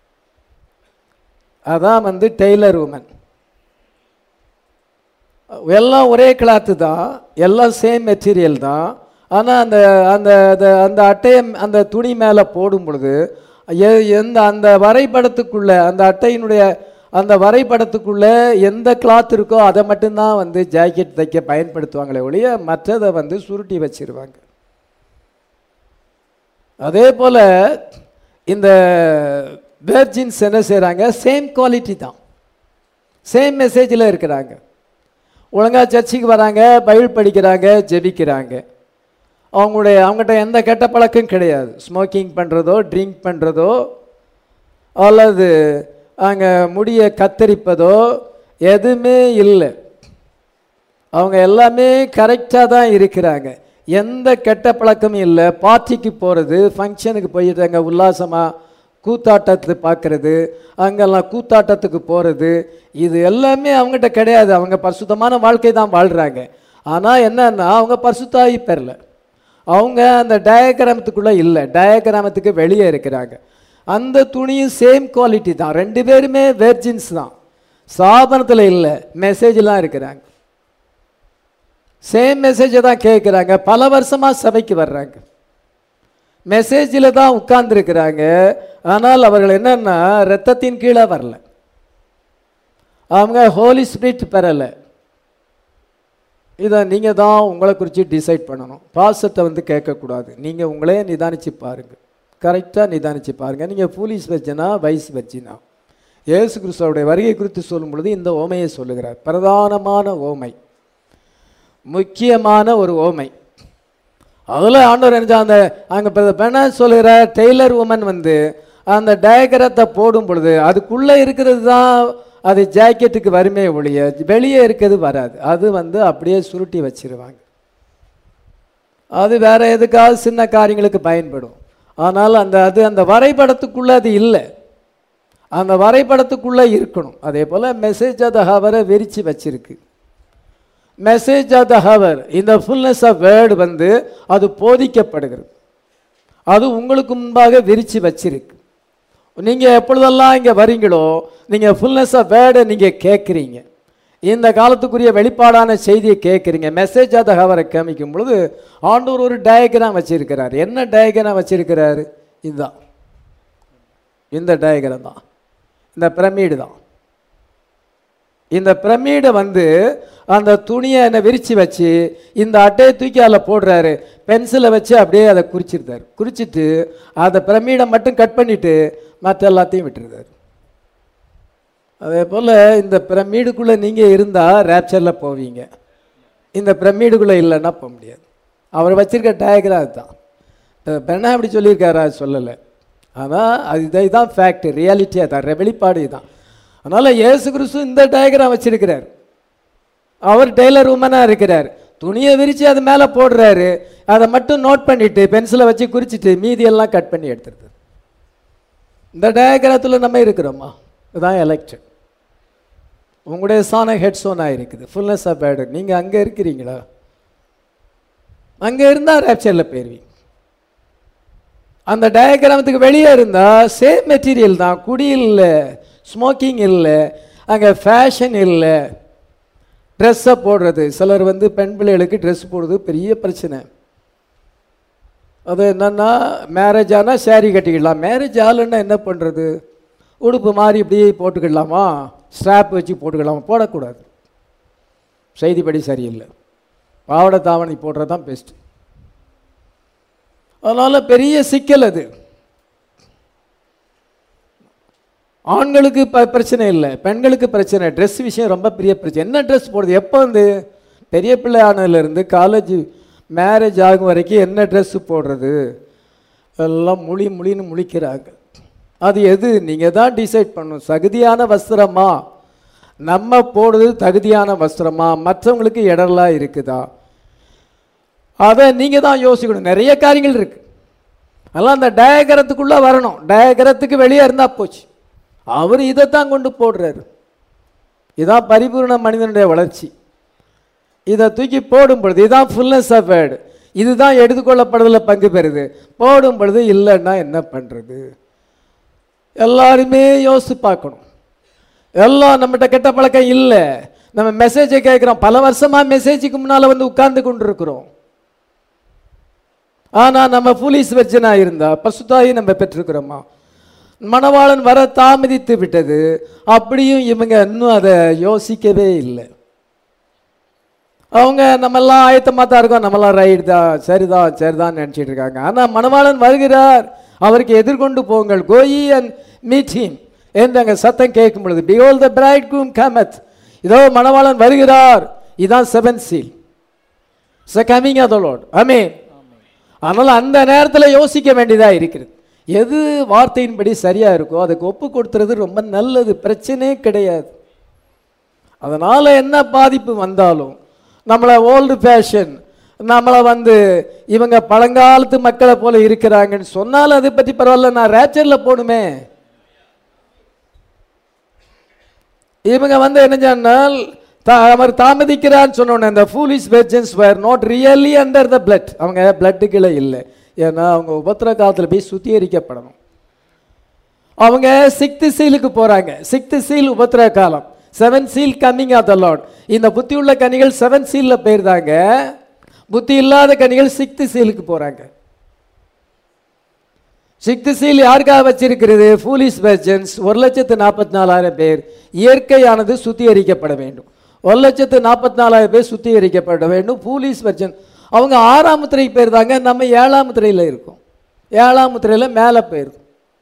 அதான் வந்து டெய்லர் உமன் எல்லாம் ஒரே கிளாத்து தான் எல்லாம் சேம் மெட்டீரியல் தான் ஆனால் அந்த அந்த அந்த- அந்த அட்டையை அந்த துணி மேலே போடும் பொழுது எ- எந்த அந்த வரைபடத்துக்குள்ள அந்த அட்டையினுடைய அந்த வரைபடத்துக்குள்ள எந்த கிளாத் இருக்கோ அதை மட்டும்தான் வந்து ஜாக்கெட் தைக்க பயன்படுத்துவாங்களே ஒழிய மற்றதை வந்து சுருட்டி வச்சிருவாங்க அதே போல் இந்த வேர்ஜின்ஸ் என்ன செய்கிறாங்க சேம் குவாலிட்டி தான் சேம் மெசேஜில் இருக்கிறாங்க ஒழுங்கா சர்ச்சுக்கு வராங்க பைபிள் படிக்கிறாங்க ஜெபிக்கிறாங்க அவங்களுடைய அவங்ககிட்ட எந்த கெட்ட பழக்கம் கிடையாது ஸ்மோக்கிங் பண்ணுறதோ ட்ரிங்க் பண்ணுறதோ அல்லது அங்கே முடியை கத்தரிப்பதோ எதுவுமே இல்லை அவங்க எல்லாமே கரெக்டாக தான் இருக்கிறாங்க எந்த கெட்ட பழக்கமும் இல்லை பார்ட்டிக்கு போகிறது ஃபங்க்ஷனுக்கு போயிட்டு அங்கே உல்லாசமாக கூத்தாட்டத்தை பார்க்கறது அங்கெல்லாம் கூத்தாட்டத்துக்கு போகிறது இது எல்லாமே அவங்ககிட்ட கிடையாது அவங்க பரிசுத்தமான வாழ்க்கை தான் வாழ்கிறாங்க ஆனால் என்னன்னா அவங்க பரிசுத்தாகி பெறல அவங்க அந்த டயக்ராமத்துக்குள்ளே இல்லை டயக்ராமத்துக்கு வெளியே இருக்கிறாங்க அந்த துணியும் சேம் குவாலிட்டி தான் ரெண்டு பேருமே வெர்ஜின்ஸ் தான் சாபனத்தில் இல்லை மெசேஜ்லாம் இருக்கிறாங்க சேம் மெசேஜை தான் கேட்குறாங்க பல வருஷமாக சபைக்கு வர்றாங்க மெசேஜில் தான் உட்கார்ந்துருக்கிறாங்க ஆனால் அவர்கள் என்னன்னா ரத்தத்தின் கீழே வரல அவங்க ஹோலி ஸ்பிரிட் பெறலை இதை நீங்கள் தான் உங்களை குறித்து டிசைட் பண்ணணும் பாசத்தை வந்து கேட்கக்கூடாது நீங்கள் உங்களே நிதானிச்சு பாருங்கள் கரெக்டாக நிதானிச்சு பாருங்கள் நீங்கள் போலீஸ் வச்சினா வைஸ் வச்சினா இயேசு கிறிஸ்துவோடைய வருகை குறித்து சொல்லும் பொழுது இந்த ஓமையை சொல்லுகிறார் பிரதானமான ஓமை முக்கியமான ஒரு ஓமை அதில் ஆண்டவர் என்ன அந்த அங்கே பெண்ண சொல்லுகிற டெய்லர் உமன் வந்து அந்த டயக்ரத்தை போடும் பொழுது அதுக்குள்ளே இருக்கிறது தான் அது ஜாக்கெட்டுக்கு வருமே ஒழிய வெளியே இருக்கிறது வராது அது வந்து அப்படியே சுருட்டி வச்சிருவாங்க அது வேற எதுக்காவது சின்ன காரியங்களுக்கு பயன்படும் ஆனால் அந்த அது அந்த வரைபடத்துக்குள்ளே அது இல்லை அந்த வரைபடத்துக்குள்ளே இருக்கணும் அதே போல் மெசேஜ் அதை ஹவரை விரித்து வச்சிருக்கு மெசேஜ் ஆஃப் த ஹவர் இந்த ஃபுல்னஸ் ஆஃப் வேர்டு வந்து அது போதிக்கப்படுகிறது அது உங்களுக்கு முன்பாக விரித்து வச்சிருக்கு நீங்கள் எப்பொழுதெல்லாம் இங்கே வரீங்களோ நீங்கள் ஃபுல்னஸ் ஆஃப் வேர்டை நீங்கள் கேட்குறீங்க இந்த காலத்துக்குரிய வெளிப்பாடான செய்தியை கேட்குறீங்க மெசேஜ் ஆஃப் த ஹவரை காமிக்கும் பொழுது ஆண்டவர் ஒரு டயக்ராம் வச்சிருக்கிறார் என்ன டயக்ராம் வச்சிருக்கிறாரு இதுதான் இந்த டயக்ராம் தான் இந்த பிரமிடு தான் இந்த பிரமிடை வந்து அந்த துணியை என்ன விரித்து வச்சு இந்த அட்டையை தூக்கி அதில் போடுறாரு பென்சிலை வச்சு அப்படியே அதை குறிச்சிருந்தார் குறிச்சிட்டு அந்த பிரமிடை மட்டும் கட் பண்ணிட்டு மற்ற எல்லாத்தையும் விட்டுருந்தார் அதே போல் இந்த பிரமிடுக்குள்ளே நீங்கள் இருந்தால் ரேப்சரில் போவீங்க இந்த பிரமிடுக்குள்ளே இல்லைன்னா போக முடியாது அவர் வச்சிருக்க டயக்ராம் அதுதான் பெண்ணா அப்படி சொல்லியிருக்காரா சொல்லலை ஆனால் அது இதை தான் ஃபேக்ட் ரியாலிட்டி அதான் வெளிப்பாடு இதுதான் அதனால் இயேசு கிறிஸ்து இந்த டயக்ராம் வச்சிருக்கிறார் அவர் டெய்லர் உமனாக இருக்கிறார் துணியை விரித்து அது மேலே போடுறாரு அதை மட்டும் நோட் பண்ணிட்டு பென்சிலை வச்சு குறிச்சிட்டு மீதியெல்லாம் கட் பண்ணி எடுத்துருது இந்த டயக்ராத்தில் நம்ம இருக்கிறோமா இதுதான் எலெக்ஷன் உங்களுடைய சாணம் ஹெட்ஸோனாக இருக்குது ஃபுல்னஸ் ஆஃப் பேடு நீங்கள் அங்கே இருக்கிறீங்களா அங்கே இருந்தால் ரேப்சரில் போயிருவீங்க அந்த டயக்ராமத்துக்கு வெளியே இருந்தால் சேம் மெட்டீரியல் தான் குடி இல்லை ஸ்மோக்கிங் இல்லை அங்கே ஃபேஷன் இல்லை ட்ரெஸ்ஸை போடுறது சிலர் வந்து பெண் பிள்ளைகளுக்கு ட்ரெஸ் போடுறது பெரிய பிரச்சனை அது என்னன்னா மேரேஜ் ஆனால் சேரீ கட்டிக்கிடலாம் மேரேஜ் ஆளுன்னா என்ன பண்ணுறது உடுப்பு மாதிரி இப்படியே போட்டுக்கிடலாமா ஸ்ட்ராப் வச்சு போட்டுக்கலாமா போடக்கூடாது செய்திப்படி சரியில்லை பாவாடை தாவணி போடுறது தான் பெஸ்ட்டு அதனால் பெரிய சிக்கல் அது ஆண்களுக்கு ப பிரச்சனை இல்லை பெண்களுக்கு பிரச்சனை ட்ரெஸ் விஷயம் ரொம்ப பெரிய பிரச்சனை என்ன ட்ரெஸ் போடுறது எப்போ வந்து பெரிய பிள்ளை ஆனதுலேருந்து காலேஜ் மேரேஜ் ஆகும் வரைக்கும் என்ன ட்ரெஸ்ஸு போடுறது எல்லாம் முழி முழின்னு முழிக்கிறாங்க அது எது நீங்கள் தான் டிசைட் பண்ணணும் தகுதியான வஸ்திரமா நம்ம போடுறது தகுதியான வஸ்திரமா மற்றவங்களுக்கு இடர்லாம் இருக்குதா அதை நீங்கள் தான் யோசிக்கணும் நிறைய காரியங்கள் இருக்கு அதெல்லாம் அந்த டயகரத்துக்குள்ளே வரணும் டயகரத்துக்கு வெளியே இருந்தால் போச்சு அவர் இதைத்தான் கொண்டு போடுறாரு இதான் பரிபூர்ண மனிதனுடைய வளர்ச்சி இதை தூக்கி போடும் பொழுது இதுதான் ஃபுல்னஸ் ஆஃப் வேர்டு இதுதான் எடுத்துக்கொள்ளப்படுறதில் பங்கு பெறுது போடும் பொழுது இல்லைன்னா என்ன பண்ணுறது எல்லாருமே யோசித்து பார்க்கணும் எல்லாம் நம்மகிட்ட கெட்ட பழக்கம் இல்லை நம்ம மெசேஜை கேட்குறோம் பல வருஷமாக மெசேஜுக்கு முன்னால் வந்து உட்கார்ந்து கொண்டு இருக்கிறோம் ஆனால் நம்ம போலீஸ் வெர்ஜனாக இருந்தா பசுத்தாயி நம்ம பெற்றிருக்கிறோமா மணவாளன் வர தாமதித்து விட்டது அப்படியும் இவங்க இன்னும் அதை யோசிக்கவே இல்லை அவங்க நம்மெல்லாம் ஆயத்தமாக தான் இருக்கோம் நம்மெல்லாம் ரைட் தான் சரிதான் சரிதான் நினச்சிட்டு இருக்காங்க ஆனால் மணவாளன் வருகிறார் அவருக்கு எதிர்கொண்டு போங்கள் கோயி அண்ட் மீட் ஹிம் என்று அங்கே சத்தம் கேட்கும் பொழுது பியோல் த பிரைட் கூம் கமத் இதோ மணவாளன் வருகிறார் இதான் seven seal it's coming of the Lord அமீன் அதனால் அந்த நேரத்தில் யோசிக்க வேண்டியதாக இருக்கிறது எது வார்த்தையின்படி சரியாக இருக்கோ அதுக்கு ஒப்பு கொடுத்துறது ரொம்ப நல்லது பிரச்சனையே கிடையாது அதனால் என்ன பாதிப்பு வந்தாலும் நம்மளை ஓல்டு ஃபேஷன் நம்மளை வந்து இவங்க பழங்காலத்து மக்களை போல இருக்கிறாங்கன்னு சொன்னாலும் அதை பற்றி பரவாயில்ல நான் ரேச்சரில் போடுமே இவங்க வந்து என்ன சொன்னால் தா- அவர் தாமதிக்கிறான்னு சொன்னோன்னே அந்த foolish virgins were not really under the blood அவங்க பிளட்டு கீழே இல்லை ஏன்னா அவங்க உபத்திர காலத்தில் போய் சுத்திகரிக்கப்படணும் அவங்க சிக்ஸ்த் சீலுக்கு போறாங்க சிக்ஸ்த் சீல் உபத்திர காலம் seven seal coming of the Lord இந்த புத்தி உள்ள கனிகள் செவன் சீல்ல போயிருந்தாங்க புத்தி இல்லாத கனிகள் சிக்ஸ்த் சீலுக்கு போறாங்க சிக்ஸ்த் சீல் யாருக்காக வச்சிருக்கிறது ஃபூலிஸ் வெர்ஜன்ஸ் ஒரு லட்சத்து நாற்பத்தி நாலாயிரம் பேர் இயற்கையானது சுத்திகரிக்கப்பட வேண்டும் ஒரு லட்சத்து நாற்பத்தி நாலாயிரம் பேர் சுத்திகரிக்கப்பட வேண்டும் ஃபூலிஸ் வெர்ஜன் அவங்க ஆறாம் முத்திரைக்கு போயிருந்தாங்க நம்ம ஏழாம் முத்திரையில் இருக்கோம் ஏழாம் முத்திரையில் மேலே போயிருக்கோம்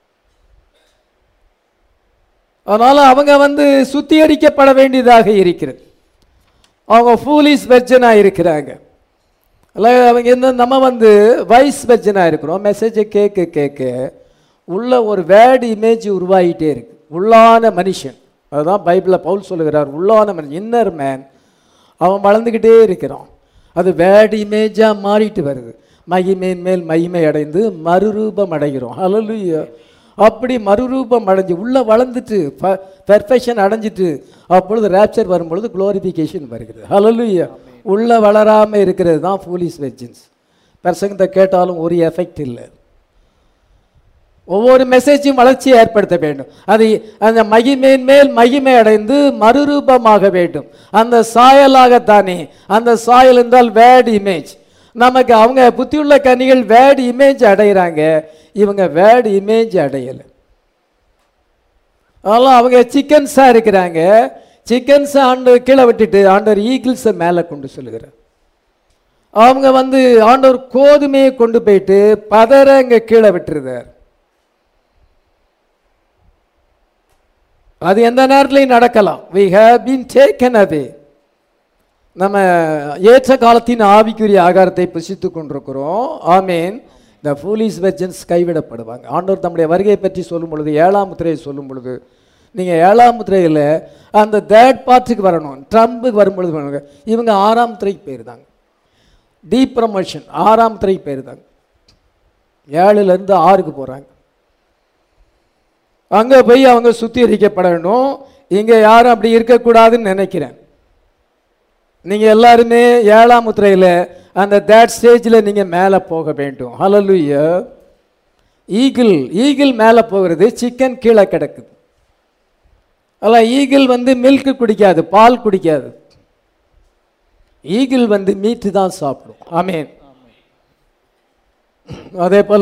அதனால் அவங்க வந்து சுத்திகரிக்கப்பட வேண்டியதாக இருக்கிறது அவங்க ஃபூலிஸ் வெர்ஜனாக இருக்கிறாங்க அல்ல அவங்க என்ன நம்ம வந்து வைஸ் வெர்ஜனாக இருக்கிறோம் மெசேஜை கேட்க கேட்க உள்ள ஒரு வேர்டு இமேஜ் உருவாகிட்டே இருக்கு உள்ளான மனுஷன் அதுதான் பைபிளில் பவுல் சொல்லுகிறார் உள்ளான மனுஷன் இன்னர் மேன் அவன் வளர்ந்துக்கிட்டே இருக்கிறான் அது வேர்டு இமேஜாக மாறிட்டு வருது மகிமையின் மேல் மகிமை அடைந்து மறுரூபம் அடைகிறோம் ஹalleluya அப்படி மறுரூபம் அடைஞ்சு உள்ளே வளர்ந்துட்டு பெர்ஃபெக்ஷன் அடைஞ்சிட்டு அப்பொழுது ரேப்சர் வரும்பொழுது குளோரிஃபிகேஷன் வருகிறது ஹalleluya உள்ள வளராம இருக்கிறது தான் ஃபூலிஸ் வெர்ஜின்ஸ் பிரசங்கத்தை கேட்டாலும் ஒரு எஃபெக்ட் இல்லை ஒவ்வொரு மெசேஜும் வளர்ச்சியை ஏற்படுத்த வேண்டும் அது அந்த மகிமையின் மேல் மகிமை அடைந்து மறுரூபமாக வேண்டும் அந்த சாயலாகத்தானே அந்த சாயல் என்றால் வேர்ட் இமேஜ் நமக்கு அவங்க புத்தியுள்ள கனிகள் வேர்ட் இமேஜ் அடைகிறாங்க இவங்க வேர்ட் இமேஜ் அடையலை அதெல்லாம் அவங்க சிக்கன்ஸாக இருக்கிறாங்க சிக்கன்ஸை ஆண்டவர் கீழே விட்டுட்டு ஆண்டவர் ஈகிள்ஸை மேலே கொண்டு சொல்லுகிறார் அவங்க வந்து ஆண்டவர் கோதுமையை கொண்டு போயிட்டு பதற இங்கே கீழே விட்டுருந்தார் அது எந்த நேரத்துலையும் நடக்கலாம் we have been taken away நம்ம ஏற்ற காலத்தின் ஆவிக்குரிய ஆகாரத்தை புசித்து கொண்டிருக்கிறோம் ஆமேன் த ஃபூலிஸ் வெர்ஜன்ஸ் கைவிடப்படுவாங்க ஆண்டவர் தம்முடைய வருகையை பற்றி சொல்லும் பொழுது ஏழாம் முத்திரையை சொல்லும் பொழுது நீங்கள் ஏழாம் முத்திரையில் அந்த தேர்ட் பார்ட்டுக்கு வரணும் ட்ரம்புக்கு வரும்பொழுது பண்ணுங்க இவங்க ஆறாம் முத்திரைக்கு போயிருந்தாங்க டீப் ப்ரமோஷன் ஆறாம் முத்திரைக்கு போயிருந்தாங்க ஏழுலேருந்து ஆறுக்கு போகிறாங்க அங்கே போய் அவங்க சுத்திகரிக்கப்பட வேண்டும் இங்கே யாரும் அப்படி இருக்கக்கூடாதுன்னு நினைக்கிறேன் நீங்கள் எல்லாருமே ஏழாம் முத்திரையில் அந்த தேட் ஸ்டேஜில் நீங்கள் மேலே போக வேண்டும் ஹalleluya ஈகிள் ஈகிள் மேலே போகிறது சிக்கன் கீழே கிடக்குது அல்ல ஈகிள் வந்து மில்க் குடிக்காது பால் குடிக்காது ஈகிள் வந்து மீட்டு தான் சாப்பிடும் ஆமேன் அதே போல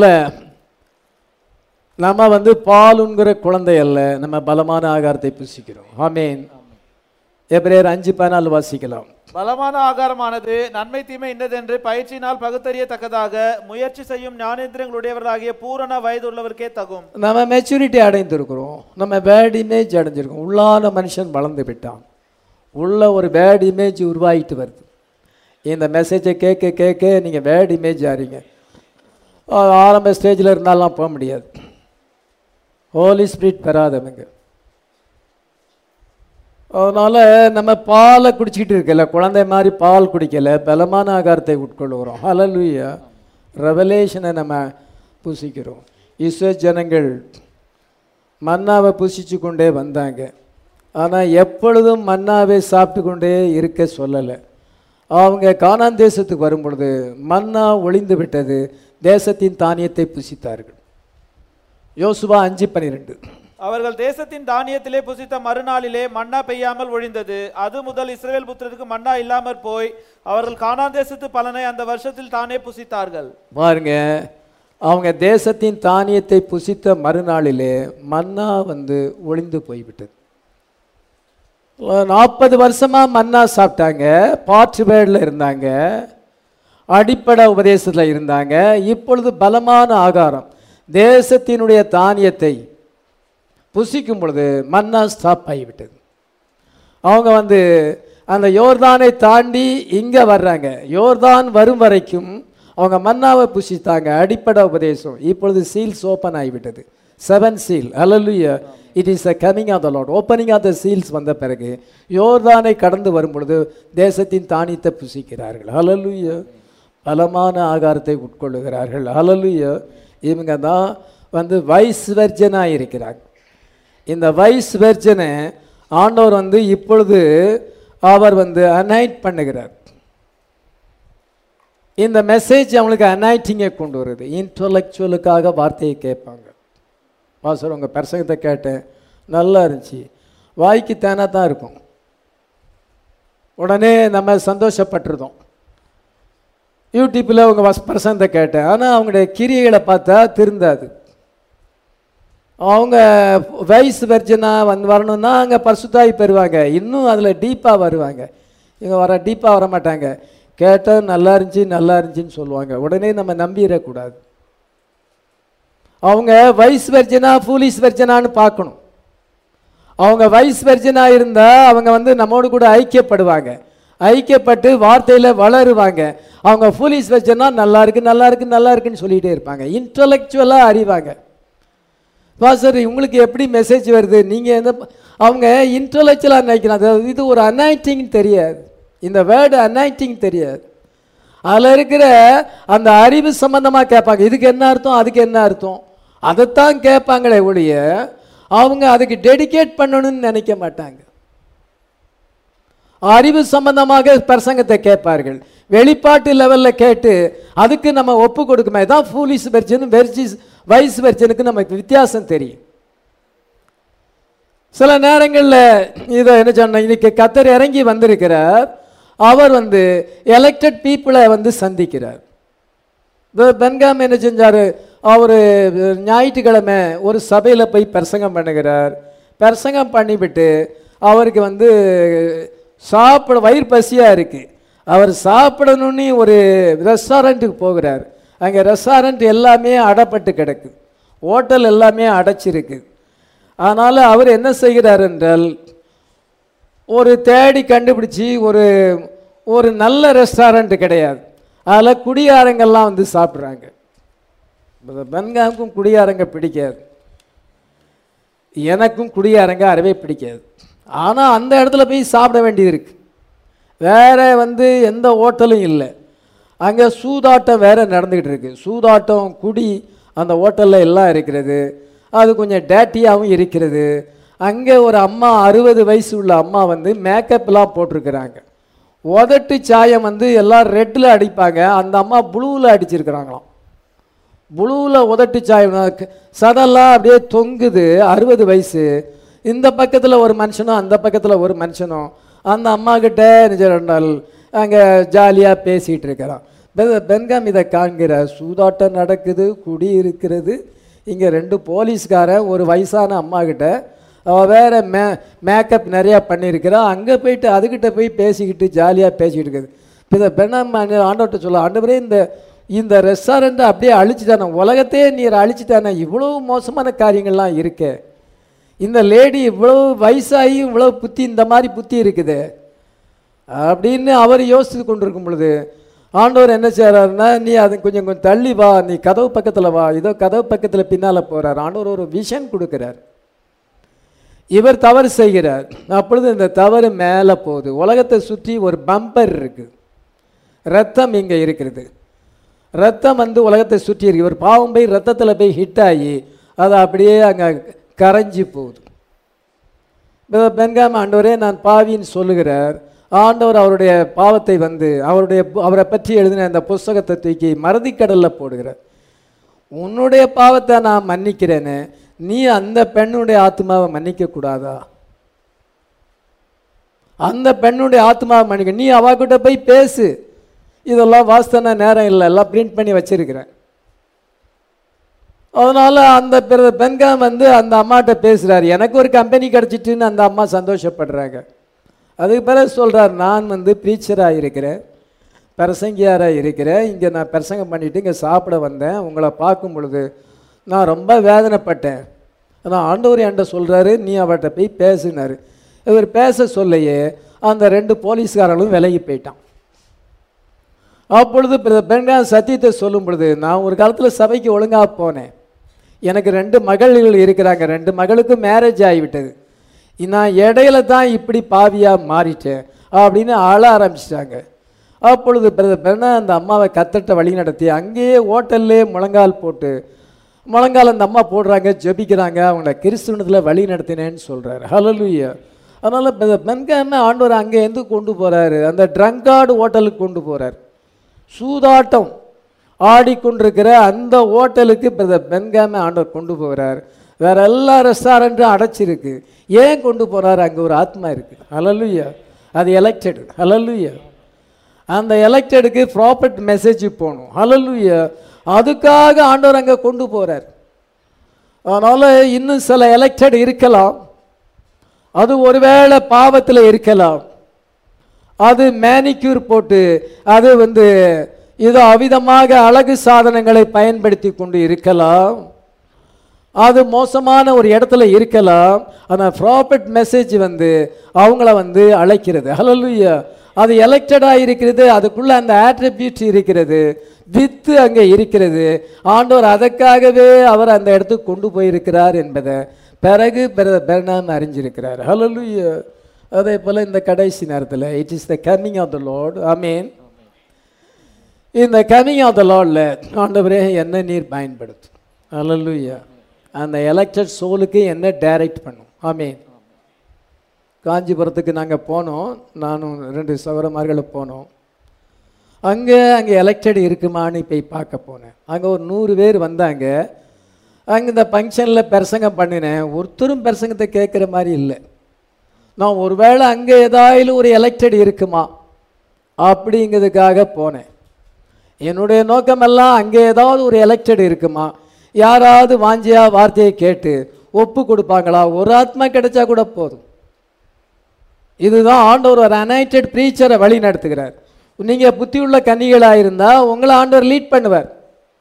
நம்ம வந்து பாலுங்கிற குழந்தை அல்ல நம்ம பலமான ஆகாரத்தை புசிக்கிறோம் ஆமேன் எபிரேயர் அஞ்சு பதினாலு வாசிக்கலாம் பலமான ஆகாரமானது நன்மை தீமை இன்னதென்று பயிற்சியினால் பகுத்தறியத்தக்கதாக முயற்சி செய்யும் ஞானேந்திரங்களுடையவர்களாகிய பூரண வயது உள்ளவருக்கே தகும் நம்ம மெச்சூரிட்டி அடைந்திருக்கிறோம் நம்ம பேட் இமேஜ் அடைஞ்சிருக்கோம் உள்ளான மனுஷன் வளர்ந்து விட்டான் உள்ள ஒரு பேட் இமேஜ் உருவாகிட்டு வருது இந்த மெசேஜை கேட்க கேட்க நீங்கள் பேட் இமேஜ் ஆறீங்க அது ஆரம்ப ஸ்டேஜில் இருந்தாலாம் போக முடியாது ஹோலி ஸ்பிரிட் பெறாதவங்க அதனால் நம்ம பாலை குடிச்சிக்கிட்டு இருக்கல குழந்தை மாதிரி பால் குடிக்கல பலமான ஆகாரத்தை உட்கொள்கிறோம் ஹalleluya ரெவலேஷனை நம்ம புசிக்கிறோம் இஸ்ரோ ஜனங்கள் மன்னாவை புசிச்சு கொண்டே வந்தாங்க ஆனால் எப்பொழுதும் மன்னாவை சாப்பிட்டு கொண்டே இருக்க சொல்லலை அவங்க கானான் தேசத்துக்கு வரும் பொழுது மன்னா ஒளிந்து விட்டது தேசத்தின் தானியத்தை புசித்தார்கள் யோசுவா அஞ்சு பன்னிரெண்டு அவர்கள் தேசத்தின் தானியத்திலே புசித்த மறுநாளிலே மன்னா பெய்யாமல் ஒழிந்தது அது முதல் இஸ்ரவேல் புத்திரருக்கு மன்னா இல்லாமற் போய் அவர்கள் கானான் தேசத்து பலனை அந்த வருஷத்தில் தானே புசித்தார்கள் பாருங்க அவங்க தேசத்தின் தானியத்தை புசித்த மறுநாளிலே மன்னா வந்து ஒளிந்து போய்விட்டது நாற்பது வருஷமா மன்னா சாப்பிட்டாங்க பாற்று வேடில் இருந்தாங்க அடிப்படை உபதேசத்தில் இருந்தாங்க இப்பொழுது பலமான ஆகாரம் தேசத்தினுடைய தானியத்தை புசிக்கும் பொழுது மன்னா ஸ்டாப் ஆகிவிட்டது அவங்க வந்து அந்த யோர்தானை தாண்டி இங்கே வர்றாங்க யோர்தான் வரும் வரைக்கும் அவங்க மன்னாவை புசித்தாங்க அடிப்படை உபதேசம் இப்பொழுது சீல்ஸ் ஓப்பன் ஆகிவிட்டது செவன் சீல் அல்லலுயா it is a coming of the Lord opening of the seals வந்த பிறகு யோர்தானை கடந்து வரும் பொழுது தேசத்தின் தானியத்தை புசிக்கிறார்கள் அல்லலுயா பலமான ஆகாரத்தை உட்கொள்ளுகிறார்கள் அல்லலுயா இவங்க தான் வந்து வைஸ் வெர்ஜனாக இருக்கிறாங்க இந்த வைஸ் வெர்ஜனை ஆண்டவர் வந்து இப்பொழுது அவர் வந்து அனைட் பண்ணுகிறார் இந்த மெசேஜ் அவங்களுக்கு அனைட்டிங்கை கொண்டு வருது இன்டலெக்சுவலுக்காக வார்த்தையை கேட்பாங்க பாசர் உங்கள் பிரசங்கத்தை கேட்டேன் நல்லா இருந்துச்சு வாய்க்கு தேனா தான் இருக்கும் உடனே நம்ம சந்தோஷப்பட்டிருந்தோம் யூடியூப்பில் உங்கள் வஸ் பிரசங்கத்தை கேட்டேன் ஆனால் அவங்களுடைய கிரியைகளை பார்த்தா திருந்தாது அவங்க வயசு வெர்ஜனாக வந்து வரணும்னா அங்கே பரிசுத்தாய் பெறுவாங்க இன்னும் அதில் டீப்பாக வருவாங்க இங்கே வர டீப்பாக வர மாட்டாங்க கேட்டால் நல்லா இருந்துச்சு நல்லா இருந்துச்சுன்னு சொல்லுவாங்க உடனே நம்ம நம்பிடக்கூடாது அவங்க வயசு வெர்ஜனா ஃபூலிஸ் வெர்ஜனான்னு பார்க்கணும் அவங்க வயசு வெர்ஜனாக இருந்தால் அவங்க வந்து நம்மோடு கூட ஐக்கியப்படுவாங்க ஐக்கியப்பட்டு வார்த்தையில் வளருவாங்க அவங்க ஃபூலிஸ் வெர்ஜனா நல்லா இருக்கு நல்லா இருக்கு நல்லா இருக்குன்னு சொல்லிகிட்டே இருப்பாங்க இன்டலெக்சுவலாக அறிவாங்க பாசர் உங்களுக்கு எப்படி மெசேஜ் வருது நீங்கள் எந்த அவங்க இன்டலெக்சுவலாக நினைக்கிறாங்க அதாவது இது ஒரு அனைட்டிங் தெரியாது இந்த வேர்டு அனைட்டிங் தெரியாது அதில் இருக்கிற அந்த அறிவு சம்பந்தமாக கேட்பாங்க இதுக்கு என்ன அர்த்தம் அதுக்கு என்ன அர்த்தம் அதைத்தான் கேட்பாங்களே ஒழிய அவங்க அதுக்கு டெடிகேட் பண்ணணும்னு நினைக்க மாட்டாங்க அறிவு சம்பந்தமாக பிரசங்கத்தை கேட்பார்கள் வெளிப்பாட்டு லெவலில் கேட்டு அதுக்கு நம்ம ஒப்பு கொடுக்குமே தான் ஃபூலிஸ் வெர்ஜன் வெர்ஜிஸ் வைஸ் வெர்ஜனுக்கு நமக்கு வித்தியாசம் தெரியும் சில நேரங்களில் இதை என்ன சொன்ன இன்னைக்கு கத்தர் இறங்கி வந்திருக்கிறார் அவர் வந்து எலெக்டட் பீப்புளை வந்து சந்திக்கிறார் பென்காம் என்ன செஞ்சார் அவர் ஞாயிற்றுக்கிழமை ஒரு சபையில் போய் பிரசங்கம் பண்ணுகிறார் பிரசங்கம் பண்ணிவிட்டு அவருக்கு வந்து சாப்பிட வயிறு பசியாக இருக்குது அவர் சாப்பிடணும்னு ஒரு ரெஸ்டாரண்ட்டுக்கு போகிறார் அங்கே ரெஸ்டாரண்ட் எல்லாமே அடப்பட்டு கிடக்கு ஹோட்டல் எல்லாமே அடைச்சிருக்கு அதனால் அவர் என்ன செய்கிறார் என்றால் ஒரு தேடி கண்டுபிடிச்சி ஒரு ஒரு நல்ல ரெஸ்டாரண்ட் கிடையாது அதில் குடியாரங்கள்லாம் வந்து சாப்பிட்றாங்க பென்காமுக்கும் குடியாரங்க பிடிக்காது எனக்கும் குடியாரங்க அறவே பிடிக்காது ஆனால் அந்த இடத்துல போய் சாப்பிட வேண்டியது இருக்கு வேற வந்து எந்த ஹோட்டலும் இல்லை அங்கே சூதாட்டம் வேற நடந்துக்கிட்டு இருக்கு சூதாட்டம் குடி அந்த ஹோட்டலில் எல்லாம் இருக்கிறது அது கொஞ்சம் டேட்டியாகவும் இருக்கிறது அங்கே ஒரு அம்மா அறுபது வயசு உள்ள அம்மா வந்து மேக்கப்லாம் போட்டிருக்கிறாங்க உதட்டு சாயம் வந்து எல்லாம் ரெட்டில் அடிப்பாங்க அந்த அம்மா ப்ளூவில் அடிச்சிருக்கிறாங்களாம் ப்ளூவில் உதட்டு சாயம் க- சதெல்லாம் அப்படியே தொங்குது அறுபது வயசு இந்த பக்கத்தில் ஒரு மனுஷனும் அந்த பக்கத்தில் ஒரு மனுஷனும் அந்த அம்மா கிட்ட நிஜரண்டால் அங்கே ஜாலியாக பேசிகிட்டு இருக்கிறான் பெ- பென்காம் இதை காண்கிற சூதாட்டம் நடக்குது குடி இருக்கிறது இங்கே ரெண்டு போலீஸ்காரன் ஒரு வயசான அம்மா கிட்ட அவ வேற மே மேக்கப் நிறையா பண்ணியிருக்கிறா அங்கே போயிட்டு அதுக்கிட்ட போய் பேசிக்கிட்டு ஜாலியாக பேசிக்கிட்டு இருக்குது இப்போ இதை பெண்ணாம ஆண்டவர்கிட்ட சொல்ல ஆண்டவரே இந்த இந்த ரெஸ்டாரண்ட்டை அப்படியே அழிச்சுட்டானே உலகத்தையே நீர் அழிச்சுட்டானே இவ்வளோ மோசமான காரியங்கள்லாம் இருக்கே இந்த லேடி இவ்வளோ வயசாகி இவ்வளோ புத்தி இந்த மாதிரி புத்தி இருக்குது அப்படின்னு அவர் யோசித்து கொண்டிருக்கும் பொழுது ஆண்டவர் என்ன செய்கிறாருன்னா நீ அது கொஞ்சம் கொஞ்சம் தள்ளி வா நீ கதவு பக்கத்தில் வா இதோ கதவு பக்கத்தில் பின்னால் போகிறார் ஆண்டவர் ஒரு விஷன் கொடுக்குறார் இவர் தவறு செய்கிறார் அப்பொழுது இந்த தவறு மேலே போகுது உலகத்தை சுற்றி ஒரு பம்பர் இருக்கு ரத்தம் இங்கே இருக்கிறது ரத்தம் வந்து உலகத்தை சுற்றி இருக்கு இவர் பாவம் போய் ரத்தத்தில் போய் ஹிட் ஆகி அது அப்படியே அங்கே கரைஞ்சி போகுது இப்ப பென்காம் ஆண்டவரே நான் பாவின்னு சொல்லுகிறார் ஆண்டவர் அவருடைய பாவத்தை வந்து அவருடைய அவரை பற்றி எழுதின அந்த புஸ்தகத்தை தூக்கி மறதிக்கடலில் போடுகிறார் உன்னுடைய பாவத்தை நான் மன்னிக்கிறேன்னு நீ அந்த பெண்ணுடைய ஆத்மாவை மன்னிக்க கூடாதா அந்த பெண்ணுடைய ஆத்மாவை மன்னிக்க நீ அவகிட்ட போய் பேசு இதெல்லாம் வாஸ்தன நேரம் இல்லை எல்லாம் பிரிண்ட் பண்ணி வச்சிருக்கிறேன் அதனால அந்த பிற- பெண்காம் வந்து அந்த அம்மாட்ட பேசுறாரு எனக்கு ஒரு கம்பெனி கிடைச்சிட்டுன்னு அந்த அம்மா சந்தோஷப்படுறாங்க அதுக்கு பிறகு சொல்றார் நான் வந்து ப்ரீச்சராக இருக்கிறேன் பிரசங்கியாராக இருக்கிறேன் இங்கே நான் பிரசங்கம் பண்ணிட்டு இங்கே சாப்பிட வந்தேன் உங்களை பார்க்கும் பொழுது நான் ரொம்ப வேதனைப்பட்டேன் அதான் ஆண்டவர் என்கிட்ட சொல்றாரு நீ அவர்கிட்ட போய் பேசுனாரு இவர் பேச சொல்லையே அந்த ரெண்டு போலீஸ்காரங்களும் விலகி போயிட்டான் அப்பொழுது பெண்கள் சத்தியத்தை சொல்லும் பொழுது நான் ஒரு காலத்தில் சபைக்கு ஒழுங்காக போனேன் எனக்கு ரெண்டு மகள்கள் இருக்கிறாங்க ரெண்டு மகளுக்கும் மேரேஜ் ஆகிவிட்டது நான் இடையில தான் இப்படி பாவியாக மாறிட்டேன் அப்படின்னு அழ ஆரம்பிச்சிட்டாங்க அப்பொழுது பெண்ணா அந்த அம்மாவை கத்தட்ட வழி நடத்தி அங்கேயே ஹோட்டல்லே முழங்கால் போட்டு முழங்கால் அந்த அம்மா போடுறாங்க ஜெபிக்கிறாங்க அவங்கள கிறிஸ்துவனத்தில் வழி நடத்தினேன்னு சொல்கிறாரு ஹலலுயா அதனால் பெண்காம ஆண்டவர் அங்கே எந்து கொண்டு போகிறாரு அந்த ட்ரங்கார்டு ஹோட்டலுக்கு கொண்டு போகிறார் சூதாட்டம் ஆடிக்கொண்டிருக்கிற அந்த ஹோட்டலுக்கு பிரதர் பென்காம ஆண்டவர் கொண்டு போகிறார் வேற எல்லா ரெஸ்டாரண்ட்டும் அடைச்சிருக்கு ஏன் கொண்டு போறார் அங்கே ஒரு ஆத்மா இருக்கு ஹலலுயா அது எலெக்டட் ஹலலுயா அந்த எலெக்டடுக்கு ப்ராப்பர்ட் மெசேஜ் போகணும் ஹலலுயா அதுக்காக ஆண்டவர் அங்கே கொண்டு போறார் அதனால இன்னும் சில எலெக்டட் இருக்கலாம் அது ஒருவேளை பாவத்தில் இருக்கலாம் அது மேனிக்யூர் போட்டு அது வந்து இது அவிதமாக அழகு சாதனங்களை பயன்படுத்தி கொண்டு இருக்கலாம் அது மோசமான ஒரு இடத்துல இருக்கலாம் ஆனால் ப்ராப்பர்ட் மெசேஜ் வந்து அவங்கள வந்து அழைக்கிறது ஹலலுயா அது எலெக்டடாக இருக்கிறது அதுக்குள்ள அந்த ஆட்ரிபியூட் இருக்கிறது வித்து அங்கே இருக்கிறது ஆண்டவர் அதற்காகவே அவர் அந்த இடத்துக்கு கொண்டு போயிருக்கிறார் என்பதை பிறகு பெர்னான் அறிஞ்சிருக்கிறார் ஹலலுயா அதே போல் இந்த கடைசி நேரத்தில் it is the coming of the Lord அமீன் இந்த கம்மிங் ஆஃப் த லார்டில் ஆண்டவரே என்ன நீர் பயன்படுத்தும் ஹalleluya அந்த எலெக்டட் சோலுக்கு என்ன டைரக்ட் பண்ணும் ஆமீன் காஞ்சிபுரத்துக்கு நாங்கள் போனோம் நானும் ரெண்டு சகோதரமார்களும் போனோம் அங்கே அங்கே எலெக்டட் இருக்குமான்னு போய் பார்க்க போனேன் அங்கே ஒரு நூறு பேர் வந்தாங்க அங்கே இந்த ஃபங்க்ஷனில் பிரசங்கம் பண்ணினேன் ஒருத்தரும் பிரசங்கத்தை கேட்குற மாதிரி இல்லை நான் ஒருவேளை அங்கே ஏதாயிலும் ஒரு எலெக்டட் இருக்குமா அப்படிங்கிறதுக்காக போனேன் என்னுடைய நோக்கமெல்லாம் அங்கே ஏதாவது ஒரு எலெக்டட் இருக்குமா யாராவது வாஞ்சியா வார்த்தையை கேட்டு ஒப்பு கொடுப்பாங்களா ஒரு ஆத்மா கிடைச்சா கூட போதும் இதுதான் ஆண்டவர் ஒரு அனைட்டட் ப்ரீச்சரை வழி நடத்துகிறார் நீங்கள் புத்தியுள்ள கன்னிகளாக இருந்தால் உங்களை ஆண்டவர் லீட் பண்ணுவார்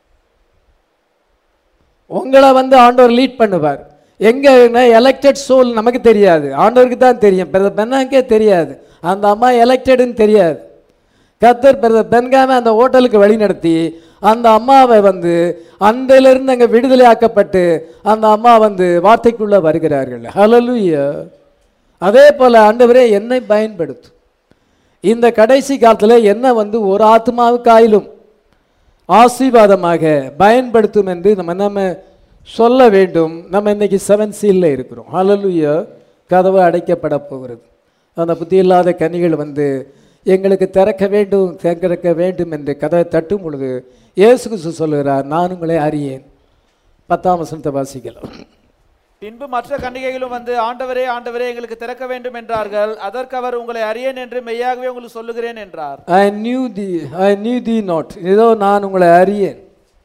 உங்களை வந்து ஆண்டவர் லீட் பண்ணுவார் எங்கன்னா எலெக்டட் சோல் நமக்கு தெரியாது ஆண்டவருக்கு தான் தெரியும் பிரதர் பென்னாக்கே தெரியாது அந்த அம்மா எலெக்டடுன்னு தெரியாது கத்தர் பிரதர் பென்காம அந்த ஹோட்டலுக்கு வழி நடத்தி அந்த அம்மாவை வந்து அன்றிலிருந்து அங்கே விடுதலை ஆக்கப்பட்டு அந்த அம்மா வந்து வார்த்தைக்குள்ள வருகிறார்கள் ஹலலுயா அதே போல ஆண்டவரே என்னை பயன்படுத்தும் இந்த கடைசி காலத்தில் என்ன வந்து ஒரு ஆத்மாவுக்காயிலும் ஆசீர்வாதமாக பயன்படுத்தும் என்று நம்ம நம்ம சொல்ல வேண்டும் நம்ம இன்னைக்கு செவன் சீலில் இருக்கிறோம் ஹalleluya கதவு அடைக்கப்பட போகிறது அந்த புத்தி இல்லாத கனிகள் வந்து எங்களுக்கு திறக்க வேண்டும் திறக்க வேண்டும் என்று கதவை தட்டும் பொழுது இயேசு கிறிஸ்து சொல்லுகிறார் நான் உங்களை அறியேன் பத்தாம் வசனத்தை வாசிக்கலாம் பின்பு மற்ற கன்னிகைகளும் வந்து ஆண்டவரே ஆண்டவரே எங்களுக்கு திறக்க வேண்டும் என்றார்கள் அதற்கு அவர் உங்களை அறியேன் என்று மெய்யாகவே உங்களுக்கு சொல்லுகிறேன் என்றார் I knew thee I knew thee not ஏதோ நான் உங்களை அறியேன்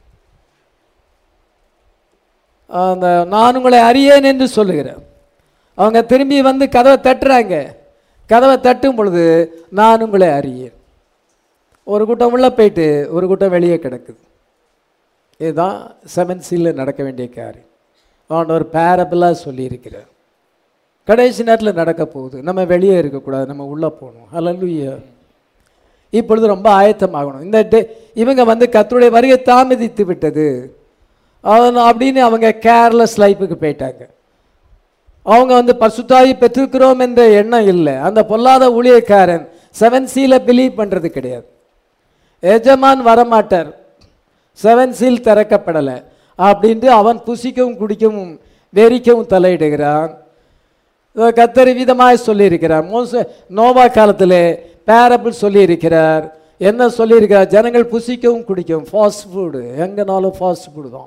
அந்த நான் உங்களை அறியேன் என்று சொல்லுகிறேன் அவங்க திரும்பி வந்து கதவை தட்டுறாங்க கதவை தட்டும் பொழுது நான் உங்களை அறியேன் ஒரு கூட்டம் உள்ளே போயிட்டு ஒரு கூட்டம் வெளியே கிடக்குது இதுதான் செவன் சீலில் நடக்க வேண்டிய காரியம் ஆண்டவர் பேரபிளாக சொல்லியிருக்கிறார் கடைசி நேரத்தில் நடக்க போகுது நம்ம வெளியே இருக்கக்கூடாது நம்ம உள்ளே போகணும் ஹalleluya இப்பொழுது ரொம்ப ஆயத்தமாகணும் இந்த டே இவங்க வந்து கர்த்தருடைய வருகை தாமதித்து விட்டது அதனால் அப்படின்னு அவங்க கேர்லெஸ் லைஃபுக்கு போயிட்டாங்க அவங்க வந்து பசுத்தாயி பெற்றிருக்கிறோம் என்ற எண்ணம் இல்லை அந்த பொல்லாத ஊழியக்காரன் செவன் சீல பிலீவ் பண்ணுறது கிடையாது எஜமான் வரமாட்டார் செவன் சீல் திறக்கப்படலை அப்படின்ட்டு அவன் புசிக்கவும் குடிக்கவும் வெறிக்கவும் தலையிடுகிறான் இதோ கத்தர் விதமாய் சொல்லியிருக்கிறார் மோச நோவா காலத்திலே பேரபிள் சொல்லியிருக்கிறார் என்ன சொல்லியிருக்கிறார் ஜனங்கள் புசிக்கவும் குடிக்கவும் ஃபாஸ்ட் ஃபுட்டு எங்கனாலும் ஃபாஸ்ட் ஃபுட்டு தான்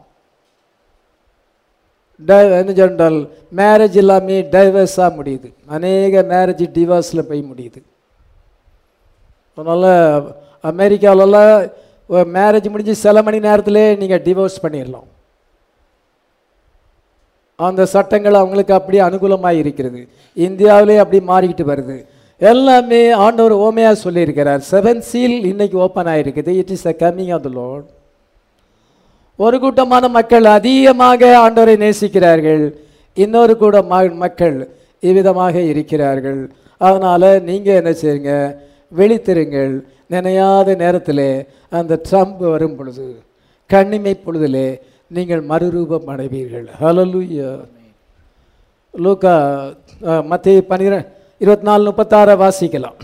டை என்ன சொன்னால் மேரேஜ் எல்லாமே டைவர்ஸாக முடியுது அநேக மேரேஜ் டிவோர்ஸில் போய் முடியுது அதனால் அமெரிக்காவிலலாம் மேரேஜ் முடிஞ்சு சில மணி நேரத்திலே நீங்கள் டிவோர்ஸ் பண்ணிடலாம் அந்த சட்டங்கள் அவங்களுக்கு அப்படியே அனுகூலமாக இருக்கிறது இந்தியாவிலே அப்படி மாறிக்கிட்டு வருது எல்லாமே ஆண்டவர் ஓமையாக சொல்லியிருக்கிறார் செவன் சீல் இன்னைக்கு ஓப்பன் ஆகிருக்குது it is the coming of the lord ஒரு கூட்டமான மக்கள் அதிகமாக ஆண்டவரை நேசிக்கிறார்கள் இன்னொரு கூட ம- மக்கள் இவ்விதமாக இருக்கிறார்கள் அதனால் நீங்கள் என்ன செய்யுங்க விழித்திருங்கள் நினையாத நேரத்திலே அந்த ட்ரம்ப் வரும் பொழுது கண்ணிமை பொழுதிலே நீங்கள் மறுரூபம் அடைவீர்கள் ஹalleluya லூக்கா மத்திய பன்னிரெண்டு இருபத்தி நாலு முப்பத்தாறை வாசிக்கலாம்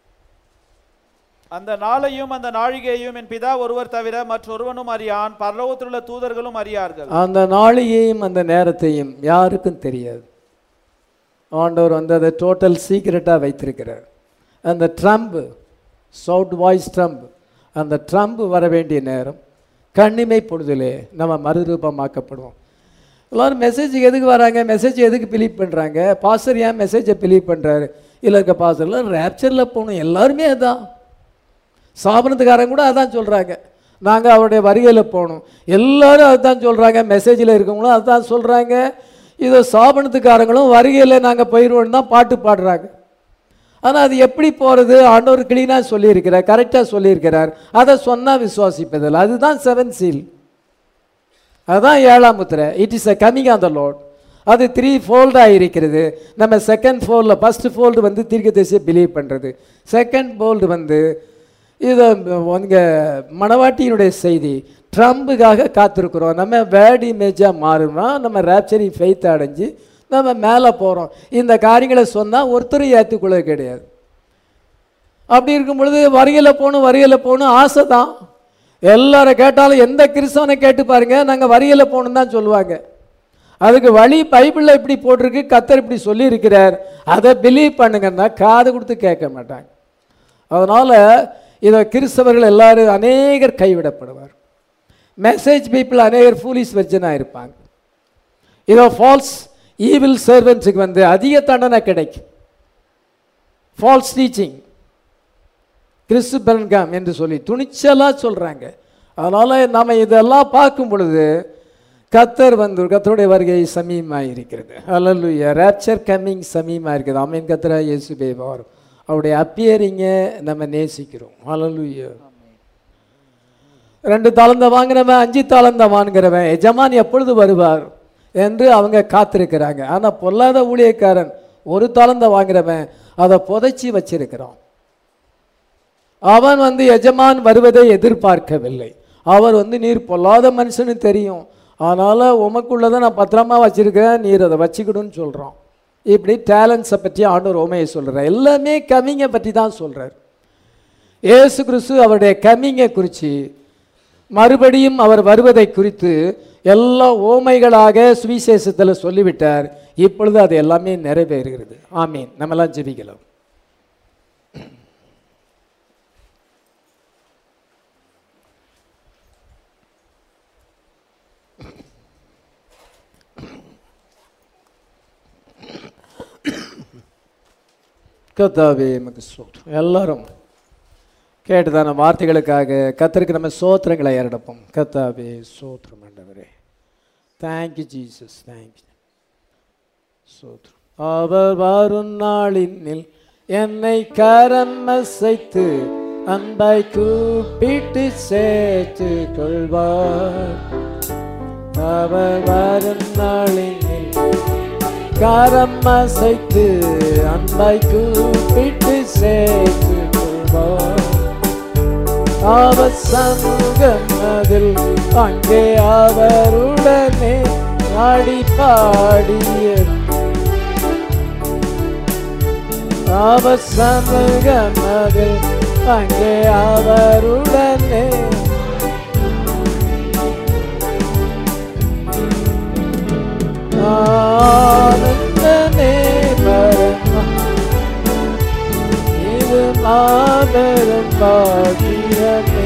அந்த நாளையும் அந்த நாழிகையும் என் பிதா ஒருவர் தவிர மற்றொருவனும் அறியான் பரலோகத்திலுள்ள தூதர்களும் அறியார்கள் அந்த நாளையையும் அந்த நேரத்தையும் யாருக்கும் தெரியாது ஆண்டவர் வந்து அதை டோட்டல் சீக்கிரட்டாக வைத்திருக்கிறார் அந்த ட்ரம்ப் சவுட் வாய்ஸ் ட்ரம்ப் அந்த ட்ரம்ப் வர வேண்டிய நேரம் கண்ணிமை பொழுதிலே நம்ம மறுரூபமாக்கப்படுவோம் எல்லாரும் மெசேஜ் எதுக்கு வராங்க மெசேஜ் எதுக்கு பிலீவ் பண்ணுறாங்க பாஸ்டர் ஏன் மெசேஜை பிலீவ் பண்ணுறாரு இல்லை இருக்க பாஸ்டர்லாம் ரேப்சரில் போகணும் எல்லாருமே அதான் சாபனத்துக்காரங்க கூட அதான் சொல்கிறாங்க நாங்கள் அவருடைய வருகையில் போகணும் எல்லாரும் அதுதான் சொல்கிறாங்க மெசேஜில் இருக்கவங்களும் அதுதான் சொல்கிறாங்க இதோ சாபனத்துக்காரங்களும் வருகையில் நாங்கள் போயிடுவோம்னு தான் பாட்டு பாடுறாங்க ஆனால் அது எப்படி போகிறது ஆண்டவர் கிளீனாக சொல்லியிருக்கிறார் கரெக்டாக சொல்லியிருக்கிறார் அதை சொன்னால் விசுவாசிப்பதில்லை அதுதான் செவன் சீல் அதுதான் ஏழாம் முத்திரை it is a coming on the lord அது த்ரீ ஃபோல்டாக இருக்கிறது நம்ம செகண்ட் ஃபோல்டில் ஃபஸ்ட் ஃபோல்டு வந்து தீர்க்கதரிசியை பிலீவ் பண்ணுறது செகண்ட் ஃபோல்டு வந்து இது உங்க மணவாட்டியினுடைய செய்தி ட்ரம்புக்காக காத்திருக்கிறோம் நம்ம வேர்ட் இமேஜாக மாறுனா நம்ம ரேப்சரி ஃபெய்த் அடைஞ்சு நம்ம மேலே போகிறோம் இந்த காரியங்களை சொன்னால் ஒருத்தரும் ஏற்றுக்கொள்ள கிடையாது அப்படி இருக்கும் பொழுது வருகையில் போகணும் வருகையில் போகணும் ஆசை தான் எல்லாரை கேட்டாலும் எந்த கிறிஸ்தவனை கேட்டு பாருங்க நாங்கள் வருகையில் போகணும் தான் சொல்லுவாங்க அதுக்கு வழி பைபிளில் இப்படி போட்டிருக்கு கத்தர் இப்படி சொல்லியிருக்கிறார் அதை பிலீவ் பண்ணுங்கன்னா காது கொடுத்து கேட்க மாட்டாங்க அதனால் இதை கிறிஸ்தவர்கள் எல்லாரும் அநேகர் கைவிடப்படுவார் மெசேஜ் பீப்புள் அநேகர் ஃபூலிஸ் வெர்ஜனாக இருப்பாங்க இதோ ஃபால்ஸ் ஈவில் சர்வன்ஸுக்கு வந்து அதிக தண்டனை கிடைக்கும் ஃபால்ஸ் டீச்சிங் கிறிஸ்து பென்காம் என்று சொல்லி துணிச்சலாக சொல்கிறாங்க அதனால் நம்ம இதெல்லாம் பார்க்கும் பொழுது கத்தர் வந்து கத்தருடைய வருகை சமீபமாக இருக்கிறது அல்லல்லுயா ரேப்சர் கம்மிங் சமீபமாக இருக்குது அமீன் கத்தரா இயேசு வரும் அவருடைய அப்பியரிங்கை நம்ம நேசிக்கிறோம் அல்லல்லுயா ரெண்டு தாளந்த வாங்கினவன் அஞ்சு தாளந்த வாங்குறவன் எஜமான் எப்பொழுது வருவார் என்று அவங்க காத்திருக்கிறாங்க ஆனால் பொல்லாத ஊழியக்காரன் ஒரு தாளந்த வாங்குறவன் அதை புதைச்சி வச்சிருக்கிறான் அவன் வந்து எஜமான் வருவதை எதிர்பார்க்கவில்லை அவர் வந்து நீர் பொல்லாத மனுஷன்னு தெரியும் அதனால் உமக்குள்ளதை நான் பத்திரமா வச்சிருக்கிறேன் நீர் அதை வச்சுக்கிடுன்னு சொல்கிறான் இப்படி டேலண்ட்ஸை பற்றி ஆண்டவர் உமையை சொல்கிறார் எல்லாமே கம்மிங்கை பற்றி தான் சொல்கிறார் இயேசு கிறிஸ்து அவருடைய கம்மிங்கை குறித்து மறுபடியும் அவர் வருவதை குறித்து எல்லாம் ஓமைகளாக சுவிசேஷத்தில் சொல்லிவிட்டார் இப்பொழுது அது எல்லாமே நிறைவேறுகிறது ஆமீன் நம்மெல்லாம் ஜெபிக்கலாம் கத்தாவே நமக்கு சோத்திரம் எல்லாரும் கேட்டதான வார்த்தைகளுக்காக கத்தருக்கு நம்ம சோத்திரங்களை ஏறடப்போம் கத்தாவே சோத்திரம் ஆண்டவரே தேங்க்யூ ஜீசஸ் தேங்க்யூ சோத்திரம் அவர் வரும் நாளினில் என்னை கரம் அசைத்து அன்பாய் கூப்பிட்டு சேர்த்து கொள்வார் அவர் வரும் நாளினில் கரம் அசைத்து அன்பாய் கூப்பிட்டு சேர்த்து கொள்வார் அவர் சமூகம் அதில் அங்கே அவருடனே ஆடி பாடிய அவர் சமூகம் அதில் அங்கே அவருடனே ஆனந்தமே பரமா இது மாபெரும் பாக்கியமே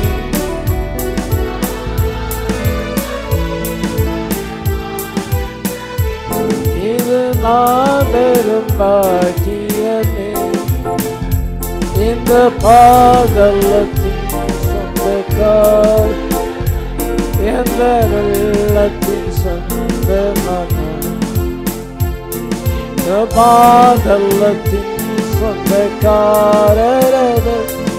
இது மாபெரும் பாக்கியமே இந்த பாதலத்தின் சொந்தக்கார் எந்த வெள்ளத்தின் சொந்தமான இந்த பாதலத்தின் சொந்தக்காரரது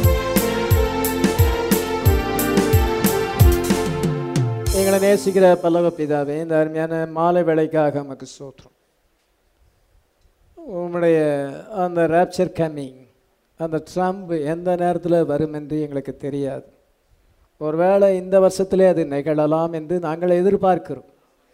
எங்களை நேசிக்கிற பல்லவ பிதாவே இந்த அருமையான மாலை வேலைக்காக நமக்கு சோத்திரம் உம்முடைய அந்த ரேப்சர் கம்மிங் அந்த ட்ரம்ப் எந்த நேரத்தில் வரும் என்று எங்களுக்கு தெரியாது ஒருவேளை இந்த வருஷத்திலே அது நிகழலாம் என்று நாங்கள் எதிர்பார்க்கிறோம்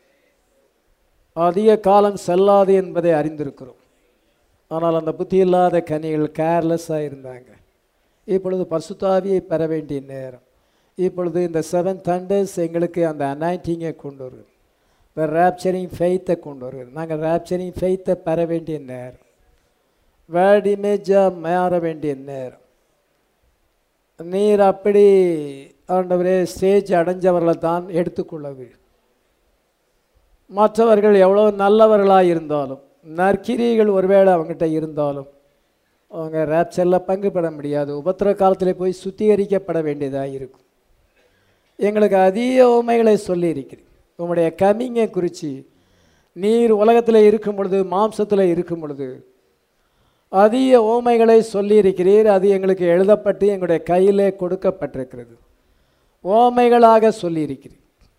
அதிக காலம் செல்லாது என்பதை அறிந்திருக்கிறோம் ஆனால் அந்த புத்தி இல்லாத கனிகள் கேர்லெஸ்ஸாக இருந்தாங்க இப்பொழுது பசுத்தாவியை பெற வேண்டிய நேரம் இப்பொழுது இந்த செவன் தண்டர்ஸ் எங்களுக்கு அந்த அனாயிட்டிங்கை கொண்டு வருது இந்த ரேப்சரிங் ஃபெய்த்தை கொண்டு வருது நாங்கள் ரேப்சரிங் ஃபெய்த்தை பெற வேண்டிய நேரம் வேர்ட் இமேஜாக மாற வேண்டிய நேரம் நீர் அப்படி ஆண்டவரே ஸ்டேஜ் அடைஞ்சவர்களை தான் எடுத்துக்கொள்ளவு மற்றவர்கள் எவ்வளோ நல்லவர்களாக இருந்தாலும் நற்கிரிகள் ஒருவேளை அவங்ககிட்ட இருந்தாலும் அவங்க ரேப்சரில் பங்கு பெற முடியாது உபத்திர காலத்தில் போய் சுத்திகரிக்கப்பட வேண்டியதாக இருக்கும் எங்களுக்கு அதிக உண்மைகளை சொல்லியிருக்கிறேன் உங்களுடைய கமிங்கை குறித்து நீர் உலகத்தில் இருக்கும் பொழுது மாம்சத்தில் இருக்கும் பொழுது அதிக ஓமைகளை சொல்லியிருக்கிறீர் அது எங்களுக்கு எழுதப்பட்டு எங்களுடைய கையிலே கொடுக்கப்பட்டிருக்கிறது ஓமைகளாக சொல்லியிருக்கிறீர்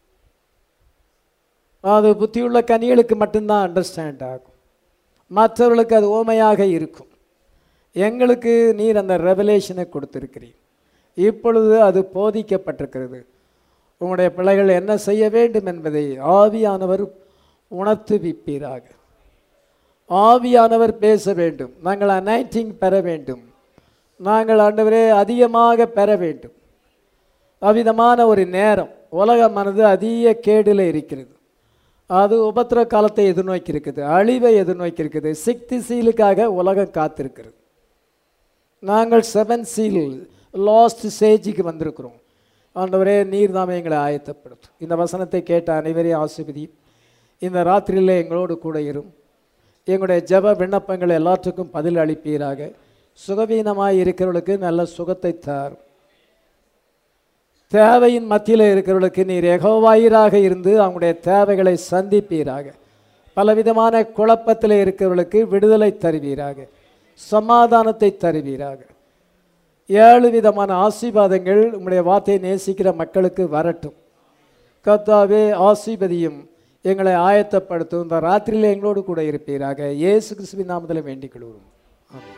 அது புத்தியுள்ள கனிகளுக்கு மட்டும்தான் அண்டர்ஸ்டாண்ட் ஆகும் மற்றவர்களுக்கு அது ஓமையாக இருக்கும் எங்களுக்கு நீர் அந்த ரெவலேஷனை கொடுத்திருக்கிறீர் இப்பொழுது அது போதிக்கப்பட்டிருக்கிறது உங்களுடைய பிள்ளைகள் என்ன செய்ய வேண்டும் என்பதை ஆவியானவர் உணர்த்துவிப்பீராக ஆவியானவர் பேச வேண்டும் நாங்கள் அனைட்டிங் பெற வேண்டும் நாங்கள் ஆண்டவரே அதிகமாக பெற வேண்டும் அவ்விதமான ஒரு நேரம் உலகமானது அதிக கேடில் இருக்கிறது அது உபத்திர காலத்தை எதிர்நோக்கி இருக்குது அழிவை எதிர்நோக்கி இருக்குது சிக்தி சீலுக்காக உலகம் காத்திருக்கிறது நாங்கள் செவன் சீல் லாஸ்ட் ஸ்டேஜுக்கு வந்திருக்கிறோம் ஆண்டவரே நீர் தாமே எங்களை ஆயத்தப்படுத்தும் இந்த வசனத்தை கேட்ட அனைவரையும் ஆசிர்வதி இந்த ராத்திரியில் எங்களோடு கூட இரும் எங்களுடைய ஜெப விண்ணப்பங்கள் எல்லாத்துக்கும் பதில் அளிப்பீராக சுகவீனமாய் இருக்கிறவர்களுக்கு நல்ல சுகத்தை தாரும் தேவையின் மத்தியில் இருக்கிறவர்களுக்கு நீர் எகோவாயிராக இருந்து அவங்களுடைய தேவைகளை சந்திப்பீராக பலவிதமான குழப்பத்தில் இருக்கிறவர்களுக்கு விடுதலை தருவீராக சமாதானத்தை தருவீராக ஏழு விதமான ஆசீர்வாதங்கள் உங்களுடைய வார்த்தையை நேசிக்கிற மக்களுக்கு வரட்டும் கர்த்தாவே ஆசீர்வதியும் எங்களை ஆயத்தப்படுத்தும் இந்த ராத்திரியில் எங்களோடு கூட இருப்பீராக இயேசு கிறிஸ்துவின் நாமத்தில் வேண்டிக் கொள்வோம் ஆமென்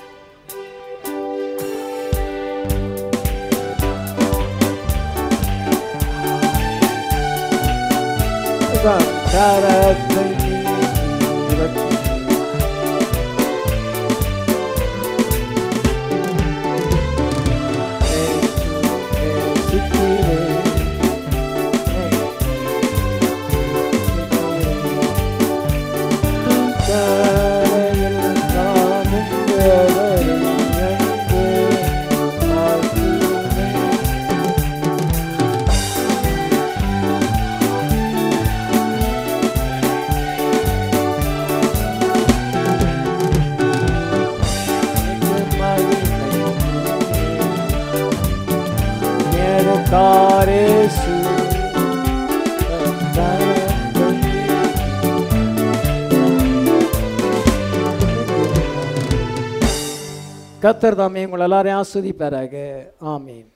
இதுதான் கரத்தை நீட்டி நேசிக்கிறேன். வந்தாரேசு கத்தர் தாமே உங்கள் எல்லாரையும் ஆஸ்வதிப்பாராக ஆமீன்